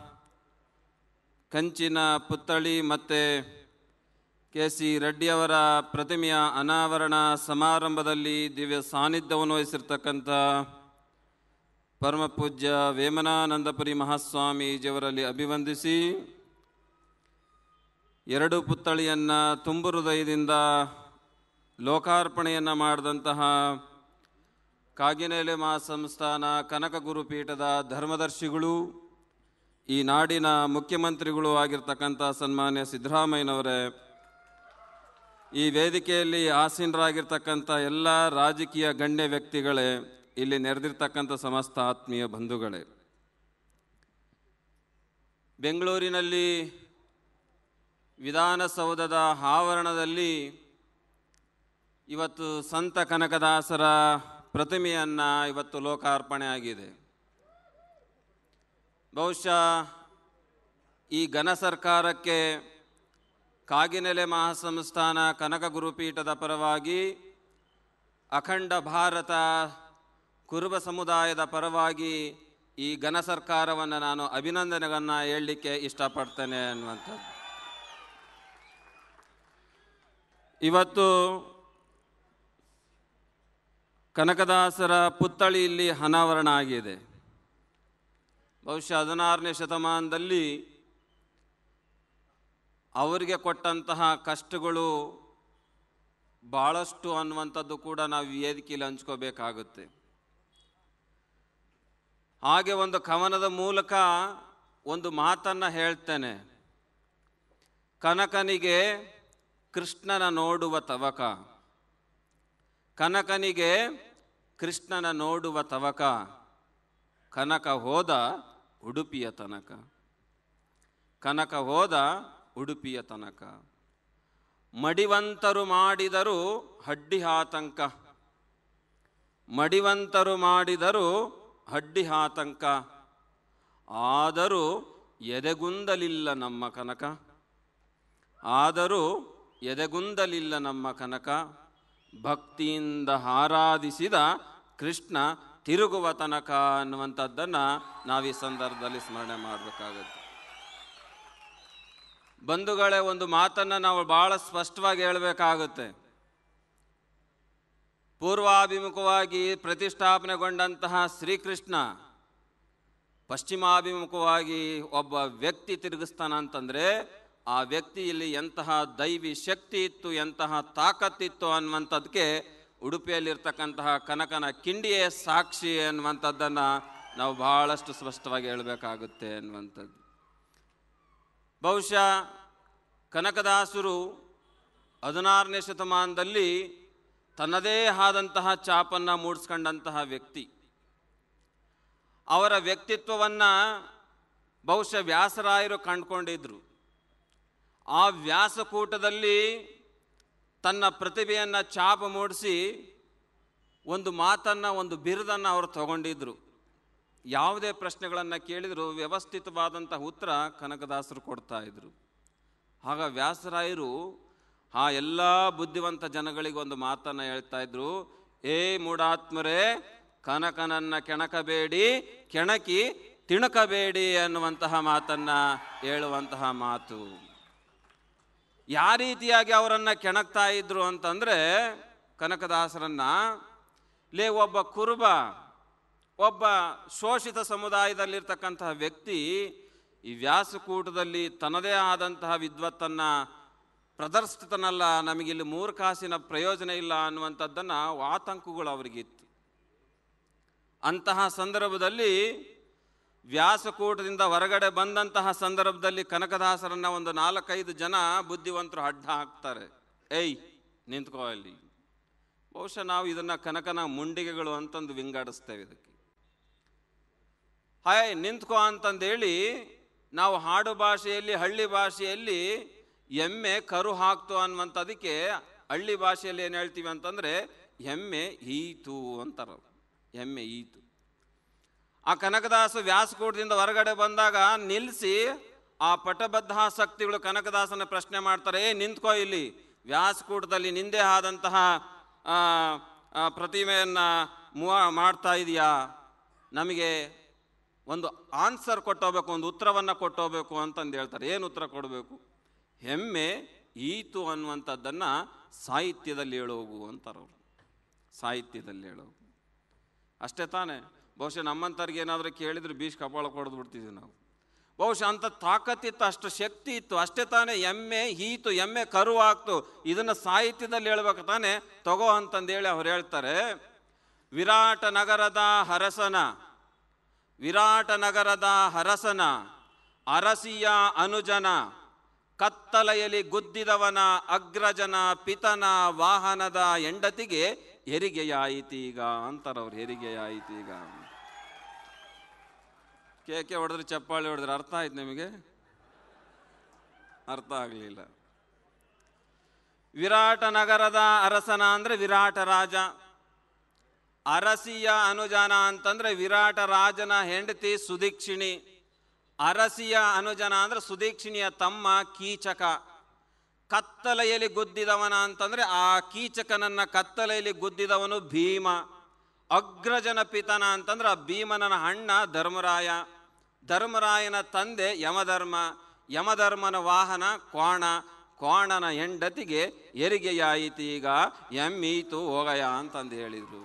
Speaker 9: ಕಂಚಿನ ಪುತ್ಥಳಿ ಮತ್ತು ಕೆ ಸಿ ರೆಡ್ಡಿಯವರ ಪ್ರತಿಮೆಯ ಅನಾವರಣ ಸಮಾರಂಭದಲ್ಲಿ ದಿವ್ಯ ಸಾನ್ನಿಧ್ಯವನ್ನು ವಹಿಸಿರ್ತಕ್ಕಂಥ ಪರಮಪೂಜ್ಯ ವೇಮನಾನಂದಪುರಿ ಮಹಾಸ್ವಾಮೀಜಿಯವರಲ್ಲಿ ಅಭಿವಂದಿಸಿ ಎರಡು ಪುತ್ಥಳಿಯನ್ನು ತುಂಬು ಹೃದಯದಿಂದ ಲೋಕಾರ್ಪಣೆಯನ್ನು ಮಾಡಿದಂತಹ ಕಾಗಿನೆಲೆ ಮಹಾಸಂಸ್ಥಾನ ಕನಕ ಗುರುಪೀಠದ ಧರ್ಮದರ್ಶಿಗಳು ಈ ನಾಡಿನ ಮುಖ್ಯಮಂತ್ರಿಗಳು ಆಗಿರ್ತಕ್ಕಂಥ ಸನ್ಮಾನ್ಯ ಸಿದ್ದರಾಮಯ್ಯನವರೇ ಈ ವೇದಿಕೆಯಲ್ಲಿ ಆಸೀನರಾಗಿರ್ತಕ್ಕಂಥ ಎಲ್ಲ ರಾಜಕೀಯ ಗಣ್ಯ ವ್ಯಕ್ತಿಗಳೇ ಇಲ್ಲಿ ನೆರೆದಿರ್ತಕ್ಕಂಥ ಸಮಸ್ತ ಆತ್ಮೀಯ ಬಂಧುಗಳೇ ಬೆಂಗಳೂರಿನಲ್ಲಿ ವಿಧಾನಸೌಧದ ಆವರಣದಲ್ಲಿ ಇವತ್ತು ಸಂತ ಕನಕದಾಸರ ಪ್ರತಿಮೆಯನ್ನು ಇವತ್ತು ಲೋಕಾರ್ಪಣೆ ಆಗಿದೆ ಬಹುಶಃ ಈ ಘನ ಸರ್ಕಾರಕ್ಕೆ ಕಾಗಿನೆಲೆ ಮಹಾಸಂಸ್ಥಾನ ಕನಕ ಗುರುಪೀಠದ ಪರವಾಗಿ ಅಖಂಡ ಭಾರತ ಕುರುಬ ಸಮುದಾಯದ ಪರವಾಗಿ ಈ ಘನ ಸರ್ಕಾರವನ್ನು ನಾನು ಅಭಿನಂದನೆಗಳನ್ನು ಹೇಳಲಿಕ್ಕೆ ಇಷ್ಟಪಡ್ತೇನೆ ಅನ್ನುವಂಥದ್ದು ಇವತ್ತು ಕನಕದಾಸರ ಪುತ್ಥಳಿ ಇಲ್ಲಿ ಅನಾವರಣ ಆಗಿದೆ ಬಹುಶಃ ಹದಿನಾರನೇ ಶತಮಾನದಲ್ಲಿ ಅವರಿಗೆ ಕೊಟ್ಟಂತಹ ಕಷ್ಟಗಳು ಭಾಳಷ್ಟು ಅನ್ನುವಂಥದ್ದು ಕೂಡ ನಾವು ಈ ವೇದಿಕೆಯಲ್ಲಿ ಹಂಚ್ಕೋಬೇಕಾಗುತ್ತೆ ಹಾಗೆ ಒಂದು ಕವನದ ಮೂಲಕ ಒಂದು ಮಾತನ್ನು ಹೇಳ್ತೇನೆ ಕನಕನಿಗೆ ಕೃಷ್ಣನ ನೋಡುವ ತವಕ ಕನಕನಿಗೆ ಕೃಷ್ಣನ ನೋಡುವ ತವಕ ಕನಕ ಹೋದ ಉಡುಪಿಯ ತನಕ ಕನಕ ಹೋದ ಉಡುಪಿಯ ತನಕ ಮಡಿವಂತರು ಮಾಡಿದರು ಹಡ್ಡಿ ಆತಂಕ ಮಡಿವಂತರು ಮಾಡಿದರು ಹಡ್ಡಿ ಆತಂಕ ಆದರೂ ಎದೆಗುಂದಲಿಲ್ಲ ನಮ್ಮ ಕನಕ ಆದರೂ ಎದೆಗುಂದಲಿಲ್ಲ ನಮ್ಮ ಕನಕ ಭಕ್ತಿಯಿಂದ ಆರಾಧಿಸಿದ ಕೃಷ್ಣ ತಿರುಗುವ ತನಕ ಅನ್ನುವಂಥದ್ದನ್ನು ನಾವು ಈ ಸಂದರ್ಭದಲ್ಲಿ ಸ್ಮರಣೆ ಮಾಡಬೇಕಾಗುತ್ತೆ ಬಂಧುಗಳೇ ಒಂದು ಮಾತನ್ನು ನಾವು ಭಾಳ ಸ್ಪಷ್ಟವಾಗಿ ಹೇಳಬೇಕಾಗುತ್ತೆ ಪೂರ್ವಾಭಿಮುಖವಾಗಿ ಪ್ರತಿಷ್ಠಾಪನೆಗೊಂಡಂತಹ ಶ್ರೀಕೃಷ್ಣ ಪಶ್ಚಿಮಾಭಿಮುಖವಾಗಿ ಒಬ್ಬ ವ್ಯಕ್ತಿ ತಿರುಗಿಸ್ತಾನ ಅಂತಂದ್ರೆ ಆ ವ್ಯಕ್ತಿಯಲ್ಲಿ ಎಂತಹ ದೈವಿ ಶಕ್ತಿ ಇತ್ತು ಎಂತಹ ತಾಕತ್ತಿತ್ತು ಅನ್ನುವಂಥದ್ದಕ್ಕೆ ಉಡುಪಿಯಲ್ಲಿರ್ತಕ್ಕಂತಹ ಕನಕನ ಕಿಂಡಿಯೇ ಸಾಕ್ಷಿ ಅನ್ನುವಂಥದ್ದನ್ನು ನಾವು ಬಹಳಷ್ಟು ಸ್ಪಷ್ಟವಾಗಿ ಹೇಳಬೇಕಾಗುತ್ತೆ ಅನ್ನುವಂಥದ್ದು ಬಹುಶಃ ಕನಕದಾಸರು ಹದಿನಾರನೇ ಶತಮಾನದಲ್ಲಿ ತನ್ನದೇ ಆದಂತಹ ಚಾಪನ್ನು ಮೂಡಿಸ್ಕೊಂಡಂತಹ ವ್ಯಕ್ತಿ ಅವರ ವ್ಯಕ್ತಿತ್ವವನ್ನು ಬಹುಶಃ ವ್ಯಾಸರಾಯರು ಕಂಡುಕೊಂಡಿದ್ರು ಆ ವ್ಯಾಸಕೂಟದಲ್ಲಿ ತನ್ನ ಪ್ರತಿಭೆಯನ್ನು ಚಾಪ ಮೂಡಿಸಿ ಒಂದು ಮಾತನ್ನು ಒಂದು ಬಿರುದನ್ನು ಅವರು ತಗೊಂಡಿದ್ರು ಯಾವುದೇ ಪ್ರಶ್ನೆಗಳನ್ನು ಕೇಳಿದರೂ ವ್ಯವಸ್ಥಿತವಾದಂಥ ಉತ್ತರ ಕನಕದಾಸರು ಕೊಡ್ತಾ ಇದ್ರು ಆಗ ವ್ಯಾಸರಾಯರು ಆ ಎಲ್ಲ ಬುದ್ಧಿವಂತ ಜನಗಳಿಗೆ ಒಂದು ಮಾತನ್ನು ಹೇಳ್ತಾ ಇದ್ರು ಏ ಮೂಢಾತ್ಮರೇ ಕನಕನನ್ನ ಕೆಣಕಬೇಡಿ ಕೆಣಕಿ ತಿಣಕಬೇಡಿ ಅನ್ನುವಂತಹ ಮಾತನ್ನ ಹೇಳುವಂತಹ ಮಾತು ಯಾವ ರೀತಿಯಾಗಿ ಅವರನ್ನ ಕೆಣಕ್ತಾ ಇದ್ರು ಅಂತಂದ್ರೆ ಕನಕದಾಸರನ್ನ ಲೇ ಒಬ್ಬ ಕುರುಬ ಒಬ್ಬ ಶೋಷಿತ ಸಮುದಾಯದಲ್ಲಿರ್ತಕ್ಕಂತಹ ವ್ಯಕ್ತಿ ಈ ವ್ಯಾಸಕೂಟದಲ್ಲಿ ತನ್ನದೇ ಆದಂತಹ ವಿದ್ವತ್ತನ್ನು ಪ್ರದರ್ಶಿತನಲ್ಲ ನಮಗಿಲ್ಲಿ ಮೂರು ಕಾಸಿನ ಪ್ರಯೋಜನ ಇಲ್ಲ ಅನ್ನುವಂಥದ್ದನ್ನು ಆತಂಕಗಳು ಅವರಿಗಿತ್ತು ಅಂತಹ ಸಂದರ್ಭದಲ್ಲಿ ವ್ಯಾಸಕೂಟದಿಂದ ಹೊರಗಡೆ ಬಂದಂತಹ ಸಂದರ್ಭದಲ್ಲಿ ಕನಕದಾಸರನ್ನ ಒಂದು ನಾಲ್ಕೈದು ಜನ ಬುದ್ಧಿವಂತರು ಅಡ್ಡ ಹಾಕ್ತಾರೆ ಏಯ್ ನಿಂತ್ಕೋ ಅಲ್ಲಿ ಬಹುಶಃ ನಾವು ಇದನ್ನ ಕನಕನ ಮುಂಡಿಗೆಗಳು ಅಂತಂದು ವಿಂಗಡಿಸ್ತೇವೆ ಇದಕ್ಕೆ ಹಾಯ್ ನಿಂತ್ಕೋ ಅಂತಂದೇಳಿ ನಾವು ಹಾಡು ಭಾಷೆಯಲ್ಲಿ ಹಳ್ಳಿ ಭಾಷೆಯಲ್ಲಿ ಎಮ್ಮೆ ಕರು ಹಾಕ್ತು ಅನ್ನುವಂಥದಕ್ಕೆ ಹಳ್ಳಿ ಭಾಷೆಯಲ್ಲಿ ಏನು ಹೇಳ್ತೀವಿ ಅಂತಂದ್ರೆ ಎಮ್ಮೆ ಈತು ಅಂತಾರ ಎಮ್ಮೆ ಈತು ಆ ಕನಕದಾಸ ವ್ಯಾಸಕೂಟದಿಂದ ಹೊರಗಡೆ ಬಂದಾಗ ನಿಲ್ಲಿಸಿ ಆ ಪಟಬದ್ಧಾಸಕ್ತಿಗಳು ಕನಕದಾಸನ ಪ್ರಶ್ನೆ ಮಾಡ್ತಾರೆ ಏ ನಿಂತ್ಕೋ ಇಲ್ಲಿ ವ್ಯಾಸಕೂಟದಲ್ಲಿ ನಿಂದೇ ಆದಂತಹ ಆ, ಆ, ಪ್ರತಿಮೆಯನ್ನು ಮೂವ ಮಾಡ್ತಾ ಇದೆಯಾ ನಮಗೆ ಒಂದು ಆನ್ಸರ್ ಕೊಟ್ಟೋಗ್ಬೇಕು ಒಂದು ಉತ್ತರವನ್ನು ಕೊಟ್ಟೋಗ್ಬೇಕು ಅಂತಂದು ಹೇಳ್ತಾರೆ ಏನು ಉತ್ತರ ಕೊಡಬೇಕು ಹೆಮ್ಮೆ ಈತು ಅನ್ನುವಂಥದ್ದನ್ನು ಸಾಹಿತ್ಯದಲ್ಲಿ ಹೇಳೋಗು ಅಂತಾರೆ ಅವರು ಸಾಹಿತ್ಯದಲ್ಲಿ ಹೇಳೋಗು ಅಷ್ಟೇ ತಾನೇ ಬಹುಶಃ ನಮ್ಮಂಥವ್ರಿಗೆ ಏನಾದರೂ ಕೇಳಿದ್ರೆ ಬೀಚ್ ಕಪಾಳ ಕೊಡ್ದು ಬಿಡ್ತಿದ್ವಿ ನಾವು ಬಹುಶಃ ಅಂಥ ತಾಕತ್ತಿತ್ತು ಅಷ್ಟು ಶಕ್ತಿ ಇತ್ತು ಅಷ್ಟೇ ತಾನೇ ಎಮ್ಮೆ ಹೀತು ಎಮ್ಮೆ ಕರು ಆಗ್ತು ಇದನ್ನು ಸಾಹಿತ್ಯದಲ್ಲಿ ಹೇಳ್ಬೇಕು ತಾನೇ ತಗೋ ಅಂತಂದೇಳಿ ಅವ್ರು ಹೇಳ್ತಾರೆ ವಿರಾಟ ನಗರದ ಹರಸನ ವಿರಾಟ ನಗರದ ಹರಸನ ಅರಸಿಯ ಅನುಜನ ಕತ್ತಲೆಯಲ್ಲಿ ಗುದ್ದಿದವನ ಅಗ್ರಜನ ಪಿತನ ವಾಹನದ ಹೆಂಡತಿಗೆ ಹೆರಿಗೆಯಾಯಿತೀಗ ಅಂತಾರವ್ರು ಹೆರಿಗೆಯಾಯಿತೀಗ ಕೇಕೆ ಹೊಡೆದ್ರೆ ಚಪ್ಪಾಳಿ ಹೊಡೆದ್ರೆ ಅರ್ಥ ಆಯ್ತು ನಿಮಗೆ ಅರ್ಥ ಆಗಲಿಲ್ಲ ವಿರಾಟ ನಗರದ ಅರಸನ ಅಂದ್ರೆ ವಿರಾಟ ರಾಜ ಅರಸಿಯ ಅನುಜನ ಅಂತಂದ್ರೆ ವಿರಾಟ ರಾಜನ ಹೆಂಡತಿ ಸುದೀಕ್ಷಿಣಿ ಅರಸಿಯ ಅನುಜನ ಅಂದ್ರೆ ಸುದೀಕ್ಷಿಣಿಯ ತಮ್ಮ ಕೀಚಕ ಕತ್ತಲೆಯಲ್ಲಿ ಗುದ್ದಿದವನ ಅಂತಂದ್ರೆ ಆ ಕೀಚಕನನ್ನ ಕತ್ತಲೆಯಲ್ಲಿ ಗುದ್ದಿದವನು ಭೀಮ ಅಗ್ರಜನ ಪಿತನ ಅಂತಂದ್ರೆ ಆ ಭೀಮನನ ಅಣ್ಣ ಧರ್ಮರಾಯ ಧರ್ಮರಾಯನ ತಂದೆ ಯಮಧರ್ಮ ಯಮಧರ್ಮನ ವಾಹನ ಕ್ವಾಣ ಕ್ವಾಣನ ಹೆಂಡತಿಗೆ ಹೆರಿಗೆಯಾಯಿತೀಗ ಎಮ್ಮೀತು ಹೋಗಯ ಅಂತಂದು ಹೇಳಿದರು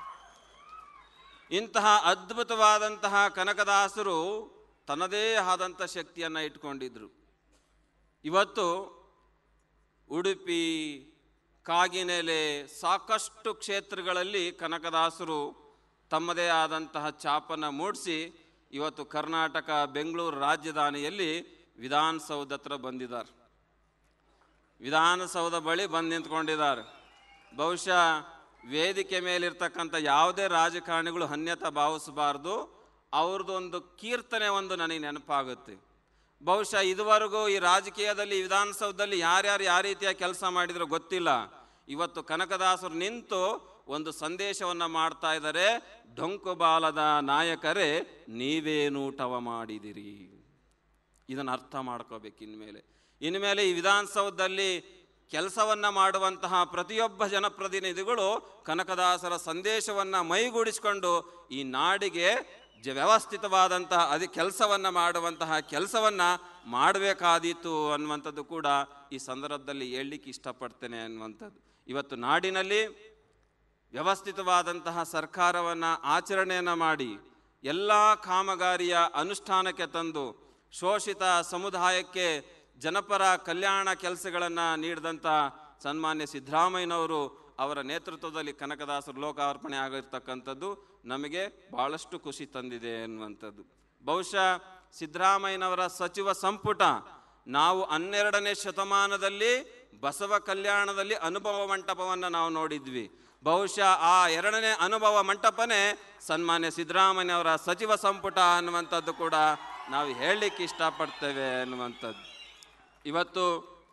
Speaker 9: ಇಂತಹ ಅದ್ಭುತವಾದಂತಹ ಕನಕದಾಸರು ತನ್ನದೇ ಆದಂಥ ಶಕ್ತಿಯನ್ನು ಇಟ್ಕೊಂಡಿದ್ರು ಇವತ್ತು ಉಡುಪಿ ಕಾಗಿನೆಲೆ ಸಾಕಷ್ಟು ಕ್ಷೇತ್ರಗಳಲ್ಲಿ ಕನಕದಾಸರು ತಮ್ಮದೇ ಆದಂತಹ ಛಾಪನ್ನು ಮೂಡಿಸಿ ಇವತ್ತು ಕರ್ನಾಟಕ ಬೆಂಗಳೂರು ರಾಜಧಾನಿಯಲ್ಲಿ ವಿಧಾನಸೌಧ ಹತ್ರ ಬಂದಿದ್ದಾರೆ ವಿಧಾನಸೌಧ ಬಳಿ ಬಂದು ನಿಂತ್ಕೊಂಡಿದ್ದಾರೆ ಬಹುಶಃ ವೇದಿಕೆ ಮೇಲಿರ್ತಕ್ಕಂಥ ಯಾವುದೇ ರಾಜಕಾರಣಿಗಳು ಅನ್ಯತಾ ಭಾವಿಸಬಾರ್ದು ಅವ್ರದ್ದೊಂದು ಕೀರ್ತನೆ ಒಂದು ನನಗೆ ನೆನಪಾಗುತ್ತೆ ಬಹುಶಃ ಇದುವರೆಗೂ ಈ ರಾಜಕೀಯದಲ್ಲಿ ವಿಧಾನಸೌಧದಲ್ಲಿ ಯಾರ್ಯಾರು ಯಾವ ರೀತಿಯ ಕೆಲಸ ಮಾಡಿದ್ರು ಗೊತ್ತಿಲ್ಲ ಇವತ್ತು ಕನಕದಾಸರು ನಿಂತು ಒಂದು ಸಂದೇಶವನ್ನು ಮಾಡ್ತಾ ಇದ್ದಾರೆ ಡೊಂಕು ಬಾಲದ ನಾಯಕರೇ ನೀವೇನೂಟವ ಮಾಡಿದಿರಿ ಇದನ್ನು ಅರ್ಥ ಮಾಡ್ಕೋಬೇಕು ಇನ್ಮೇಲೆ ಇನ್ಮೇಲೆ ಈ ವಿಧಾನಸೌಧದಲ್ಲಿ ಕೆಲಸವನ್ನ ಮಾಡುವಂತಹ ಪ್ರತಿಯೊಬ್ಬ ಜನಪ್ರತಿನಿಧಿಗಳು ಕನಕದಾಸರ ಸಂದೇಶವನ್ನ ಮೈಗೂಡಿಸಿಕೊಂಡು ಈ ನಾಡಿಗೆ ಜ ವ್ಯವಸ್ಥಿತವಾದಂತಹ ಅದಿ ಕೆಲಸವನ್ನ ಮಾಡುವಂತಹ ಕೆಲಸವನ್ನ ಮಾಡಬೇಕಾದೀತು ಅನ್ನುವಂಥದ್ದು ಕೂಡ ಈ ಸಂದರ್ಭದಲ್ಲಿ ಹೇಳಲಿಕ್ಕೆ ಇಷ್ಟಪಡ್ತೇನೆ ಅನ್ನುವಂಥದ್ದು ಇವತ್ತು ನಾಡಿನಲ್ಲಿ ವ್ಯವಸ್ಥಿತವಾದಂತಹ ಸರ್ಕಾರವನ್ನು ಆಚರಣೆಯನ್ನು ಮಾಡಿ ಎಲ್ಲ ಕಾಮಗಾರಿಯ ಅನುಷ್ಠಾನಕ್ಕೆ ತಂದು ಶೋಷಿತ ಸಮುದಾಯಕ್ಕೆ ಜನಪರ ಕಲ್ಯಾಣ ಕೆಲಸಗಳನ್ನು ನೀಡಿದಂಥ ಸನ್ಮಾನ್ಯ ಸಿದ್ದರಾಮಯ್ಯನವರು ಅವರ ನೇತೃತ್ವದಲ್ಲಿ ಕನಕದಾಸರು ಲೋಕಾರ್ಪಣೆ ಆಗಿರ್ತಕ್ಕಂಥದ್ದು ನಮಗೆ ಭಾಳಷ್ಟು ಖುಷಿ ತಂದಿದೆ ಅನ್ನುವಂಥದ್ದು ಬಹುಶಃ ಸಿದ್ದರಾಮಯ್ಯನವರ ಸಚಿವ ಸಂಪುಟ ನಾವು ಹನ್ನೆರಡನೇ ಶತಮಾನದಲ್ಲಿ ಬಸವ ಕಲ್ಯಾಣದಲ್ಲಿ ಅನುಭವ ಮಂಟಪವನ್ನು ನಾವು ನೋಡಿದ್ವಿ ಬಹುಶಃ ಆ ಎರಡನೇ ಅನುಭವ ಮಂಟಪನೇ ಸನ್ಮಾನ್ಯ ಸಿದ್ದರಾಮಯ್ಯನವರ ಸಚಿವ ಸಂಪುಟ ಅನ್ನುವಂಥದ್ದು ಕೂಡ ನಾವು ಹೇಳಲಿಕ್ಕೆ ಇಷ್ಟಪಡ್ತೇವೆ ಅನ್ನುವಂಥದ್ದು ಇವತ್ತು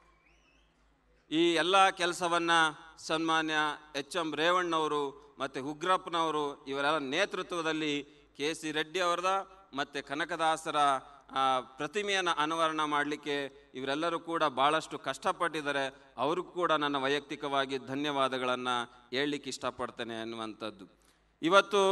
Speaker 9: ಈ ಎಲ್ಲ ಕೆಲಸವನ್ನು ಸನ್ಮಾನ್ಯ ಎಚ್ ಎಂ ರೇವಣ್ಣವರು ಮತ್ತು ಉಗ್ರಪ್ಪನವರು ಇವರೆಲ್ಲ ನೇತೃತ್ವದಲ್ಲಿ ಕೆ ಸಿ ರೆಡ್ಡಿ ಅವರದ ಮತ್ತು ಕನಕದಾಸರ ಆ, ಪ್ರತಿಮೆಯನ್ನು ಅನಾವರಣ ಮಾಡಲಿಕ್ಕೆ ಇವರೆಲ್ಲರೂ ಕೂಡ ಭಾಳಷ್ಟು ಕಷ್ಟಪಟ್ಟಿದ್ದಾರೆ ಅವ್ರಿಗೂ ಕೂಡ ನನ್ನ ವೈಯಕ್ತಿಕವಾಗಿ ಧನ್ಯವಾದಗಳನ್ನು ಹೇಳಲಿಕ್ಕೆ ಇಷ್ಟಪಡ್ತೇನೆ ಅನ್ನುವಂಥದ್ದು ಇವತ್ತು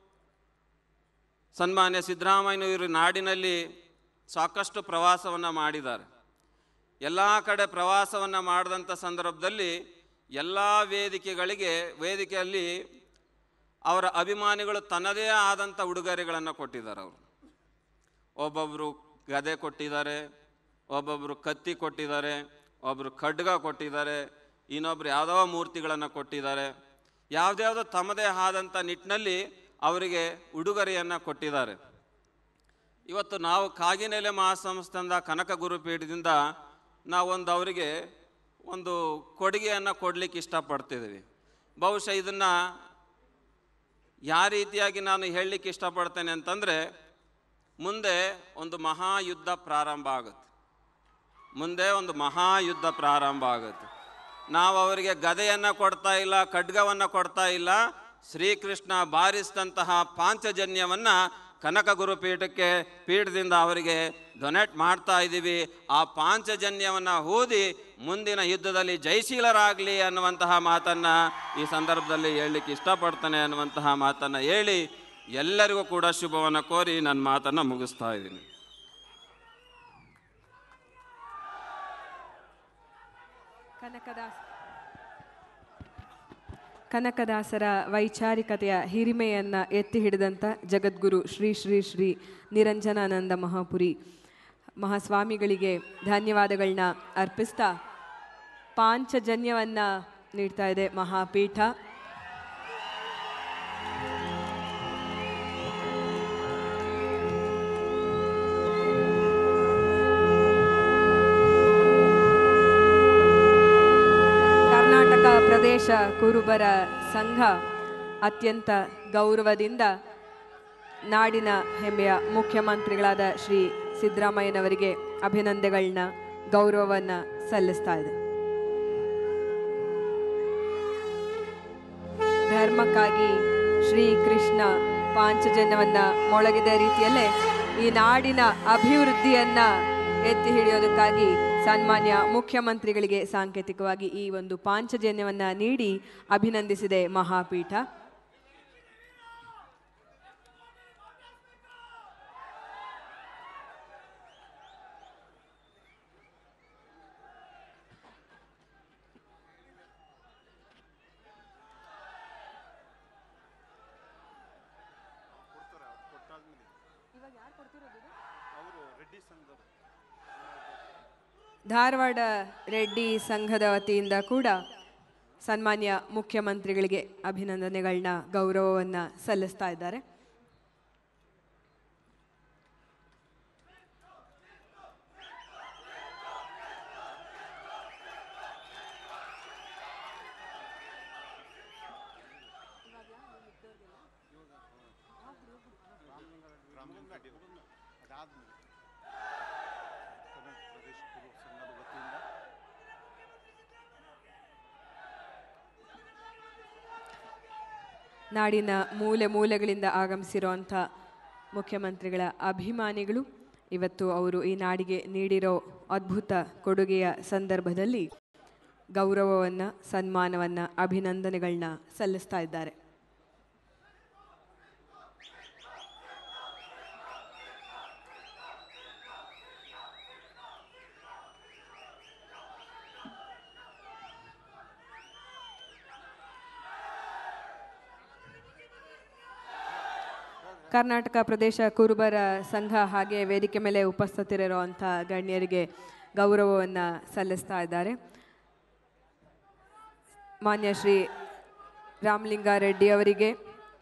Speaker 9: ಸನ್ಮಾನ್ಯ ಸಿದ್ದರಾಮಯ್ಯನವರು ನಾಡಿನಲ್ಲಿ ಸಾಕಷ್ಟು ಪ್ರವಾಸವನ್ನು ಮಾಡಿದ್ದಾರೆ ಎಲ್ಲ ಕಡೆ ಪ್ರವಾಸವನ್ನು ಮಾಡಿದಂಥ ಸಂದರ್ಭದಲ್ಲಿ ಎಲ್ಲ ವೇದಿಕೆಗಳಿಗೆ ವೇದಿಕೆಯಲ್ಲಿ ಅವರ ಅಭಿಮಾನಿಗಳು ತನ್ನದೇ ಆದಂಥ ಉಡುಗೊರೆಗಳನ್ನು ಕೊಟ್ಟಿದ್ದಾರೆ ಅವರು ಒಬ್ಬೊಬ್ಬರು ಗದೆ ಕೊಟ್ಟಿದ್ದಾರೆ ಒಬ್ಬೊಬ್ಬರು ಕತ್ತಿ ಕೊಟ್ಟಿದ್ದಾರೆ ಒಬ್ಬರು ಖಡ್ಗ ಕೊಟ್ಟಿದ್ದಾರೆ ಇನ್ನೊಬ್ರು ಯಾವುದೋ ಮೂರ್ತಿಗಳನ್ನು ಕೊಟ್ಟಿದ್ದಾರೆ ಯಾವುದ್ಯಾವುದೋ ತಮ್ಮದೇ ಆದಂಥ ನಿಟ್ಟಿನಲ್ಲಿ ಅವರಿಗೆ ಉಡುಗೊರೆಯನ್ನು ಕೊಟ್ಟಿದ್ದಾರೆ ಇವತ್ತು ನಾವು ಕಾಗಿನೆಲೆ ಮಹಾಸಂಸ್ಥೆಯಿಂದ ಕನಕ ಗುರುಪೀಠದಿಂದ ನಾವೊಂದು ಅವರಿಗೆ ಒಂದು ಕೊಡುಗೆಯನ್ನು ಕೊಡಲಿಕ್ಕೆ ಇಷ್ಟಪಡ್ತಿದ್ದೀವಿ ಬಹುಶಃ ಇದನ್ನು ಯಾವ ರೀತಿಯಾಗಿ ನಾನು ಹೇಳಲಿಕ್ಕೆ ಇಷ್ಟಪಡ್ತೇನೆ ಅಂತಂದರೆ ಮುಂದೆ ಒಂದು ಮಹಾಯುದ್ಧ ಪ್ರಾರಂಭ ಆಗುತ್ತೆ ಮುಂದೆ ಒಂದು ಮಹಾಯುದ್ಧ ಪ್ರಾರಂಭ ಆಗುತ್ತೆ ನಾವು ಅವರಿಗೆ ಗದೆಯನ್ನು ಕೊಡ್ತಾ ಇಲ್ಲ ಖಡ್ಗವನ್ನು ಕೊಡ್ತಾ ಇಲ್ಲ ಶ್ರೀಕೃಷ್ಣ ಬಾರಿಸಿದಂತಹ ಪಾಂಚಜನ್ಯವನ್ನು ಕನಕ ಗುರುಪೀಠಕ್ಕೆ ಪೀಠದಿಂದ ಅವರಿಗೆ ಡೊನೇಟ್ ಮಾಡ್ತಾ ಇದ್ದೀವಿ ಆ ಪಾಂಚಜನ್ಯವನ್ನು ಓದಿ ಮುಂದಿನ ಯುದ್ಧದಲ್ಲಿ ಜಯಶೀಲರಾಗಲಿ ಅನ್ನುವಂತಹ ಮಾತನ್ನು ಈ ಸಂದರ್ಭದಲ್ಲಿ ಹೇಳಲಿಕ್ಕೆ ಇಷ್ಟಪಡ್ತಾನೆ ಅನ್ನುವಂತಹ ಮಾತನ್ನು ಹೇಳಿ ಎಲ್ಲರಿಗೂ ಕೂಡ ಶುಭವನ್ನು ಕೋರಿ ನನ್ನ ಮಾತನ್ನು ಮುಗಿಸ್ತಾ ಇದ್ದೀನಿ
Speaker 2: ಕನಕದಾಸ ಕನಕದಾಸರ ವೈಚಾರಿಕತೆಯ ಹಿರಿಮೆಯನ್ನು ಎತ್ತಿ ಹಿಡಿದಂಥ ಜಗದ್ಗುರು ಶ್ರೀ ಶ್ರೀ ಶ್ರೀ ನಿರಂಜನಾನಂದ ಮಹಾಪುರಿ ಮಹಾಸ್ವಾಮಿಗಳಿಗೆ ಧನ್ಯವಾದಗಳನ್ನ ಅರ್ಪಿಸ್ತಾ ಪಾಂಚಜನ್ಯವನ್ನು ನೀಡ್ತಾ ಇದೆ ಮಹಾಪೀಠ ಪ್ರದೇಶ ಕುರುಬರ ಸಂಘ ಅತ್ಯಂತ ಗೌರವದಿಂದ ನಾಡಿನ ಹೆಮ್ಮೆಯ ಮುಖ್ಯಮಂತ್ರಿಗಳಾದ ಶ್ರೀ ಸಿದ್ದರಾಮಯ್ಯನವರಿಗೆ ಅಭಿನಂದನೆಗಳನ್ನ ಗೌರವವನ್ನು ಸಲ್ಲಿಸ್ತಾ ಇದೆ ಧರ್ಮಕ್ಕಾಗಿ ಶ್ರೀಕೃಷ್ಣ ಪಾಂಚಜನ್ಯವನ್ನ ಮೊಳಗಿದ ರೀತಿಯಲ್ಲೇ ಈ ನಾಡಿನ ಅಭಿವೃದ್ಧಿಯನ್ನ ಎತ್ತಿ ಹಿಡಿಯೋದಕ್ಕಾಗಿ ಸನ್ಮಾನ್ಯ ಮುಖ್ಯಮಂತ್ರಿಗಳಿಗೆ ಸಾಂಕೇತಿಕವಾಗಿ ಈ ಒಂದು ಪಾಂಚಜನ್ಯವನ್ನ ನೀಡಿ ಅಭಿನಂದಿಸಿದೆ ಮಹಾಪೀಠ ಧಾರವಾಡ ರೆಡ್ಡಿ ಸಂಘದ ವತಿಯಿಂದ ಕೂಡ ಸನ್ಮಾನ್ಯ ಮುಖ್ಯಮಂತ್ರಿಗಳಿಗೆ ಅಭಿನಂದನೆಗಳನ್ನ ಗೌರವವನ್ನು ಸಲ್ಲಿಸ್ತಾ ಇದ್ದಾರೆ ನಾಡಿನ ಮೂಲೆ ಮೂಲೆಗಳಿಂದ ಆಗಮಿಸಿರುವಂಥ ಮುಖ್ಯಮಂತ್ರಿಗಳ ಅಭಿಮಾನಿಗಳು ಇವತ್ತು ಅವರು ಈ ನಾಡಿಗೆ ನೀಡಿರೋ ಅದ್ಭುತ ಕೊಡುಗೆಯ ಸಂದರ್ಭದಲ್ಲಿ ಗೌರವವನ್ನು ಸನ್ಮಾನವನ್ನು ಅಭಿನಂದನೆಗಳನ್ನ ಸಲ್ಲಿಸ್ತಾ ಇದ್ದಾರೆ ಕರ್ನಾಟಕ ಪ್ರದೇಶ ಕುರುಬರ ಸಂಘ ಹಾಗೆ ವೇದಿಕೆ ಮೇಲೆ ಉಪಸ್ಥಿತರಿರುವಂಥ ಗಣ್ಯರಿಗೆ ಗೌರವವನ್ನು ಸಲ್ಲಿಸ್ತಾ ಇದ್ದಾರೆ ಮಾನ್ಯ ಶ್ರೀ ರಾಮಲಿಂಗಾರೆಡ್ಡಿ ಅವರಿಗೆ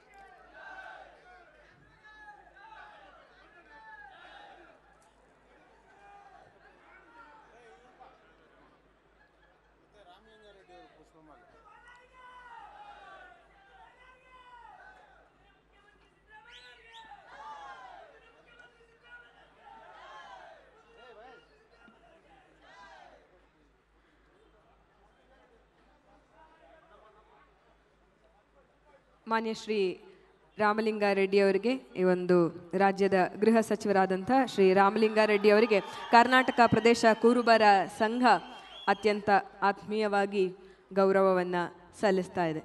Speaker 2: ಮಾನ್ಯ ಶ್ರೀ ರಾಮಲಿಂಗಾರೆಡ್ಡಿ ಅವರಿಗೆ ಈ ಒಂದು ರಾಜ್ಯದ ಗೃಹ ಸಚಿವರಾದಂಥ ಶ್ರೀ ರಾಮಲಿಂಗಾರೆಡ್ಡಿ ಅವರಿಗೆ ಕರ್ನಾಟಕ ಪ್ರದೇಶ ಕುರುಬರ ಸಂಘ ಅತ್ಯಂತ ಆತ್ಮೀಯವಾಗಿ ಗೌರವವನ್ನು ಸಲ್ಲಿಸ್ತಾ ಇದೆ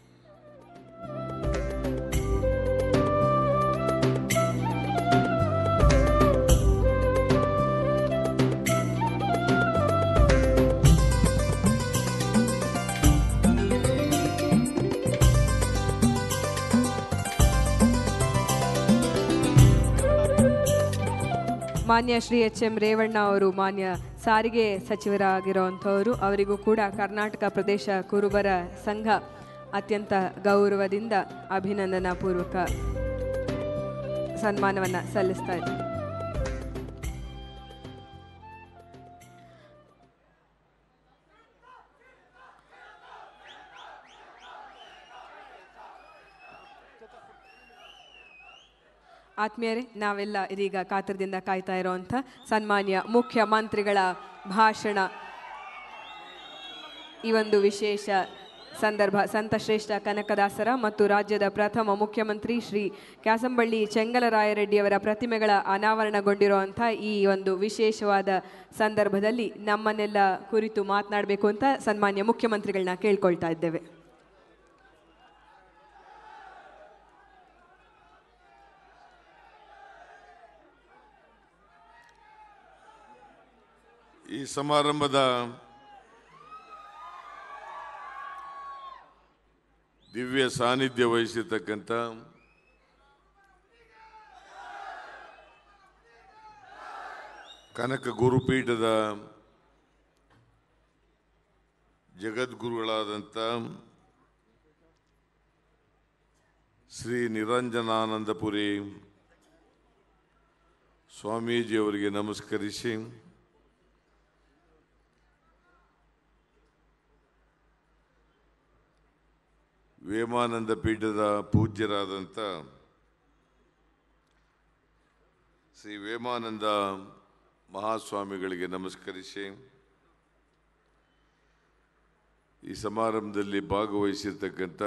Speaker 2: ಮಾನ್ಯ ಶ್ರೀ ಎಚ್ ಎಂ ರೇವಣ್ಣ ಅವರು ಮಾನ್ಯ ಸಾರಿಗೆ ಸಚಿವರಾಗಿರುವಂಥವರು ಅವರಿಗೂ ಕೂಡ ಕರ್ನಾಟಕ ಪ್ರದೇಶ ಕುರುಬರ ಸಂಘ ಅತ್ಯಂತ ಗೌರವದಿಂದ ಅಭಿನಂದನಾ ಪೂರ್ವಕ ಸನ್ಮಾನವನ್ನು ಸಲ್ಲಿಸ್ತಾ ಇದೆ ಆತ್ಮೀಯರೇ ನಾವೆಲ್ಲ ಇದೀಗ ಕಾತರದಿಂದ ಕಾಯ್ತಾ ಇರುವಂಥ ಸನ್ಮಾನ್ಯ ಮುಖ್ಯಮಂತ್ರಿಗಳ ಭಾಷಣ ಈ ಒಂದು ವಿಶೇಷ ಸಂದರ್ಭ ಸಂತಶ್ರೇಷ್ಠ ಕನಕದಾಸರ ಮತ್ತು ರಾಜ್ಯದ ಪ್ರಥಮ ಮುಖ್ಯಮಂತ್ರಿ ಶ್ರೀ ಕ್ಯಾಸಂಬಳ್ಳಿ ಚೆಂಗಲರಾಯರೆಡ್ಡಿಯವರ ಪ್ರತಿಮೆಗಳ ಅನಾವರಣಗೊಂಡಿರುವಂಥ ಈ ಒಂದು ವಿಶೇಷವಾದ ಸಂದರ್ಭದಲ್ಲಿ ನಮ್ಮನ್ನೆಲ್ಲ ಕುರಿತು ಮಾತನಾಡಬೇಕು ಅಂತ ಸನ್ಮಾನ್ಯ ಮುಖ್ಯಮಂತ್ರಿಗಳನ್ನ ಕೇಳ್ಕೊಳ್ತಾ ಇದ್ದೇವೆ
Speaker 1: ಈ ಸಮಾರಂಭದ ದಿವ್ಯ ಸಾನ್ನಿಧ್ಯ ವಹಿಸಿರ್ತಕ್ಕಂಥ ಕನಕ ಗುರುಪೀಠದ ಜಗದ್ಗುರುಗಳಾದಂಥ ಶ್ರೀ ನಿರಂಜನಾನಂದಪುರಿ ಸ್ವಾಮೀಜಿಯವರಿಗೆ ನಮಸ್ಕರಿಸಿ
Speaker 10: ವೇಮಾನಂದ ಪೀಠದ ಪೂಜ್ಯರಾದಂಥ ಶ್ರೀ ವೇಮಾನಂದ ಮಹಾಸ್ವಾಮಿಗಳಿಗೆ ನಮಸ್ಕರಿಸಿ ಈ ಸಮಾರಂಭದಲ್ಲಿ ಭಾಗವಹಿಸಿರ್ತಕ್ಕಂಥ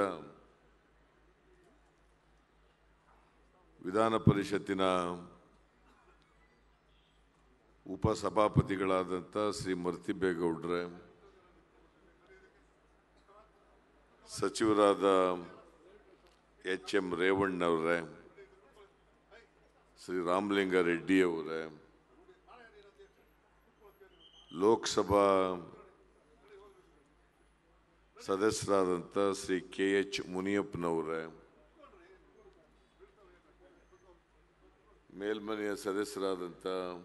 Speaker 10: ವಿಧಾನ ಪರಿಷತ್ತಿನ ಉಪಸಭಾಪತಿಗಳಾದಂಥ ಶ್ರೀ ಮರ್ತಿಬೇಗೌಡ್ರೆ ಸಚಿವರಾದ ಎಚ್ ಎಂ ರೇವಣ್ಣವರೇ ಶ್ರೀ ರಾಮಲಿಂಗ ರೆಡ್ಡಿ ಅವರೇ ಲೋಕಸಭಾ ಸದಸ್ಯರಾದಂಥ ಶ್ರೀ ಕೆ ಎಚ್ ಮುನಿಯಪ್ಪನವರೇ ಮೇಲ್ಮನೆಯ ಸದಸ್ಯರಾದಂಥ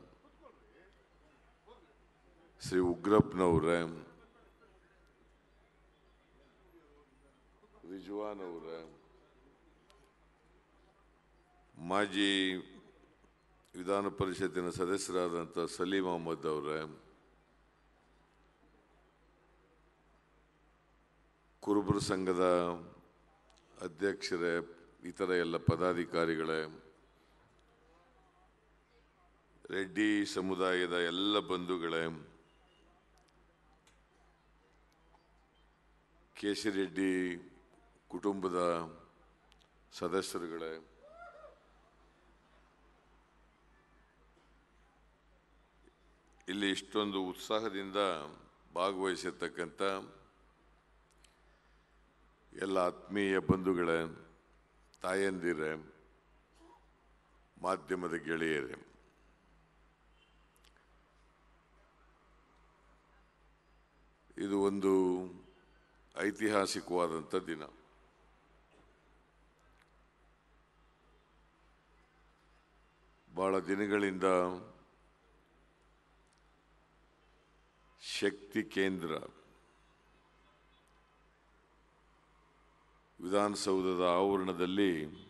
Speaker 10: ಶ್ರೀ ಉಗ್ರಪ್ಪನವರೇ ರಿಜ್ವಾನ್ ಅವರೇ ಮಾಜಿ ವಿಧಾನ ಪರಿಷತ್ತಿನ ಸದಸ್ಯರಾದಂಥ ಸಲೀಂ ಅಹಮದ್ ಅವರೇ ಕುರುಬರ ಸಂಘದ ಅಧ್ಯಕ್ಷರೇ ಇತರ ಎಲ್ಲ ಪದಾಧಿಕಾರಿಗಳೇ ರೆಡ್ಡಿ ಸಮುದಾಯದ ಎಲ್ಲ ಬಂಧುಗಳೇ ಕೇಶಿರೆಡ್ಡಿ ಕುಟುಂಬದ ಸದಸ್ಯರುಗಳೇ ಇಲ್ಲಿ ಇಷ್ಟೊಂದು ಉತ್ಸಾಹದಿಂದ ಭಾಗವಹಿಸಿರ್ತಕ್ಕಂಥ ಎಲ್ಲ ಆತ್ಮೀಯ ಬಂಧುಗಳೇ ತಾಯಂದಿರೇ ಮಾಧ್ಯಮದ ಗೆಳೆಯರೇ ಇದು ಒಂದು ಐತಿಹಾಸಿಕವಾದಂಥ ದಿನ ಬಹಳ ದಿನಗಳಿಂದ ಶಕ್ತಿ ಕೇಂದ್ರ ವಿಧಾನಸೌಧದ ಆವರಣದಲ್ಲಿ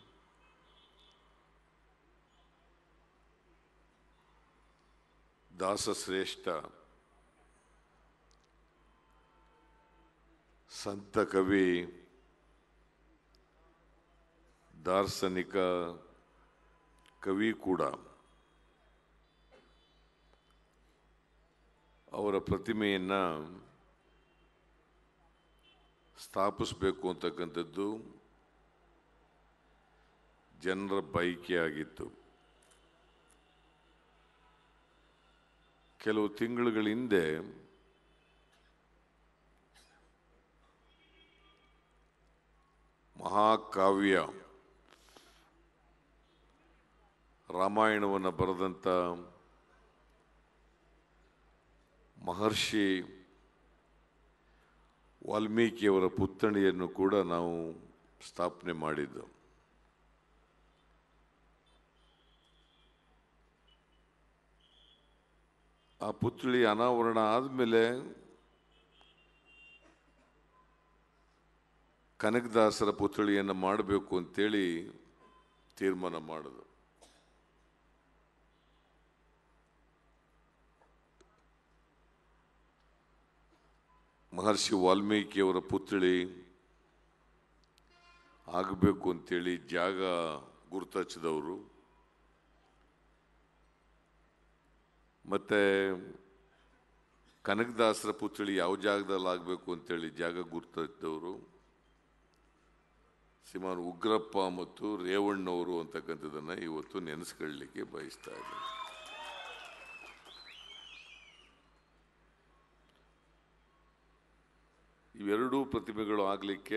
Speaker 10: ದಾಸಶ್ರೇಷ್ಠ ಸಂತ ಕವಿ ದಾರ್ಶನಿಕ ಕವಿ ಕೂಡ ಅವರ ಪ್ರತಿಮೆಯನ್ನು ಸ್ಥಾಪಿಸಬೇಕು ಅಂತಕ್ಕಂಥದ್ದು ಜನರ ಬಯಕೆಯಾಗಿತ್ತು ಕೆಲವು ತಿಂಗಳುಗಳ ಹಿಂದೆ ಮಹಾಕಾವ್ಯ ರಾಮಾಯಣವನ್ನು ಬರೆದಂಥ ಮಹರ್ಷಿ ವಾಲ್ಮೀಕಿಯವರ ಪುತ್ಥಳಿಯನ್ನು ಕೂಡ ನಾವು ಸ್ಥಾಪನೆ ಮಾಡಿದ್ದು ಆ ಪುತ್ಥಳಿ ಅನಾವರಣ ಆದಮೇಲೆ ಕನಕದಾಸರ ಪುತ್ಥಳಿಯನ್ನು ಮಾಡಬೇಕು ಅಂತೇಳಿ ತೀರ್ಮಾನ ಮಾಡಿದ್ರು ಮಹರ್ಷಿ ವಾಲ್ಮೀಕಿಯವರ ಪುತ್ಥಳಿ ಆಗಬೇಕು ಅಂತೇಳಿ ಜಾಗ ಗುರುತಚ್ಚಿದವರು ಮತ್ತೆ ಕನಕದಾಸರ ಪುತ್ಥಳಿ ಯಾವ ಜಾಗದಲ್ಲಿ ಆಗಬೇಕು ಅಂತೇಳಿ ಜಾಗ ಗುರುತಚ್ಚಿದವರು ಶ್ರೀಮಾನ್ ಉಗ್ರಪ್ಪ ಮತ್ತು ರೇವಣ್ಣವರು ಅಂತಕ್ಕಂಥದ್ದನ್ನು ಇವತ್ತು ನೆನೆಸ್ಕೊಳ್ಳಿಕ್ಕೆ ಬಯಸ್ತಾ ಇದ್ದೀನಿ ಇವೆರಡೂ ಪ್ರತಿಮೆಗಳು ಆಗಲಿಕ್ಕೆ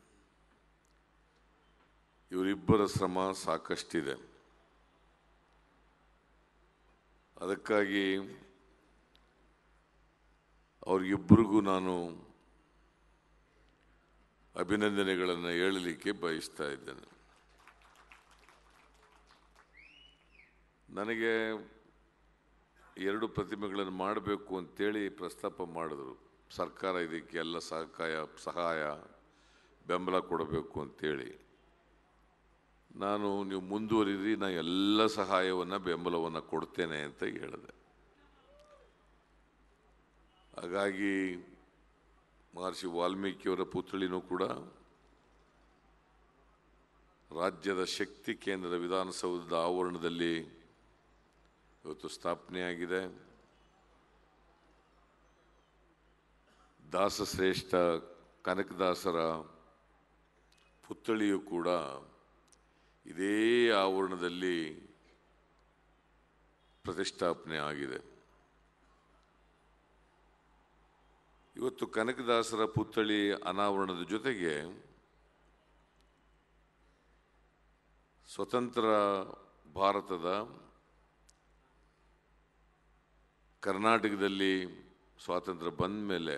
Speaker 10: ಇವರಿಬ್ಬರ ಶ್ರಮ ಸಾಕಷ್ಟಿದೆ ಅದಕ್ಕಾಗಿ ಅವ್ರಿಗಿಬ್ಬರಿಗೂ ನಾನು ಅಭಿನಂದನೆಗಳನ್ನು ಹೇಳಲಿಕ್ಕೆ ಬಯಸ್ತಾ ಇದ್ದೇನೆ ನನಗೆ ಎರಡು ಪ್ರತಿಮೆಗಳನ್ನು ಮಾಡಬೇಕು ಅಂತೇಳಿ ಪ್ರಸ್ತಾಪ ಮಾಡಿದ್ರು ಸರ್ಕಾರ ಇದಕ್ಕೆ ಎಲ್ಲ ಸಹಕಾಯ ಸಹಾಯ ಬೆಂಬಲ ಕೊಡಬೇಕು ಅಂತೇಳಿ ನಾನು ನೀವು ಮುಂದುವರಿದ್ರಿ ನಾನು ಎಲ್ಲ ಸಹಾಯವನ್ನು ಬೆಂಬಲವನ್ನು ಕೊಡ್ತೇನೆ ಅಂತ ಹೇಳಿದೆ ಹಾಗಾಗಿ ಮಹರ್ಷಿ ವಾಲ್ಮೀಕಿಯವರ ಪುತ್ಥಳಿನೂ ಕೂಡ ರಾಜ್ಯದ ಶಕ್ತಿ ಕೇಂದ್ರದ ವಿಧಾನಸೌಧದ ಆವರಣದಲ್ಲಿ ಇವತ್ತು ಸ್ಥಾಪನೆಯಾಗಿದೆ ದಾಸಶ್ರೇಷ್ಠ ಕನಕದಾಸರ ಪುತ್ಥಳಿಯು ಕೂಡ ಇದೇ ಆವರಣದಲ್ಲಿ ಪ್ರತಿಷ್ಠಾಪನೆ ಆಗಿದೆ ಇವತ್ತು ಕನಕದಾಸರ ಪುತ್ಥಳಿ ಅನಾವರಣದ ಜೊತೆಗೆ ಸ್ವತಂತ್ರ ಭಾರತದ ಕರ್ನಾಟಕದಲ್ಲಿ ಸ್ವಾತಂತ್ರ್ಯ ಬಂದ ಮೇಲೆ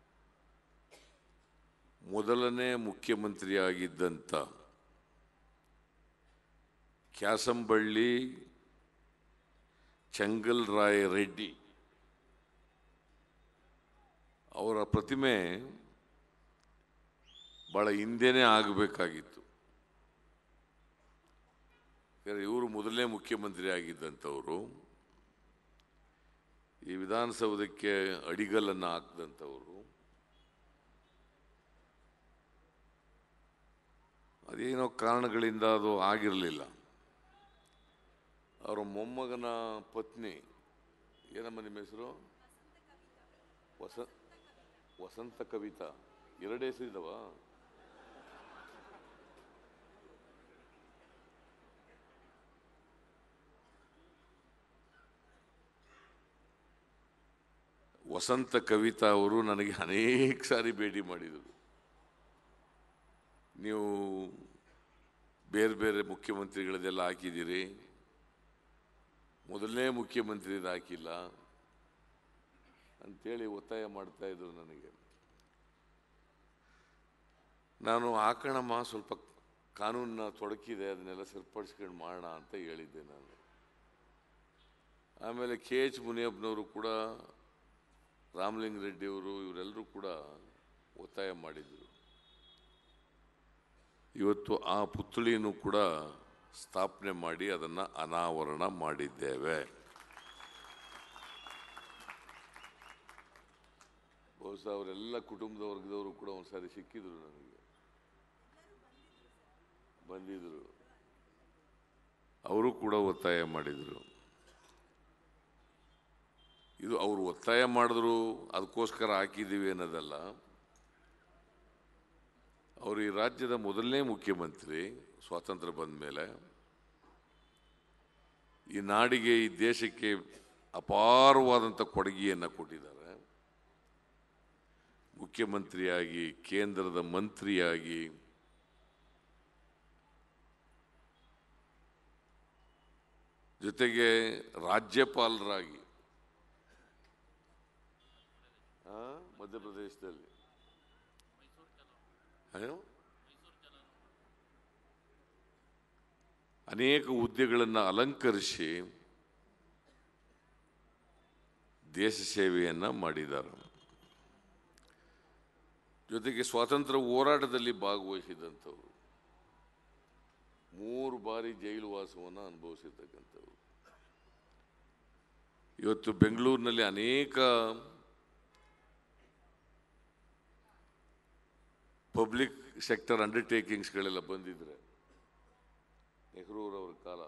Speaker 10: ಮೊದಲನೇ ಮುಖ್ಯಮಂತ್ರಿಯಾಗಿದ್ದಂಥ ಕ್ಯಾಸಂಬಳ್ಳಿ ಚೆಂಗಲ್ ರಾಯ್ ರೆಡ್ಡಿ ಅವರ ಪ್ರತಿಮೆ ಭಾಳ ಹಿಂದೆನೇ ಆಗಬೇಕಾಗಿತ್ತು ಇವರು ಮೊದಲನೇ ಮುಖ್ಯಮಂತ್ರಿ ಆಗಿದ್ದಂಥವರು ಈ ವಿಧಾನಸೌಧಕ್ಕೆ ಅಡಿಗಲ್ಲನ್ನು ಹಾಕಿದಂಥವರು ಅದೇನೋ ಕಾರಣಗಳಿಂದ ಅದು ಆಗಿರಲಿಲ್ಲ ಅವರ ಮೊಮ್ಮಗನ ಪತ್ನಿ ಏನಮ್ಮ ನಿಮ್ಮ ಹೆಸರು ವಸ ವಸಂತ ಕವಿತಾ ಎರಡು ಹೆಸರಿದವ ವಸಂತ ಕವಿತಾ ಅವರು ನನಗೆ ಅನೇಕ ಸಾರಿ ಭೇಟಿ ಮಾಡಿದರು ನೀವು ಬೇರೆ ಬೇರೆ ಮುಖ್ಯಮಂತ್ರಿಗಳದೆಲ್ಲ ಹಾಕಿದ್ದೀರಿ ಮೊದಲನೇ ಮುಖ್ಯಮಂತ್ರಿದು ಹಾಕಿಲ್ಲ ಅಂತೇಳಿ ಒತ್ತಾಯ ಮಾಡ್ತಾ ಇದ್ರು ನನಗೆ ನಾನು ಹಾಕೋಣಮ್ಮ ಸ್ವಲ್ಪ ಕಾನೂನನ್ನ ತೊಡಕಿದೆ ಅದನ್ನೆಲ್ಲ ಸರಿಪಡಿಸ್ಕೊಂಡು ಮಾಡೋಣ ಅಂತ ಹೇಳಿದ್ದೆ ನಾನು ಆಮೇಲೆ ಕೆ ಎಚ್ ಮುನಿಯಪ್ಪನವರು ಕೂಡ ರಾಮಲಿಂಗ ರೆಡ್ಡಿಯವರು ಇವರೆಲ್ಲರೂ ಕೂಡ ಒತ್ತಾಯ ಮಾಡಿದರು ಇವತ್ತು ಆ ಪುತ್ಥಳಿಯನ್ನು ಕೂಡ ಸ್ಥಾಪನೆ ಮಾಡಿ ಅದನ್ನು ಅನಾವರಣ ಮಾಡಿದ್ದೇವೆ ಬಹುಶಃ ಅವರೆಲ್ಲ ಕುಟುಂಬದ ವರ್ಗದವರು ಕೂಡ ಒಂದ್ಸಾರಿ ಸಿಕ್ಕಿದ್ರು ನನಗೆ ಬಂದಿದ್ರು ಅವರು ಕೂಡ ಒತ್ತಾಯ ಮಾಡಿದರು ಇದು ಅವರು ಒತ್ತಾಯ ಮಾಡಿದ್ರು ಅದಕ್ಕೋಸ್ಕರ ಹಾಕಿದ್ದೀವಿ ಅನ್ನೋದಲ್ಲ ಅವರು ಈ ರಾಜ್ಯದ ಮೊದಲನೇ ಮುಖ್ಯಮಂತ್ರಿ ಸ್ವಾತಂತ್ರ್ಯ ಬಂದ ಮೇಲೆ ಈ ನಾಡಿಗೆ ಈ ದೇಶಕ್ಕೆ ಅಪಾರವಾದಂಥ ಕೊಡುಗೆಯನ್ನು ಕೊಟ್ಟಿದ್ದಾರೆ ಮುಖ್ಯಮಂತ್ರಿಯಾಗಿ ಕೇಂದ್ರದ ಮಂತ್ರಿಯಾಗಿ ಜೊತೆಗೆ ರಾಜ್ಯಪಾಲರಾಗಿ ಆ, ಮಧ್ಯಪ್ರದೇಶದಲ್ಲಿ ಏನು? ಅನೇಕ ಹುದ್ದೆಗಳನ್ನು ಅಲಂಕರಿಸಿ ದೇಶ ಸೇವೆಯನ್ನು ಮಾಡಿದ್ದಾರೆ ಜೊತೆಗೆ ಸ್ವಾತಂತ್ರ್ಯ ಹೋರಾಟದಲ್ಲಿ ಭಾಗವಹಿಸಿದಂಥವ್ರು ಮೂರು ಬಾರಿ ಜೈಲು ವಾಸವನ್ನು ಅನುಭವಿಸಿರ್ತಕ್ಕಂಥವ್ರು ಇವತ್ತು ಬೆಂಗಳೂರಿನಲ್ಲಿ ಅನೇಕ ಪಬ್ಲಿಕ್ ಸೆಕ್ಟರ್ ಅಂಡರ್ಟೇಕಿಂಗ್ಸ್ಗಳೆಲ್ಲ ಬಂದಿದ್ರೆ ನೆಹರೂರವರ ಕಾಲ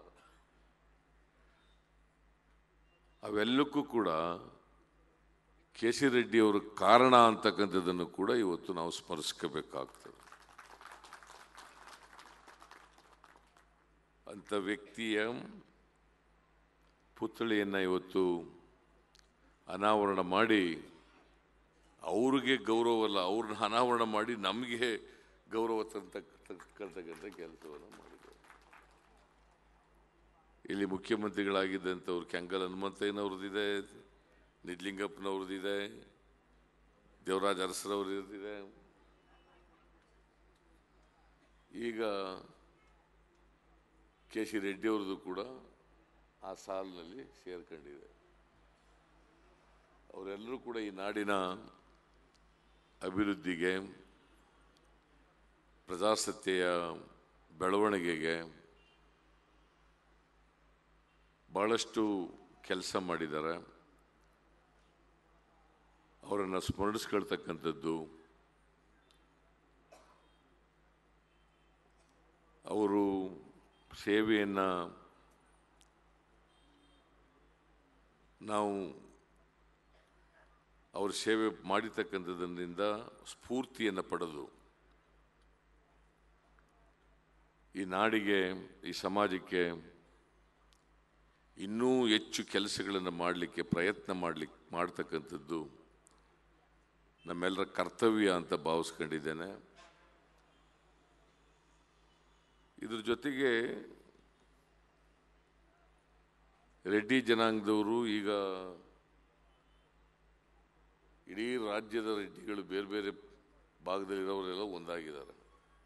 Speaker 10: ಅವೆಲ್ಲಕ್ಕೂ ಕೂಡ ಕೆ ಸಿ ರೆಡ್ಡಿ ಅವರು ಕಾರಣ ಅಂತಕ್ಕಂಥದ್ದನ್ನು ಕೂಡ ಇವತ್ತು ನಾವು ಸ್ಮರಿಸ್ಕೋಬೇಕಾಗ್ತದೆ ಅಂಥ ವ್ಯಕ್ತಿಯ ಪುತ್ಥಳಿಯನ್ನು ಇವತ್ತು ಅನಾವರಣ ಮಾಡಿ ಅವ್ರಿಗೆ ಗೌರವ ಅಲ್ಲ ಅವ್ರನ್ನ ಅನಾವರಣ ಮಾಡಿ ನಮಗೆ ಗೌರವ ತಂತಕ್ಕಂಥ ಕೆಲಸವನ್ನು ಮಾಡಿದ್ದಾರೆ ಇಲ್ಲಿ ಮುಖ್ಯಮಂತ್ರಿಗಳಾಗಿದ್ದಂಥವ್ರು ಕೆಂಗಲ್ ಹನುಮಂತಯ್ಯನವ್ರದ್ದಿದೆ ನಿಡ್ಲಿಂಗಪ್ಪನವ್ರದ್ದಿದೆ ದೇವರಾಜ ಅರಸರವ್ರದ್ದಿದೆ ಈಗ ಕೆ ಸಿ ರೆಡ್ಡಿ ಅವ್ರದ್ದು ಕೂಡ ಆ ಸಾಲಿನಲ್ಲಿ ಸೇರ್ಕೊಂಡಿದೆ ಅವರೆಲ್ಲರೂ ಕೂಡ ಈ ನಾಡಿನ ಅಭಿವೃದ್ಧಿಗೆ ಪ್ರಜಾಸತ್ತೆಯ ಬೆಳವಣಿಗೆಗೆ ಭಾಳಷ್ಟು ಕೆಲಸ ಮಾಡಿದ್ದಾರೆ ಅವರನ್ನು ಸ್ಮರಿಸ್ಕೊಳ್ತಕ್ಕಂಥದ್ದು ಅವರು ಸೇವೆಯನ್ನು ನಾವು ಅವ್ರ ಸೇವೆ ಮಾಡಿರ್ತಕ್ಕಂಥದ್ರಿಂದ ಸ್ಫೂರ್ತಿಯನ್ನು ಪಡೆದು ಈ ನಾಡಿಗೆ ಈ ಸಮಾಜಕ್ಕೆ ಇನ್ನೂ ಹೆಚ್ಚು ಕೆಲಸಗಳನ್ನು ಮಾಡಲಿಕ್ಕೆ ಪ್ರಯತ್ನ ಮಾಡಲಿಕ್ಕೆ ಮಾಡ್ತಕ್ಕಂಥದ್ದು ನಮ್ಮೆಲ್ಲರ ಕರ್ತವ್ಯ ಅಂತ ಭಾವಿಸ್ಕೊಂಡಿದ್ದೇನೆ ಇದ್ರ ಜೊತೆಗೆ ರೆಡ್ಡಿ ಜನಾಂಗದವರು ಈಗ ಇಡೀ ರಾಜ್ಯದ ರೆಡ್ಡಿಗಳು ಬೇರೆ ಬೇರೆ ಭಾಗದಲ್ಲಿರೋರೆಲ್ಲ ಒಂದಾಗಿದ್ದಾರೆ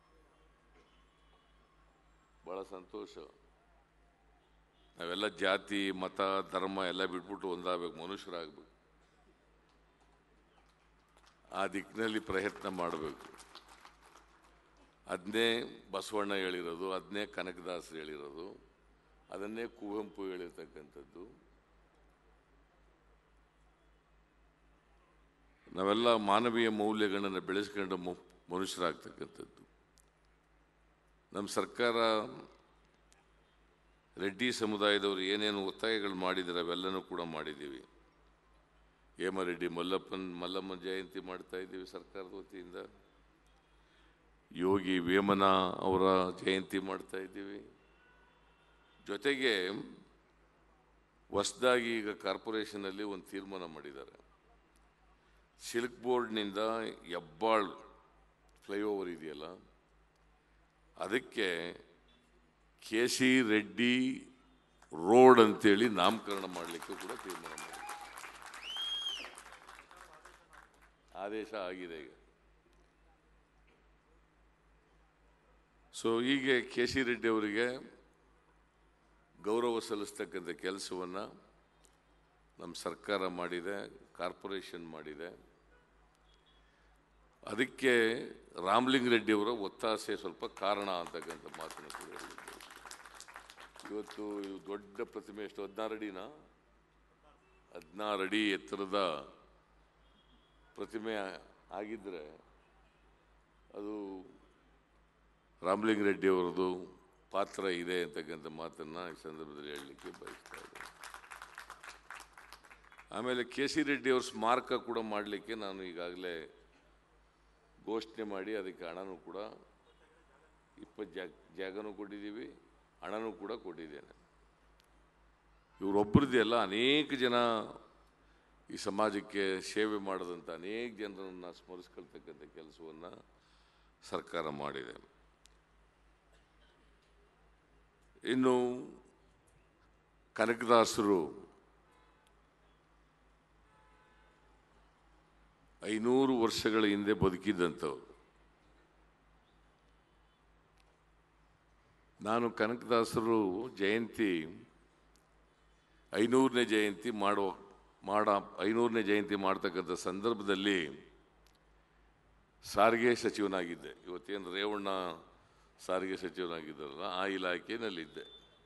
Speaker 10: ಬಹಳ ಸಂತೋಷ ನಾವೆಲ್ಲ ಜಾತಿ ಮತ ಧರ್ಮ ಎಲ್ಲ ಬಿಟ್ಬಿಟ್ಟು ಒಂದಾಗಬೇಕು ಮನುಷ್ಯರಾಗಬೇಕು ಆ ದಿಕ್ಕಿನಲ್ಲಿ ಪ್ರಯತ್ನ ಮಾಡಬೇಕು ಅದನ್ನೇ ಬಸವಣ್ಣ ಹೇಳಿರೋದು ಅದನ್ನೇ ಕನಕದಾಸರು ಹೇಳಿರೋದು ಅದನ್ನೇ ಕುವೆಂಪು ಹೇಳಿರ್ತಕ್ಕಂಥದ್ದು ನಾವೆಲ್ಲ ಮಾನವೀಯ ಮೌಲ್ಯಗಳನ್ನು ಬೆಳೆಸ್ಕೊಂಡು ಮು- ಮನುಷ್ಯರಾಗ್ತಕ್ಕಂಥದ್ದು ನಮ್ಮ ಸರ್ಕಾರ ರೆಡ್ಡಿ ಸಮುದಾಯದವರು ಏನೇನು ಒತ್ತಾಯಗಳು ಮಾಡಿದ್ದಾರೆ ಅವೆಲ್ಲನೂ ಕೂಡ ಮಾಡಿದ್ದೀವಿ ಹೇಮರೆಡ್ಡಿ ಮಲ್ಲಪ್ಪನ್ ಮಲ್ಲಮ್ಮ ಜಯಂತಿ ಮಾಡ್ತಾ ಇದ್ದೀವಿ ಸರ್ಕಾರದ ವತಿಯಿಂದ ಯೋಗಿ ವೇಮನ ಅವರ ಜಯಂತಿ ಮಾಡ್ತಾ ಇದ್ದೀವಿ ಜೊತೆಗೆ ಹೊಸದಾಗಿ ಈಗ ಕಾರ್ಪೊರೇಷನಲ್ಲಿ ಒಂದು ತೀರ್ಮಾನ ಮಾಡಿದ್ದಾರೆ ಸಿಲ್ಕ್ ಬೋರ್ಡ್ನಿಂದ ಹೆಬ್ಬಾಳ್ ಫ್ಲೈಓವರ್ ಇದೆಯಲ್ಲ ಅದಕ್ಕೆ ಕೆ ಸಿ ರೆಡ್ಡಿ ರೋಡ್ ಅಂತೇಳಿ ನಾಮಕರಣ ಮಾಡಲಿಕ್ಕೆ ಕೂಡ ತೀರ್ಮಾನ ಮಾಡಿದೆ ಆದೇಶ ಆಗಿದೆ ಈಗ ಸೊ ಹೀಗೆ ಕೆ ಸಿ ರೆಡ್ಡಿ ಅವರಿಗೆ ಗೌರವ ಸಲ್ಲಿಸ್ತಕ್ಕಂಥ ಕೆಲಸವನ್ನು ನಮ್ಮ ಸರ್ಕಾರ ಮಾಡಿದೆ ಕಾರ್ಪೊರೇಷನ್ ಮಾಡಿದೆ ಅದಕ್ಕೆ ರಾಮಲಿಂಗ ರೆಡ್ಡಿ ಅವರ ಒತ್ತಾಸೆ ಸ್ವಲ್ಪ ಕಾರಣ ಅಂತಕ್ಕಂಥ ಮಾತನ್ನು ಕೂಡ ಹೇಳಿದ್ರು ಇವತ್ತು ಇವು ದೊಡ್ಡ ಪ್ರತಿಮೆ ಎಷ್ಟು ಹದಿನಾರು ಅಡಿನಾ ಹದಿನಾರು ಅಡಿ ಎತ್ತರದ ಪ್ರತಿಮೆ ಆಗಿದ್ದರೆ ಅದು ರಾಮಲಿಂಗ ರೆಡ್ಡಿ ಅವರದು ಪಾತ್ರ ಇದೆ ಅಂತಕ್ಕಂಥ ಮಾತನ್ನು ಈ ಸಂದರ್ಭದಲ್ಲಿ ಹೇಳಲಿಕ್ಕೆ ಬಯಸ್ತಾ ಇದ್ದೇನೆ ಆಮೇಲೆ ಕೆ ಸಿ ರೆಡ್ಡಿ ಅವ್ರ ಸ್ಮಾರಕ ಕೂಡ ಮಾಡಲಿಕ್ಕೆ ನಾನು ಈಗಾಗಲೇ ಘೋಷಣೆ ಮಾಡಿ ಅದಕ್ಕೆ ಹಣನೂ ಕೂಡ ಇಪ್ಪತ್ತು ಜಾಗ ಜಾಗನೂ ಕೊಟ್ಟಿದ್ದೀವಿ ಹಣನೂ ಕೂಡ ಕೊಟ್ಟಿದ್ದೇನೆ ಇವರೊಬ್ಬರದ್ದೇ ಅಲ್ಲ ಅನೇಕ ಜನ ಈ ಸಮಾಜಕ್ಕೆ ಸೇವೆ ಮಾಡಿದಂಥ ಅನೇಕ ಜನರನ್ನು ಸ್ಮರಿಸ್ಕೊಳ್ತಕ್ಕಂಥ ಕೆಲಸವನ್ನು ಸರ್ಕಾರ ಮಾಡಿದೆ ಇನ್ನು ಕನಕದಾಸರು ಐನೂರು ವರ್ಷಗಳ ಹಿಂದೆ ಬದುಕಿದ್ದಂಥವ್ರು ನಾನು ಕನಕದಾಸರು ಜಯಂತಿ ಐನೂರನೇ ಜಯಂತಿ ಮಾಡುವ ಮಾಡ ಐನೂರನೇ ಜಯಂತಿ ಮಾಡ್ತಕ್ಕಂಥ ಸಂದರ್ಭದಲ್ಲಿ ಸಾರಿಗೆ ಸಚಿವನಾಗಿದ್ದೆ ಇವತ್ತೇನು ರೇವಣ್ಣ ಸಾರಿಗೆ ಸಚಿವನಾಗಿದ್ದಾರಲ್ಲ ಆ ಇಲಾಖೆಯಲ್ಲಿದ್ದೆ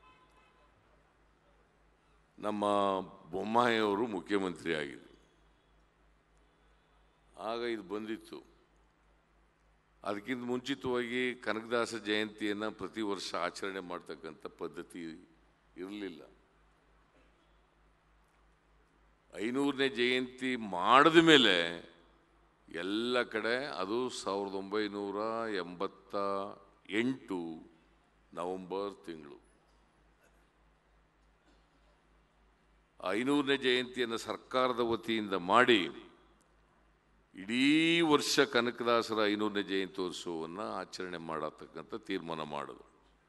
Speaker 10: ನಮ್ಮ ಬೊಮ್ಮಾಯಿಯವರು ಮುಖ್ಯಮಂತ್ರಿ ಆಗಿದ್ದರು ಆಗ ಇದು ಬಂದಿತ್ತು ಅದಕ್ಕಿಂತ ಮುಂಚಿತವಾಗಿ ಕನಕದಾಸ ಜಯಂತಿಯನ್ನು ಪ್ರತಿ ವರ್ಷ ಆಚರಣೆ ಮಾಡ್ತಕ್ಕಂಥ ಪದ್ಧತಿ ಇರಲಿಲ್ಲ ಐನೂರನೇ ಜಯಂತಿ ಮಾಡಿದ ಮೇಲೆ ಎಲ್ಲ ಕಡೆ ಅದು ಸಾವಿರದ ಒಂಬೈನೂರ ಎಂಬತ್ತ ಎಂಟು ನವೆಂಬರ್ ತಿಂಗಳು ಐನೂರನೇ ಜಯಂತಿಯನ್ನು ಸರ್ಕಾರದ ವತಿಯಿಂದ ಮಾಡಿ ಇಡೀ ವರ್ಷ ಕನಕದಾಸರ ಐನೂರನೇ ಜಯಂತ್ಯೋತ್ಸವವನ್ನು ಆಚರಣೆ ಮಾಡತಕ್ಕಂಥ ತೀರ್ಮಾನ ಮಾಡೋದು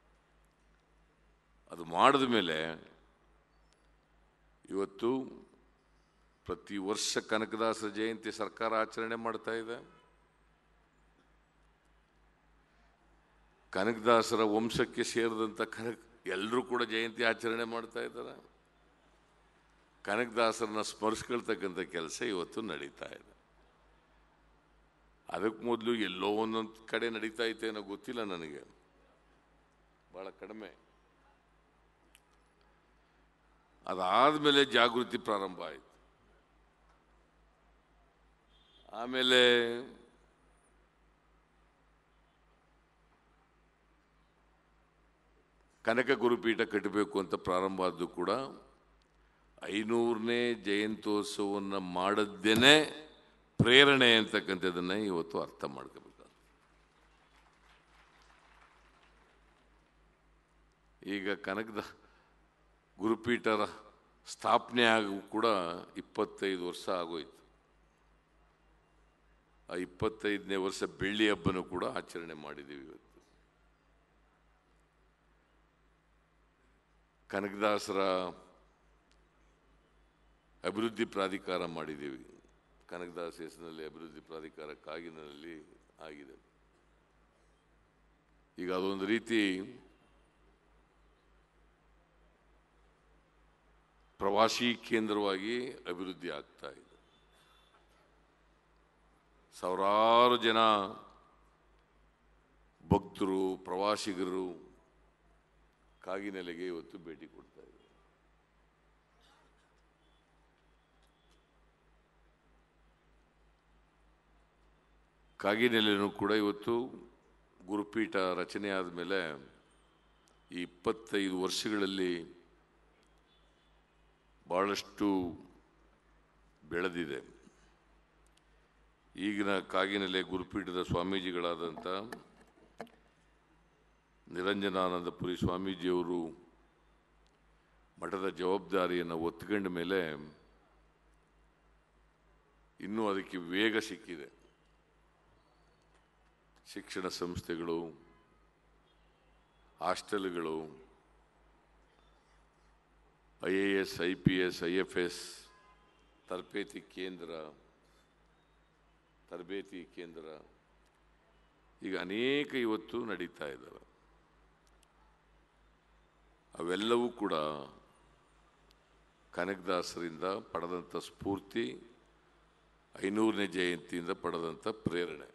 Speaker 10: ಅದು ಮಾಡಿದ ಮೇಲೆ ಇವತ್ತು ಪ್ರತಿ ವರ್ಷ ಕನಕದಾಸರ ಜಯಂತಿ ಸರ್ಕಾರ ಆಚರಣೆ ಮಾಡ್ತಾ ಇದೆ ಕನಕದಾಸರ ವಂಶಕ್ಕೆ ಸೇರಿದಂಥ ಕನಕ ಎಲ್ಲರೂ ಕೂಡ ಜಯಂತಿ ಆಚರಣೆ ಮಾಡ್ತಾ ಇದ್ದಾರೆ ಕನಕದಾಸರನ್ನ ಸ್ಮರಿಸ್ಕೊಳ್ತಕ್ಕಂಥ ಕೆಲಸ ಇವತ್ತು ನಡೀತಾ ಇದೆ ಅದಕ್ಕೆ ಮೊದಲು ಎಲ್ಲೋ ಒಂದೊಂದು ಕಡೆ ನಡೀತಾ ಇತ್ತೇನೋ ಗೊತ್ತಿಲ್ಲ ನನಗೆ ಬಹಳ ಕಡಿಮೆ ಅದಾದಮೇಲೆ ಜಾಗೃತಿ ಪ್ರಾರಂಭ ಆಯಿತು ಆಮೇಲೆ ಕನಕ ಗುರುಪೀಠ ಕಟ್ಟಬೇಕು ಅಂತ ಪ್ರಾರಂಭ ಆದ್ದು ಕೂಡ ಐನೂರನೇ ಜಯಂತ್ಯೋತ್ಸವವನ್ನು ಮಾಡದ್ದೇನೆ ಪ್ರೇರಣೆ ಅಂತಕ್ಕಂಥದ್ದನ್ನು ಇವತ್ತು ಅರ್ಥ ಮಾಡ್ಕೋಬೇಕು ಈಗ ಕನಕದ ಗುರುಪೀಠರ ಸ್ಥಾಪನೆ ಆಗು ಕೂಡ ಇಪ್ಪತ್ತೈದು ವರ್ಷ ಆಗೋಯ್ತು ಆ ಇಪ್ಪತ್ತೈದನೇ ವರ್ಷ ಬೆಳ್ಳಿ ಹಬ್ಬನೂ ಕೂಡ ಆಚರಣೆ ಮಾಡಿದ್ದೀವಿ ಇವತ್ತು ಕನಕದಾಸರ ಅಭಿವೃದ್ಧಿ ಪ್ರಾಧಿಕಾರ ಮಾಡಿದ್ದೀವಿ ಕನಕದಾಸ ಹೆಸರಿನಲ್ಲಿ ಅಭಿವೃದ್ಧಿ ಪ್ರಾಧಿಕಾರ ಕಾಗಿನಲ್ಲಿ ಆಗಿದೆ ಈಗ ಅದೊಂದು ರೀತಿ ಪ್ರವಾಸಿ ಕೇಂದ್ರವಾಗಿ ಅಭಿವೃದ್ಧಿ ಆಗ್ತಾ ಇದೆ ಸಾವಿರಾರು ಜನ ಭಕ್ತರು ಪ್ರವಾಸಿಗರು ಕಾಗಿನೆಲೆಗೆ ಇವತ್ತು ಭೇಟಿ ಕೊಡ್ತಾ ಇದ್ದಾರೆ ಕಾಗಿನೆಲೆನೂ ಕೂಡ ಇವತ್ತು ಗುರುಪೀಠ ರಚನೆ ಆದಮೇಲೆ ಈ ಇಪ್ಪತ್ತೈದು ವರ್ಷಗಳಲ್ಲಿ ಭಾಳಷ್ಟು ಬೆಳೆದಿದೆ ಈಗಿನ ಕಾಗಿನೆಲೆ ಗುರುಪೀಠದ ಸ್ವಾಮೀಜಿಗಳಾದಂಥ ನಿರಂಜನಾನಂದಪುರಿ ಸ್ವಾಮೀಜಿಯವರು ಮಠದ ಜವಾಬ್ದಾರಿಯನ್ನು ಒತ್ಕೊಂಡ ಮೇಲೆ ಇನ್ನೂ ಅದಕ್ಕೆ ವೇಗ ಸಿಕ್ಕಿದೆ ಶಿಕ್ಷಣ ಸಂಸ್ಥೆಗಳು ಹಾಸ್ಟೆಲ್ಗಳು I A S I P S I F S ತರಬೇತಿ ಕೇಂದ್ರ ತರಬೇತಿ ಕೇಂದ್ರ ಈಗ ಅನೇಕ ಇವತ್ತು ನಡೀತಾ ಇದ್ದಾವೆ ಅವೆಲ್ಲವೂ ಕೂಡ ಕನಕದಾಸರಿಂದ ಪಡೆದಂಥ ಸ್ಫೂರ್ತಿ ಐನೂರನೇ ಜಯಂತಿಯಿಂದ ಪಡೆದಂಥ ಪ್ರೇರಣೆ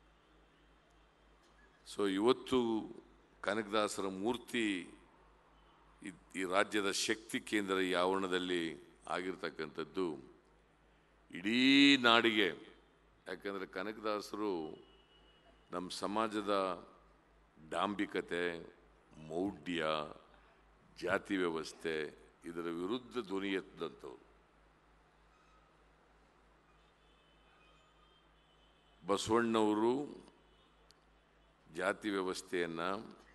Speaker 10: ಸೊ ಇವತ್ತು ಕನಕದಾಸರ ಮೂರ್ತಿ ಈ- ಈ ರಾಜ್ಯದ ಶಕ್ತಿ ಕೇಂದ್ರ ಈ ಆವರಣದಲ್ಲಿ ಆಗಿರ್ತಕ್ಕಂಥದ್ದು ಇಡೀ ನಾಡಿಗೆ ಯಾಕಂದರೆ ಕನಕದಾಸರು ನಮ್ಮ ಸಮಾಜದ ಡಾಂಬಿಕತೆ ಮೌಢ್ಯ ಜಾತಿ ವ್ಯವಸ್ಥೆ ಇದರ ವಿರುದ್ಧ ಧ್ವನಿ ಎತ್ತದಂಥವ್ರು ಬಸವಣ್ಣವರು ಜಾತಿ ವ್ಯವಸ್ಥೆಯನ್ನು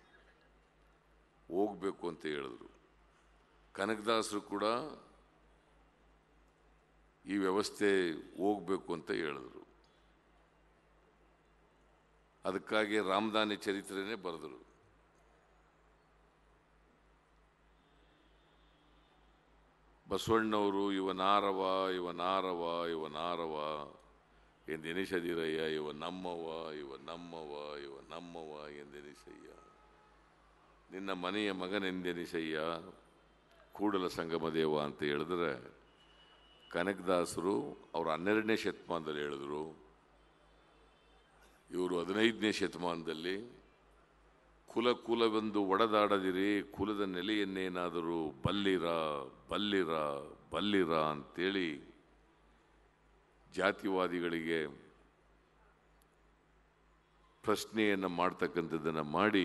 Speaker 10: ಹೋಗ್ಬೇಕು ಅಂತ ಹೇಳಿದ್ರು ಕನಕದಾಸರು ಕೂಡ ಈ ವ್ಯವಸ್ಥೆ ಹೋಗ್ಬೇಕು ಅಂತ ಹೇಳಿದ್ರು ಅದಕ್ಕಾಗಿ ರಾಮದಾನಿ ಚರಿತ್ರೆನೇ ಬರೆದರು ಬಸವಣ್ಣವರು ಇವನಾರವ ಇವನಾರವ ಇವನಾರವ ಎಂದೆನಿಸದಿರಯ್ಯ ಇವ ನಮ್ಮವ ಇವ ನಮ್ಮವ ಇವ ನಮ್ಮವ ಎಂದೆನಿಸಯ್ಯ ನಿನ್ನ ಮನೆಯ ಮಗನೆಂದೆನಿಸಯ್ಯ ಕೂಡಲ ಸಂಗಮ ದೇವ ಅಂತ ಹೇಳಿದ್ರೆ ಕನಕದಾಸರು ಅವರು ಹನ್ನೆರಡನೇ ಶತಮಾನದಲ್ಲಿ ಹೇಳಿದ್ರು ಇವರು ಹದಿನೈದನೇ ಶತಮಾನದಲ್ಲಿ ಕುಲ ಕುಲವೆಂದು ಒಡೆದಾಡದಿರಿ ಕುಲದ ನೆಲೆಯನ್ನೇನಾದರೂ ಬಲ್ಲಿರ ಬಲ್ಲಿರ ಬಲ್ಲಿರ ಅಂತೇಳಿ ಜಾತಿವಾದಿಗಳಿಗೆ ಪ್ರಶ್ನೆಯನ್ನು ಮಾಡ್ತಕ್ಕಂಥದ್ದನ್ನು ಮಾಡಿ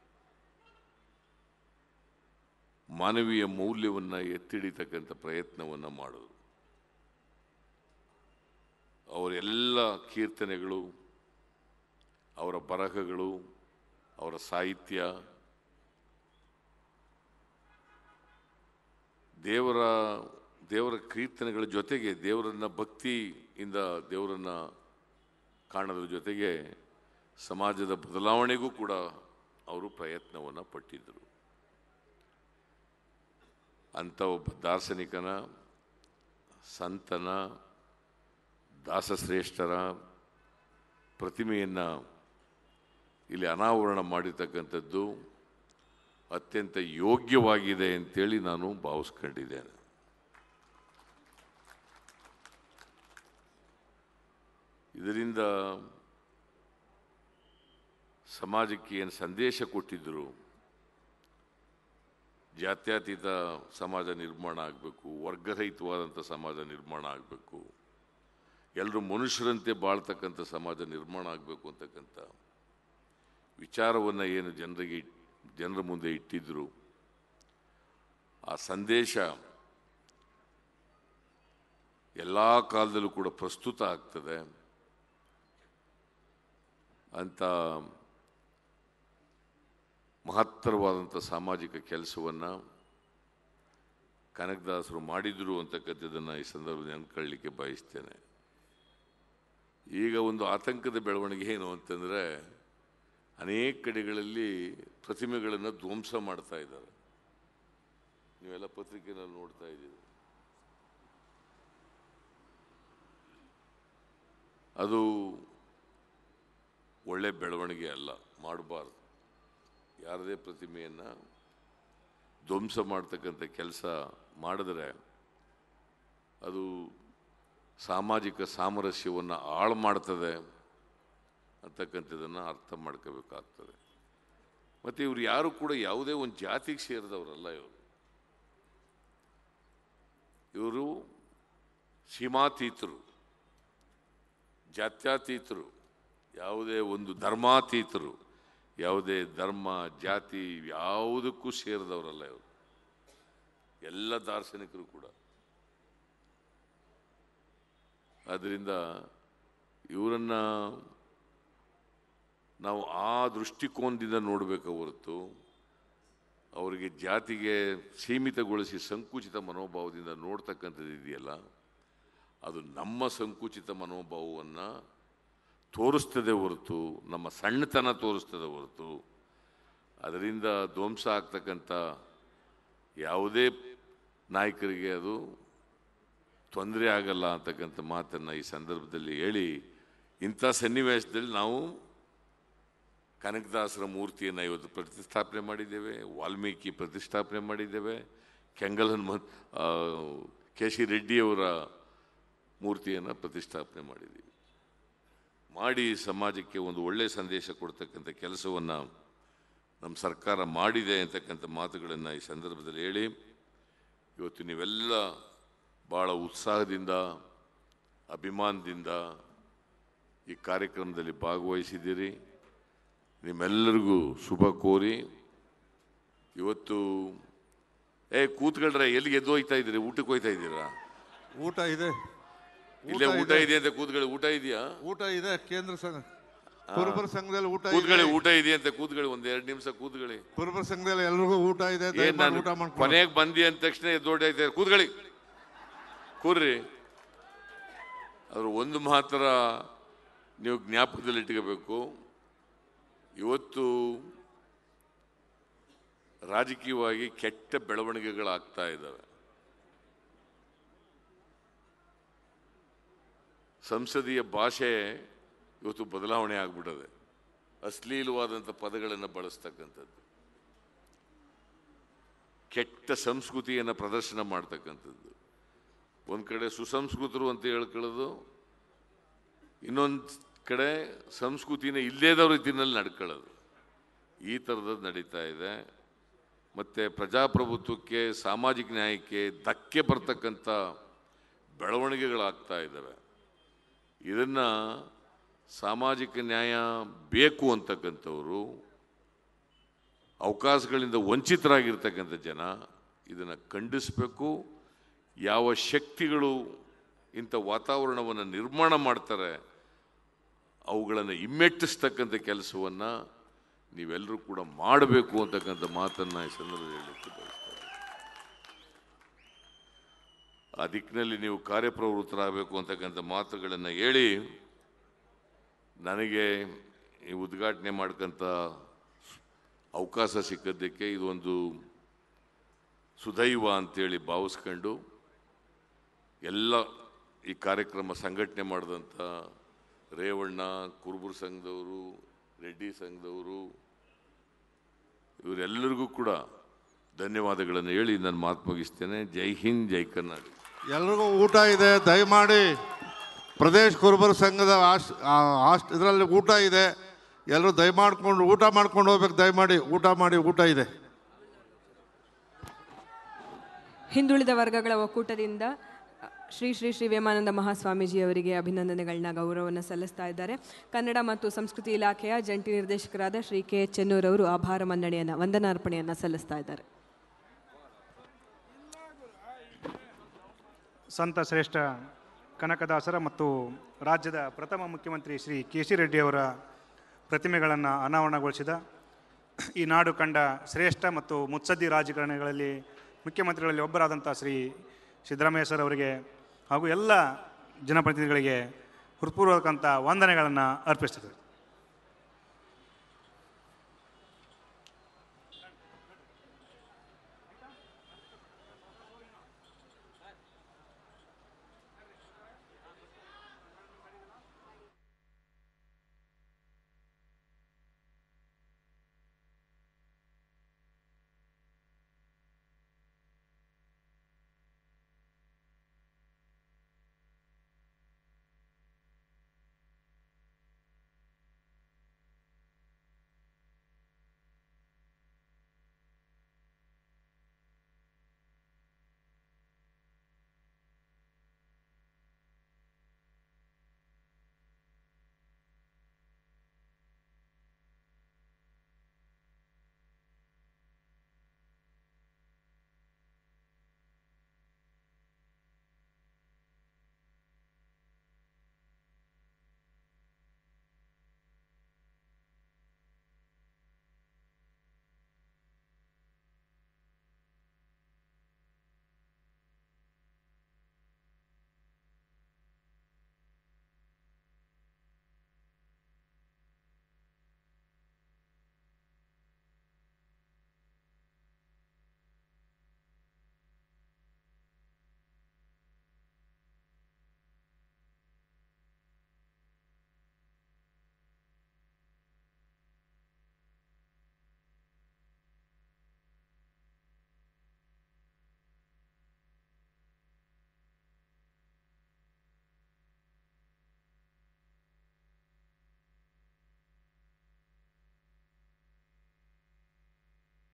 Speaker 10: ಮಾನವೀಯ ಮೌಲ್ಯವನ್ನು ಎತ್ತಿಡಿತಕ್ಕಂಥ ಪ್ರಯತ್ನವನ್ನು ಮಾಡೋದು ಅವರೆಲ್ಲ ಕೀರ್ತನೆಗಳು ಅವರ ಬರಹಗಳು ಅವರ ಸಾಹಿತ್ಯ ದೇವರ ದೇವರ ಕೀರ್ತನೆಗಳ ಜೊತೆಗೆ ದೇವರನ್ನ ಭಕ್ತಿಯಿಂದ ದೇವರನ್ನ ಕಾಣೋದ್ರ ಜೊತೆಗೆ ಸಮಾಜದ ಬದಲಾವಣೆಗೂ ಕೂಡ ಅವರು ಪ್ರಯತ್ನವನ್ನು ಪಟ್ಟಿದ್ದರು ಅಂಥ ಒಬ್ಬ ದಾರ್ಶನಿಕನ ಸಂತನ ದಾಸಶ್ರೇಷ್ಠರ ಪ್ರತಿಮೆಯನ್ನು ಇಲ್ಲಿ ಅನಾವರಣ ಮಾಡಿರ್ತಕ್ಕಂಥದ್ದು ಅತ್ಯಂತ ಯೋಗ್ಯವಾಗಿದೆ ಅಂತೇಳಿ ನಾನು ಭಾವಿಸ್ಕೊಂಡಿದ್ದೇನೆ ಇದರಿಂದ ಸಮಾಜಕ್ಕೆ ಏನು ಸಂದೇಶ ಕೊಟ್ಟಿದ್ದರು ಜಾತ್ಯತೀತ ಸಮಾಜ ನಿರ್ಮಾಣ ಆಗಬೇಕು ವರ್ಗರಹಿತವಾದಂಥ ಸಮಾಜ ನಿರ್ಮಾಣ ಆಗಬೇಕು ಎಲ್ಲರೂ ಮನುಷ್ಯರಂತೆ ಬಾಳ್ತಕ್ಕಂಥ ಸಮಾಜ ನಿರ್ಮಾಣ ಆಗಬೇಕು ಅಂತಕ್ಕಂಥ ವಿಚಾರವನ್ನು ಏನು ಜನರಿಗೆ ಜನರ ಮುಂದೆ ಇಟ್ಟಿದ್ರು ಆ ಸಂದೇಶ ಎಲ್ಲ ಕಾಲದಲ್ಲೂ ಕೂಡ ಪ್ರಸ್ತುತ ಆಗ್ತದೆ ಅಂತ ಮಹತ್ತರವಾದಂಥ ಸಾಮಾಜಿಕ ಕೆಲಸವನ್ನು ಕನಕದಾಸರು ಮಾಡಿದರು ಅಂತಕ್ಕಂಥದ್ದನ್ನು ಈ ಸಂದರ್ಭದಲ್ಲಿ ನೆನ್ಕೊಳ್ಳಿಕ್ಕೆ ಬಯಸ್ತೇನೆ ಈಗ ಒಂದು ಆತಂಕದ ಬೆಳವಣಿಗೆ ಏನು ಅಂತಂದರೆ ಅನೇಕ ಕಡೆಗಳಲ್ಲಿ ಪ್ರತಿಮೆಗಳನ್ನು ಧ್ವಂಸ ಮಾಡ್ತಾ ಇದ್ದಾರೆ ನೀವೆಲ್ಲ ಪತ್ರಿಕೆನಲ್ಲಿ ನೋಡ್ತಾ ಇದ್ದೀರಿ ಅದು ಒಳ್ಳೆ ಬೆಳವಣಿಗೆ ಅಲ್ಲ ಮಾಡಬಾರ್ದು ಯಾರದೇ ಪ್ರತಿಮೆಯನ್ನು ಧ್ವಂಸ ಮಾಡ್ತಕ್ಕಂಥ ಕೆಲಸ ಮಾಡಿದ್ರೆ ಅದು ಸಾಮಾಜಿಕ ಸಾಮರಸ್ಯವನ್ನು ಹಾಳು ಮಾಡ್ತದೆ ಅಂತಕ್ಕಂಥದ್ದನ್ನು ಅರ್ಥ ಮಾಡ್ಕೋಬೇಕಾಗ್ತದೆ ಮತ್ತು ಇವರು ಯಾರು ಕೂಡ ಯಾವುದೇ ಒಂದು ಜಾತಿಗೆ ಸೇರಿದವರಲ್ಲ ಇವರು ಇವರು ಸೀಮಾತೀತರು ಜಾತ್ಯತೀತರು ಯಾವುದೇ ಒಂದು ಧರ್ಮಾತೀತರು ಯಾವುದೇ ಧರ್ಮ ಜಾತಿ ಯಾವುದಕ್ಕೂ ಸೇರಿದವರಲ್ಲ ಇವರು ಎಲ್ಲ ದಾರ್ಶನಿಕರು ಕೂಡ ಆದ್ದರಿಂದ ಇವರನ್ನ ನಾವು ಆ ದೃಷ್ಟಿಕೋನದಿಂದ ನೋಡಬೇಕು ಹೊರತು ಅವರಿಗೆ ಜಾತಿಗೆ ಸೀಮಿತಗೊಳಿಸಿ ಸಂಕುಚಿತ ಮನೋಭಾವದಿಂದ ನೋಡ್ತಕ್ಕಂಥದ್ದು ಇದೆಯಲ್ಲ ಅದು ನಮ್ಮ ಸಂಕುಚಿತ ಮನೋಭಾವವನ್ನು ತೋರಿಸ್ತದೆ ಹೊರತು ನಮ್ಮ ಸಣ್ಣತನ ತೋರಿಸ್ತದೆ ಹೊರತು ಅದರಿಂದ ಧ್ವಂಸ ಆಗ್ತಕ್ಕಂಥ ಯಾವುದೇ ನಾಯಕರಿಗೆ ಅದು ತೊಂದರೆ ಆಗಲ್ಲ ಅಂತಕ್ಕಂಥ ಮಾತನ್ನು ಈ ಸಂದರ್ಭದಲ್ಲಿ ಹೇಳಿ ಇಂಥ ಸನ್ನಿವೇಶದಲ್ಲಿ ನಾವು ಕನಕದಾಸರ ಮೂರ್ತಿಯನ್ನು ಇವತ್ತು ಪ್ರತಿಷ್ಠಾಪನೆ ಮಾಡಿದ್ದೇವೆ ವಾಲ್ಮೀಕಿ ಪ್ರತಿಷ್ಠಾಪನೆ ಮಾಡಿದ್ದೇವೆ ಕೆಂಗಲ್ ಹನುಮಂತ್ ಕೆ ಸಿ ರೆಡ್ಡಿಯವರ ಮೂರ್ತಿಯನ್ನು ಪ್ರತಿಷ್ಠಾಪನೆ ಮಾಡಿದ್ದೀವಿ ಮಾಡಿ ಸಮಾಜಕ್ಕೆ ಒಂದು ಒಳ್ಳೆಯ ಸಂದೇಶ ಕೊಡ್ತಕ್ಕಂಥ ಕೆಲಸವನ್ನು ನಮ್ಮ ಸರ್ಕಾರ ಮಾಡಿದೆ ಅಂತಕ್ಕಂಥ ಮಾತುಗಳನ್ನು ಈ ಸಂದರ್ಭದಲ್ಲಿ ಹೇಳಿ ಇವತ್ತು ನೀವೆಲ್ಲ ಭಾಳ ಉತ್ಸಾಹದಿಂದ ಅಭಿಮಾನದಿಂದ ಈ ಕಾರ್ಯಕ್ರಮದಲ್ಲಿ ಭಾಗವಹಿಸಿದ್ದೀರಿ ನಿಮ್ಮೆಲ್ಲರಿಗೂ ಶುಭ ಕೋರಿ ಇವತ್ತು ಏ ಕೂತ್ಕೊಳ್ರೆ ಎಲ್ಲಿಗೆ ಎದ್ದು ಹೋಯ್ತಾ ಇದ್ದೀರಿ ಊಟಕ್ಕೆ ಹೋಯ್ತಾ ಇದ್ದೀರಾ
Speaker 1: ಊಟ ಇದೆ
Speaker 10: ಇಲ್ಲೇ ಊಟ ಇದೆ ಅಂತ ಕೂತ್ಕೊಳ್ಳಿ ಊಟ ಇದೆಯಾ
Speaker 1: ಊಟ ಇದೆ ಕೇಂದ್ರ ಸಂಘ ಕುರುಬರ ಸಂಘದಲ್ಲಿ ಊಟ
Speaker 10: ಕೂತ್ಕೊಳ್ಳಿ
Speaker 1: ಇದೆ
Speaker 10: ಊಟ ಇದೆ ಅಂತ ಕೂತ್ಕೊಳ್ಳಿ ಒಂದ್ ಎರಡು ನಿಮಿಷ ಕೂತ್ಕೊಳ್ಳಿ
Speaker 1: ಕುರುಬರ ಸಂಘದಲ್ಲಿ ಎಲ್ರಿಗೂ ಊಟ ಇದೆ
Speaker 10: ಏನ್
Speaker 1: ದಯಮಾಡಿ
Speaker 10: ನಾನು
Speaker 1: ಊಟ ಮಾಡ್ಕೊಂಡು
Speaker 10: ಕೊನೆಗೆ ಬಂದಿ ಅಂದ ತಕ್ಷಣ ಎದ್ದೋಡಿ ಆಯ್ತಾ ಕೂತ್ಕೊಳ್ಳಿ ಕೂರ್ರಿ ಅದ್ರ ಒಂದು ಮಾತ್ರ ನೀವು ಜ್ಞಾಪಕದಲ್ಲಿ ಇಟ್ಕೋಬೇಕು ಇವತ್ತು ರಾಜಕೀಯವಾಗಿ ಕೆಟ್ಟ ಬೆಳವಣಿಗೆಗಳಾಗ್ತಾ ಇದ್ದಾವೆ ಸಂಸದೀಯ ಭಾಷೆ ಇವತ್ತು ಬದಲಾವಣೆ ಆಗ್ಬಿಟ್ಟದೆ ಅಶ್ಲೀಲವಾದಂಥ ಪದಗಳನ್ನು ಬಳಸ್ತಕ್ಕಂಥದ್ದು ಕೆಟ್ಟ ಸಂಸ್ಕೃತಿಯನ್ನು ಪ್ರದರ್ಶನ ಮಾಡ್ತಕ್ಕಂಥದ್ದು ಒಂದು ಕಡೆ ಸುಸಂಸ್ಕೃತರು ಅಂತ ಹೇಳ್ಕೊಳ್ಳೋದು ಇನ್ನೊಂದು ಕಡೆ ಸಂಸ್ಕೃತಿನ ಇಲ್ಲೇದೋ ರೀತಿಯಲ್ಲಿ ನಡ್ಕೊಳ್ಳೋದು ಈ ಥರದ್ದು ನಡೀತಾ ಇದೆ ಮತ್ತು ಪ್ರಜಾಪ್ರಭುತ್ವಕ್ಕೆ ಸಾಮಾಜಿಕ ನ್ಯಾಯಕ್ಕೆ ಧಕ್ಕೆ ಬರ್ತಕ್ಕಂಥ ಬೆಳವಣಿಗೆಗಳಾಗ್ತಾ ಇದ್ದಾವೆ ಇದನ್ನು ಸಾಮಾಜಿಕ ನ್ಯಾಯ ಬೇಕು ಅಂತಕ್ಕಂಥವ್ರು ಅವಕಾಶಗಳಿಂದ ವಂಚಿತರಾಗಿರ್ತಕ್ಕಂಥ ಜನ ಇದನ್ನು ಖಂಡಿಸಬೇಕು ಯಾವ ಶಕ್ತಿಗಳು ಇಂಥ ವಾತಾವರಣವನ್ನು ನಿರ್ಮಾಣ ಮಾಡ್ತಾರೆ ಅವುಗಳನ್ನು ಹಿಮ್ಮೆಟ್ಟಿಸ್ತಕ್ಕಂಥ ಕೆಲಸವನ್ನು ನೀವೆಲ್ಲರೂ ಕೂಡ ಮಾಡಬೇಕು ಅಂತಕ್ಕಂಥ ಮಾತನ್ನು ಈ ಸಂದರ್ಭದಲ್ಲಿ ಹೇಳಲಿಕ್ಕೆ ಬಯಸ್ತೇನೆ ಆ ದಿಕ್ಕಿನಲ್ಲಿ ನೀವು ಕಾರ್ಯಪ್ರವೃತ್ತರಾಗಬೇಕು ಅಂತಕ್ಕಂಥ ಮಾತುಗಳನ್ನು ಹೇಳಿ ನನಗೆ ಈ ಉದ್ಘಾಟನೆ ಮಾಡ್ಕಂಥ ಅವಕಾಶ ಸಿಕ್ಕದ್ದಕ್ಕೆ ಇದೊಂದು ಸುದೈವ ಅಂತೇಳಿ ಭಾವಿಸ್ಕೊಂಡು ಎಲ್ಲ ಈ ಕಾರ್ಯಕ್ರಮ ಸಂಘಟನೆ ಮಾಡಿದಂಥ ರೇವಣ್ಣ ಕುರುಬುರ ಸಂಘದವರು ರೆಡ್ಡಿ ಸಂಘದವರು ಇವರೆಲ್ಲರಿಗೂ ಕೂಡ ಧನ್ಯವಾದಗಳನ್ನು ಹೇಳಿ ನಾನು ಮಾತು ಮುಗಿಸ್ತೇನೆ ಜೈ ಹಿಂದ್ ಜೈ ಕರ್ನಾಟಕ
Speaker 1: ಎಲ್ರಿಗೂ ಊಟ ಇದೆ ದಯಮಾಡಿ ಪ್ರದೇಶ್ ಕುರುಬರ ಸಂಘದ ಆಶ್ ಆಸ್ಟ್ ಇದರಲ್ಲಿ ಊಟ ಇದೆ ಎಲ್ಲರೂ ದಯಮಾಡ್ಕೊಂಡು ಊಟ ಮಾಡ್ಕೊಂಡು ಹೋಗ್ಬೇಕು ದಯಮಾಡಿ ಊಟ ಮಾಡಿ ಊಟ ಇದೆ
Speaker 2: ಹಿಂದುಳಿದ ವರ್ಗಗಳ ಒಕ್ಕೂಟದಿಂದ ಶ್ರೀ ಶ್ರೀ ಶ್ರೀ ವೇಮಾನಂದ ಮಹಾಸ್ವಾಮೀಜಿ ಅವರಿಗೆ ಅಭಿನಂದನೆಗಳನ್ನ ಗೌರವವನ್ನು ಸಲ್ಲಿಸ್ತಾ ಇದ್ದಾರೆ ಕನ್ನಡ ಮತ್ತು ಸಂಸ್ಕೃತಿ ಇಲಾಖೆಯ ಜಂಟಿ ನಿರ್ದೇಶಕರಾದ ಶ್ರೀ ಕೆ ಚೆನ್ನೂರ್ ಅವರು ಆಭಾರ ಮನ್ನಣೆಯನ್ನು ವಂದನಾರ್ಪಣೆಯನ್ನು ಸಲ್ಲಿಸ್ತಾ ಇದ್ದಾರೆ
Speaker 11: ಸಂತ ಶ್ರೇಷ್ಠ ಕನಕದಾಸರ ಮತ್ತು ರಾಜ್ಯದ ಪ್ರಥಮ ಮುಖ್ಯಮಂತ್ರಿ ಶ್ರೀ ಕೆ ಸಿ ರೆಡ್ಡಿಯವರ ಪ್ರತಿಮೆಗಳನ್ನು ಅನಾವರಣಗೊಳಿಸಿದ ಈ ನಾಡು ಕಂಡ ಶ್ರೇಷ್ಠ ಮತ್ತು ಮುತ್ಸದ್ದಿ ರಾಜಕಾರಣಿಗಳಲ್ಲಿ ಮುಖ್ಯಮಂತ್ರಿಗಳಲ್ಲಿ ಒಬ್ಬರಾದಂಥ ಶ್ರೀ ಸಿದ್ದರಾಮಯ್ಯ ಸರ್ ಅವರಿಗೆ ಹಾಗೂ ಎಲ್ಲ ಜನಪ್ರತಿನಿಧಿಗಳಿಗೆ ಹೃತ್ಪೂರ್ವಕಂತ ವಂದನೆಗಳನ್ನು ಅರ್ಪಿಸ್ತದೆ